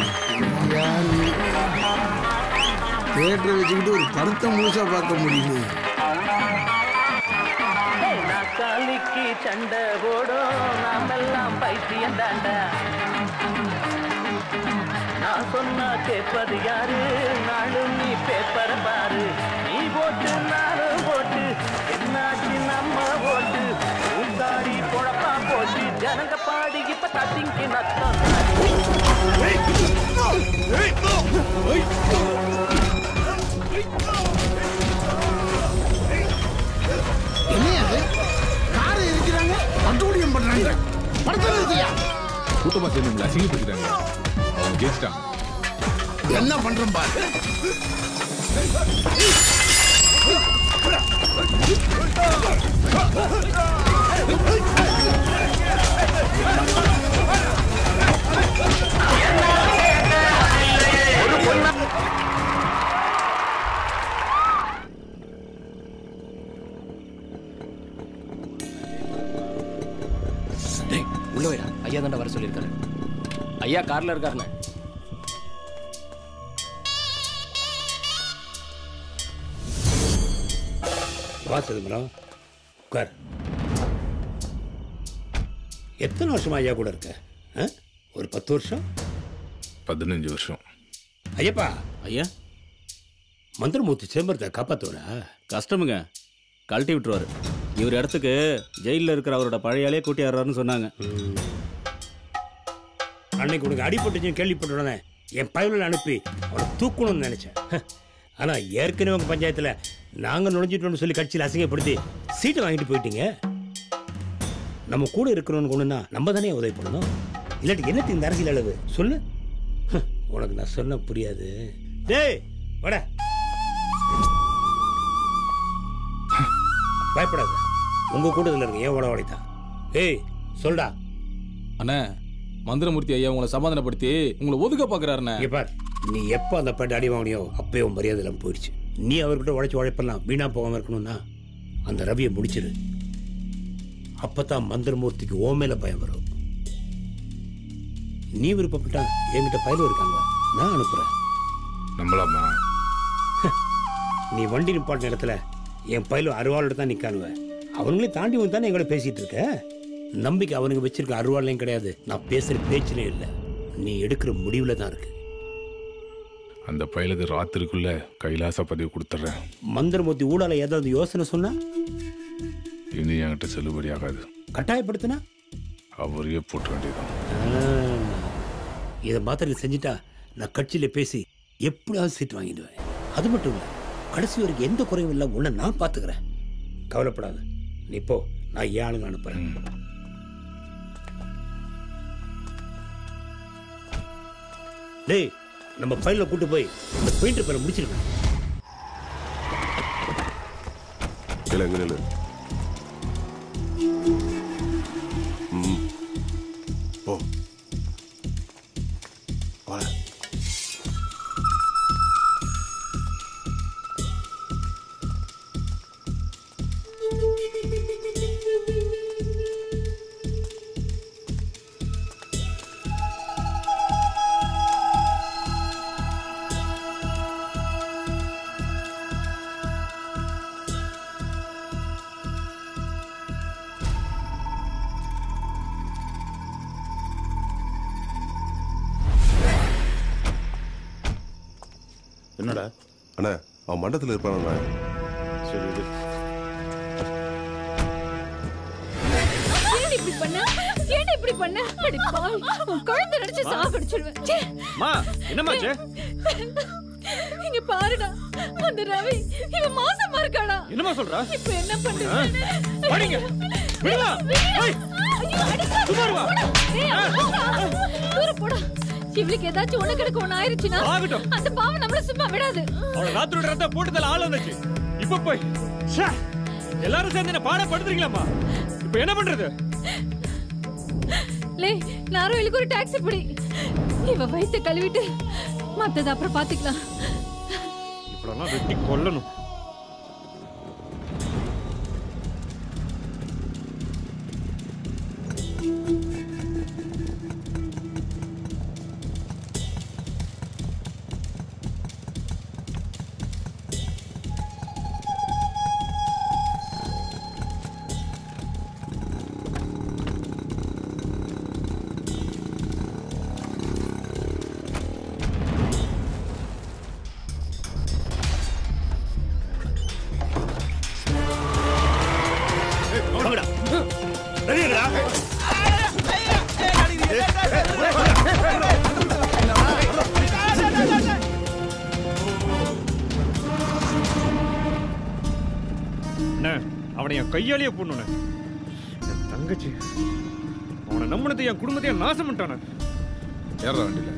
தியேட்டரை வச்சுக்கிட்டு ஒரு படத்தை முழுசா பார்க்க முடியுது நாற்காலிக்கு சண்டை போடும் நாமெல்லாம் பைத்தியம் தாண்டா நான் சொன்னா கேட்பது யாரு நாளும் நீ பேப்பர் பாரு நீ போட்டு நானும் போட்டு என்னாச்சு நம்ம போட்டு உண்டாடி பொழப்பா போட்டு ஜனங்க பாடி இப்ப தத்திங்கி நத்தம் என்ன அது காரை இருக்கிறாங்க பட்டுவடியம் பண்றாங்க படத்தை நிறுத்தியா கூட்டமா சேர்ந்து அசிங்கப்படுத்திட்டாங்க அவங்க ஜெயிச்சிட்டாங்க என்ன பண்றோம் பாரு டேய் உள்ள வைடா ஐயா தாண்டா வர சொல்லியிருக்காரு ஐயா கார்ல இருக்காருண்ணே வா சிதம்பரம் உட்கார் எத்தனை வருஷமா ஐயா கூட இருக்க ஆ? ஒரு பத்து வருஷம் பதினஞ்சு வருஷம் ஐயப்பா ஐயா மந்திரமூர்த்தி சிதம்பரத்தை காப்பாத்துவரா கஷ்டமுங்க கழட்டி விட்டுருவாரு இவர் இடத்துக்கு ஜெயிலில் இருக்கிற அவரோட பழையாலே கூட்டி ஆடுறாருன்னு சொன்னாங்க அன்னைக்கு உனக்கு அடிபட்டுச்சுன்னு கேள்விப்பட்டுடனே என் பயவில் அனுப்பி அவனை தூக்கணும்னு நினைச்சேன் ஹ. ஆனா ஏற்கனவே உங்க பஞ்சாயத்துல நாங்க நுழைஞ்சிட்டோம்னு சொல்லி கட்சியில் அசிங்கப்படுத்தி சீட்டை வாங்கிட்டு போயிட்டீங்க நம்ம கூட இருக்கிறவனுக்கு ஒண்ணுன்னா நம்ம தானே உதவி பண்ணணும் இல்லாட்டி என்னத்துக்கு இந்த அரசியல் அளவு சொல்லு ஹ, உனக்கு நான் சொன்ன புரியாது டேய் வாடா பயப்படாத உங்க கூட்டத்தில் இருக்க ஏன் உடவாடி தான் ஏய் சொல்டா அண்ணே மந்திரமூர்த்தி ஐயா உங்களை சமாதானப்படுத்தி உங்களை ஒதுக்க பாக்குறாருண்ணே இங்க பார் நீ எப்போ அந்த பட்டு அடி வாங்கினியோ அப்பயே உன் மரியாதை இல்லாமல் போயிடுச்சு நீ அவர்கிட்ட உழைச்சி உழைப்பெல்லாம் வீணா போகாம இருக்கணும்னா அந்த ரவியை முடிச்சிரு அப்பதான் மந்திரமூர்த்திக்கு ஓ மேல பயம் வரும் நீ விருப்பப்பட்டா என்கிட்ட பயிலும் இருக்காங்க நான் அனுப்புறேன் நம்பலாமா நீ வண்டி நிப்பாட்டின இடத்துல என் பயிலும் அருவாளோட தான் நிக்கானுவேன் அவங்களையும் தாண்டி வந்து தானே எங்களோட பேசிட்டு இருக்க நம்பிக்கை அவனுங்க வச்சிருக்க அருவாளையும் கிடையாது நான் பேசுற பேச்சிலே இல்லை நீ எடுக்கிற முடிவுல தான் இருக்கு அந்த பயலுக்கு ராத்திரிக்குள்ள கைலாச பதிவு கொடுத்துட்றேன் மந்திரமூர்த்தி ஊடால ஏதாவது யோசனை சொன்னா இனி என்கிட்ட செல்லுபடி ஆகாது கட்டாயப்படுத்தினா அவரையே போட்ட வேண்டியதான் இதை மாத்திரம் செஞ்சுட்டா நான் கட்சியில பேசி எப்படியாவது சீட் வாங்கிடுவேன் அது மட்டும் இல்லை கடைசி வரைக்கும் எந்த குறையும் இல்லை உன்னை நான் பார்த்துக்கிறேன் கவலைப்படாத நீ போ நான் ஏன் ஆளுங்க அனுப்புறேன் டேய் நம்ம ஃபைலில் கூட்டு போய் இந்த பெயிண்டர் பேரை முடிச்சிருக்கேன் இல்லை எங்க நில்லு ம் போ வர என்னடா அண்ணா அவன் மண்டபத்தில் இருப்பானண்ணா சரி இது ஏன் இப்படி பண்ண ஏன் இப்படி பண்ண அடி பாவி உன் குழந்தை நினைச்சு சாகடிச்சிடுவேன் ச்சே. மா என்னமாச்சு இங்க பாருடா அந்த ரவி இவன் மாசமா இருக்காடா என்னம்மா சொல்றா? இப்ப என்ன பண்றது ஆ? படிங்க. விடுடா. ஏய். சும்மா இரு வா. தூர போடா இவளுக்கு ஏதாச்சும் உனக்கு கிடக்கு ஒண்ணு ஆயிருச்சுன்னா ஆகட்டும். அந்த பாவம் நம்மள சும்மா விடாது அவளை ராத்திரோட ரத்த போட்டதுல ஆள் வந்துச்சு இப்ப போய் ச்சே. எல்லாரும் சேர்ந்து என்ன பாட படுத்துறீங்களாம்மா இப்ப என்ன பண்றது லே நாரோயிலுக்கு ஒரு டாக்ஸி பிடி இவ வயித்தை கழுவிட்டு மத்தது அப்புறம் பாத்துக்கலாம் இப்படெல்லாம் வெட்டி கொல்லணும் வாங்கடா ரெடியாடா அண்ணே அவனை என் கையாலேயே போடணுண்ணே என் தங்கச்சி அவனை நம்பினது என் குடும்பத்தையே நாசம் பண்ணிட்டானே ஏறா வண்டியில்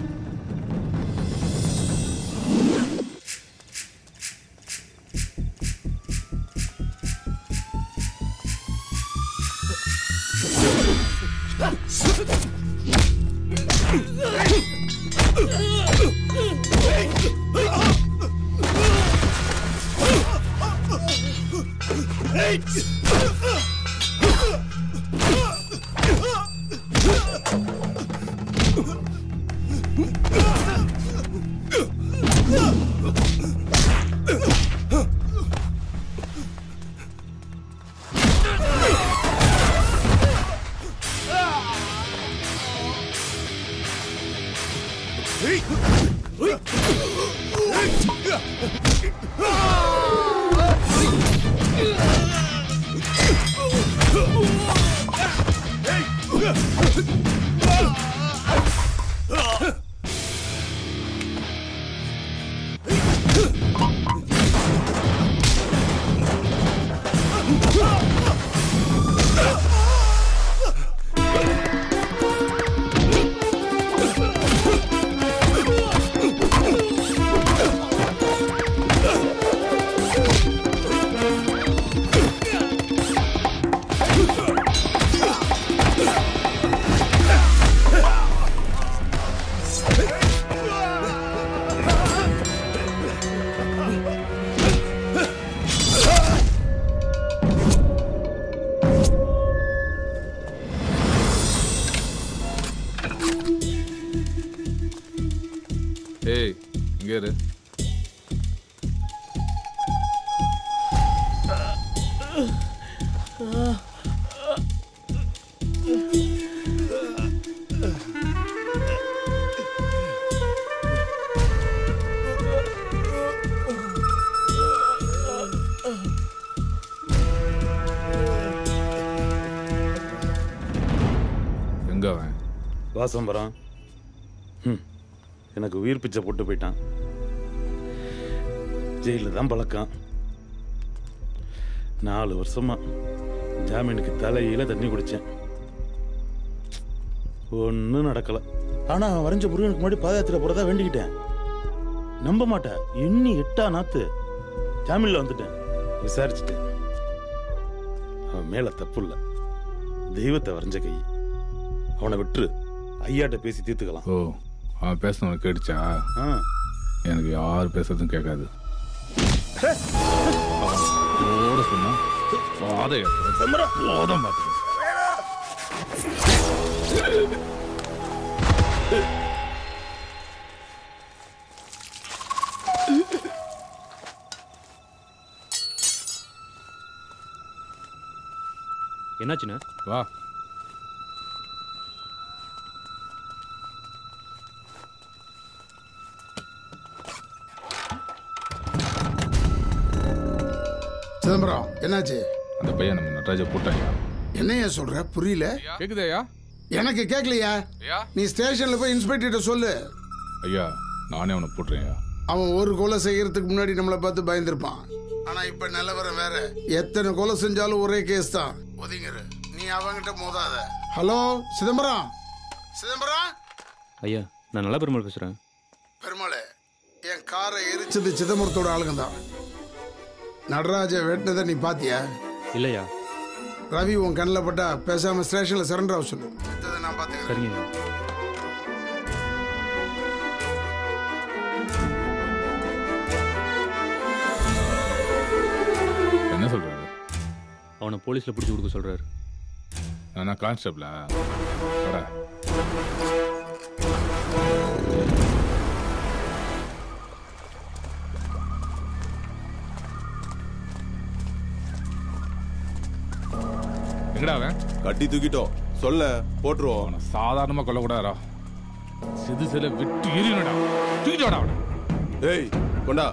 Ah! இருக்காரு எங்க அவன் வாசம்பரம் ம், எனக்கு உயிர் பிச்சை போட்டு போயிட்டான் ஜெயிலில் தான் பழக்கம் நாலு வருஷமா ஜாமீனுக்கு தலையில தண்ணி குடிச்சேன் ஒன்றும் நடக்கல ஆனா அவன் வரைஞ்ச முருகனுக்கு முன்னாடி பாதயாத்திரை போறதா வேண்டிக்கிட்டேன் நம்ப மாட்டேன் எண்ணி எட்டா நாத்து ஜாமீன்ல வந்துட்டேன் விசாரிச்சுட்டேன் அவன் மேல தப்பு இல்ல தெய்வத்தை வரைஞ்ச கை அவனை விட்டுரு ஐயாட்ட பேசி தீர்த்துக்கலாம் ஓ அவன் பேசணும் கேட்டுச்சா ஆ. எனக்கு யார் பேசுறதும் கேட்காது ஓட சொன்னா பாதை போதும் பார்த்து என்னாச்சுண்ணே வா சிதம்பரம் என்னாச்சு அந்த பையன் நம்ம நடராஜ போட்டாங்க என்னையா சொல்ற புரியல கேக்குதாயா எனக்கு கேட்கலையா நீ ஸ்டேஷன்ல போய் இன்ஸ்பெக்டர்கிட்ட சொல்லு ஐயா நானே அவனை போட்டுறேன் அவன் ஒரு கொலை செய்யறதுக்கு முன்னாடி நம்மளை பார்த்து பயந்துருப்பான் ஆனா இப்ப நிலவரம் வேற எத்தனை கொலை செஞ்சாலும் ஒரே கேஸ் தான் ஒதுங்கிரு நீ அவங்கிட்ட மோதாத ஹலோ சிதம்பரம் சிதம்பரம் ஐயா நான் நல்ல பெருமாள் பேசுகிறேன் பெருமாளே என் காரை எரிச்சது சிதம்பரத்தோட ஆளுங்க தான் நடராஜ வெட்டினதை நீ பாத்தியா இல்லையா ரவி உன் கண்ணில் பட்டா பேசாம ஸ்டேஷன்ல சரண்டர் ஆக சொல்லு மத்ததை நான் பாத்துக்கிறேன் சரிங்க என்ன சொல்றாரு அவனை போலீஸில் பிடிச்சி கொடுக்க சொல்கிறாரு நான் கான்ஸ்டபிளா வர எங்கடா அவன் கட்டி தூக்கிட்டோம் சொல்ல போட்டுருவோம் அவனை சாதாரணமா கொல்லக்கூடாதா சிது சில விட்டு எரியணும்டா தூக்கிட்டு வாடா அவனை ஏய் கொண்டா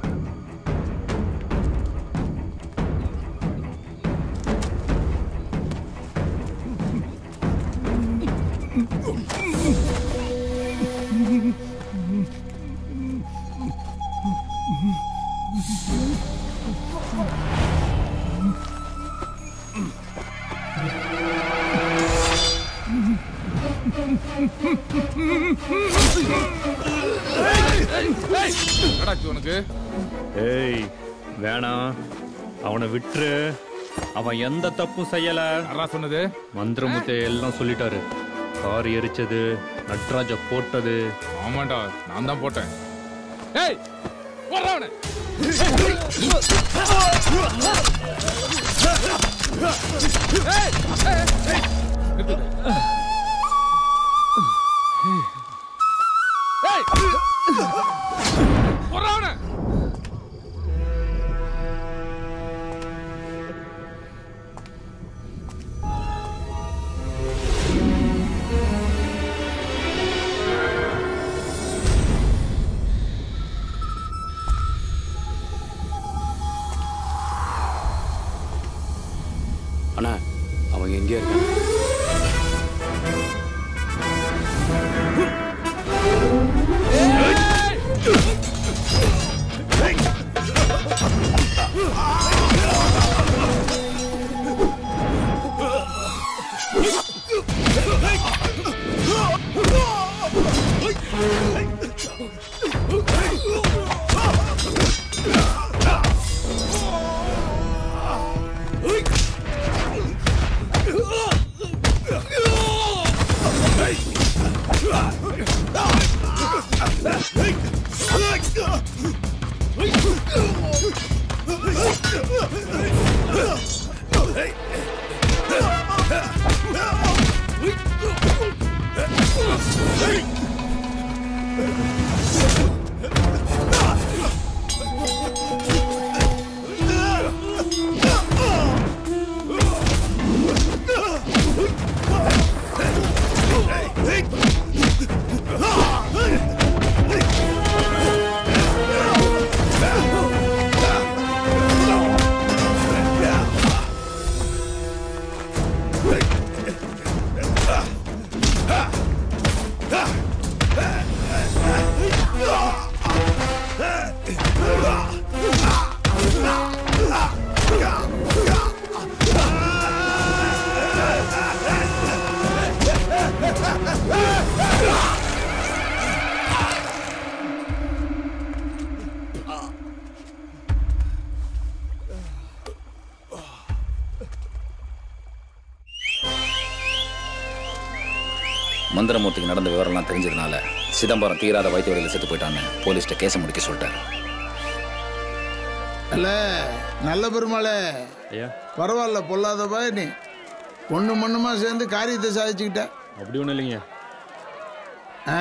என்னடாச்சு உனக்கு ஏய் வேணாம் அவனை விட்டுரு அவன் எந்த தப்பும் செய்யல சொன்னது மந்திரமுத்தை எல்லாம் சொல்லிட்டாரு கார் எரிச்சது நட்ராஜ போட்டது ஆமாண்டா நான் தான் போட்டேன் ஏய் போடுறா அவனை ஏய், ஏய், ஏய், நிறுத்து. ஏய், போடுறா அவனை. அண்ணா அவங்க எங்கேயோ இருக்காங்க Hey! மந்திரமூர்த்திக்கு நடந்த விவரம்லாம் தெரிஞ்சதுனால சிதம்பரம் தீராத வைத்திய வழியில் செத்து போயிட்டான்னு போலீஸ்ட்ட கேஸை முடிக்க சொல்லிட்டாரு அல்ல நல்ல பெருமாளே ஐயா பரவாயில்ல பொல்லாதப்பா நீ ஒன்று மண்ணுமா சேர்ந்து காரியத்தை சாதிச்சுக்கிட்ட அப்படி ஒன்றும் இல்லைங்க ஆ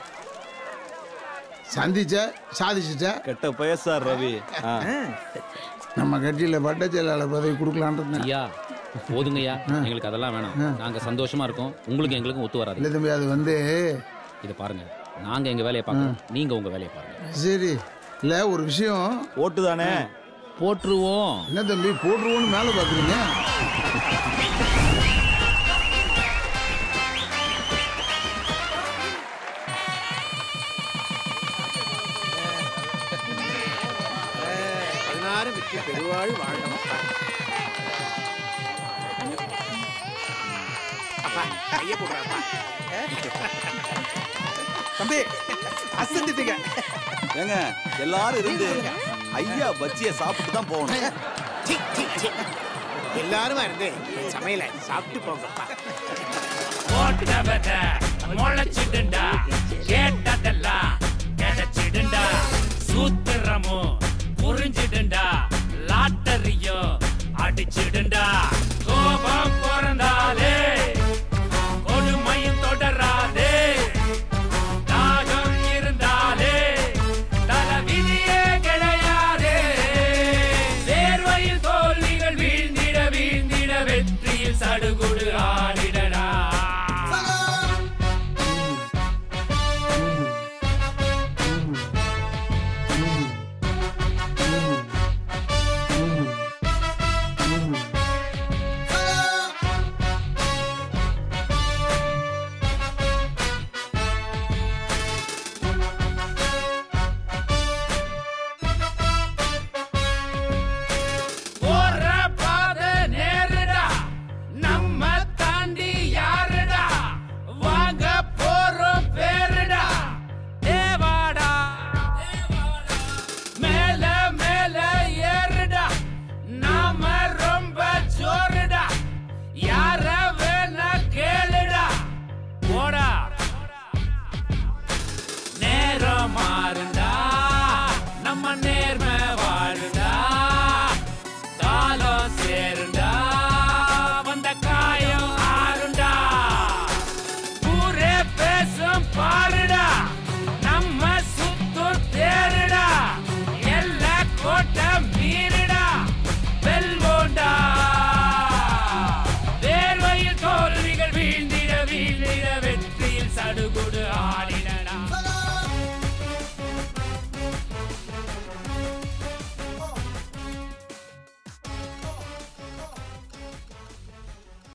சந்திச்ச சாதிச்சுட்ட கெட்ட பயசார் ரவி நம்ம கட்சியில் வட்ட செயலாளர் பதவி கொடுக்கலான்ட்டு ஐயா போதுங்கய்யா எங்களுக்கு அதெல்லாம் வேணாம் நாங்க சந்தோஷமா இருக்கோம் உங்களுக்கு எங்களுக்கும் ஒத்து வராது இல்லை தம்பி அது வந்து இதை பாருங்க நாங்க எங்க வேலையை பார்க்கறோம் நீங்க உங்க வேலையை பாருங்க சரி இல்லை ஒரு விஷயம் ஓட்டு தானே போட்டுருவோம் என்ன தம்பி போட்டுருவோன்னு மேலே பார்க்குறீங்க பதினாறு வெற்றி பெருவாழ் வாழணும் அப்பா கைய போடுறாப்பா தம்பி அசந்துட்டீங்க ஏங்க எல்லாரும் இருந்து ஐயா பஜ்ஜிய சாப்பிட்டு தான் போகணும் சீ, சீ, சீ. எல்லாருமா இருந்து என் சமையலை சாப்பிட்டு போங்கப்பா போட்டவத முளைச்சிடுண்டா கேட்டதெல்லாம் கிடைச்சிடுண்டா சூத்திரமும் புரிஞ்சிடுண்டா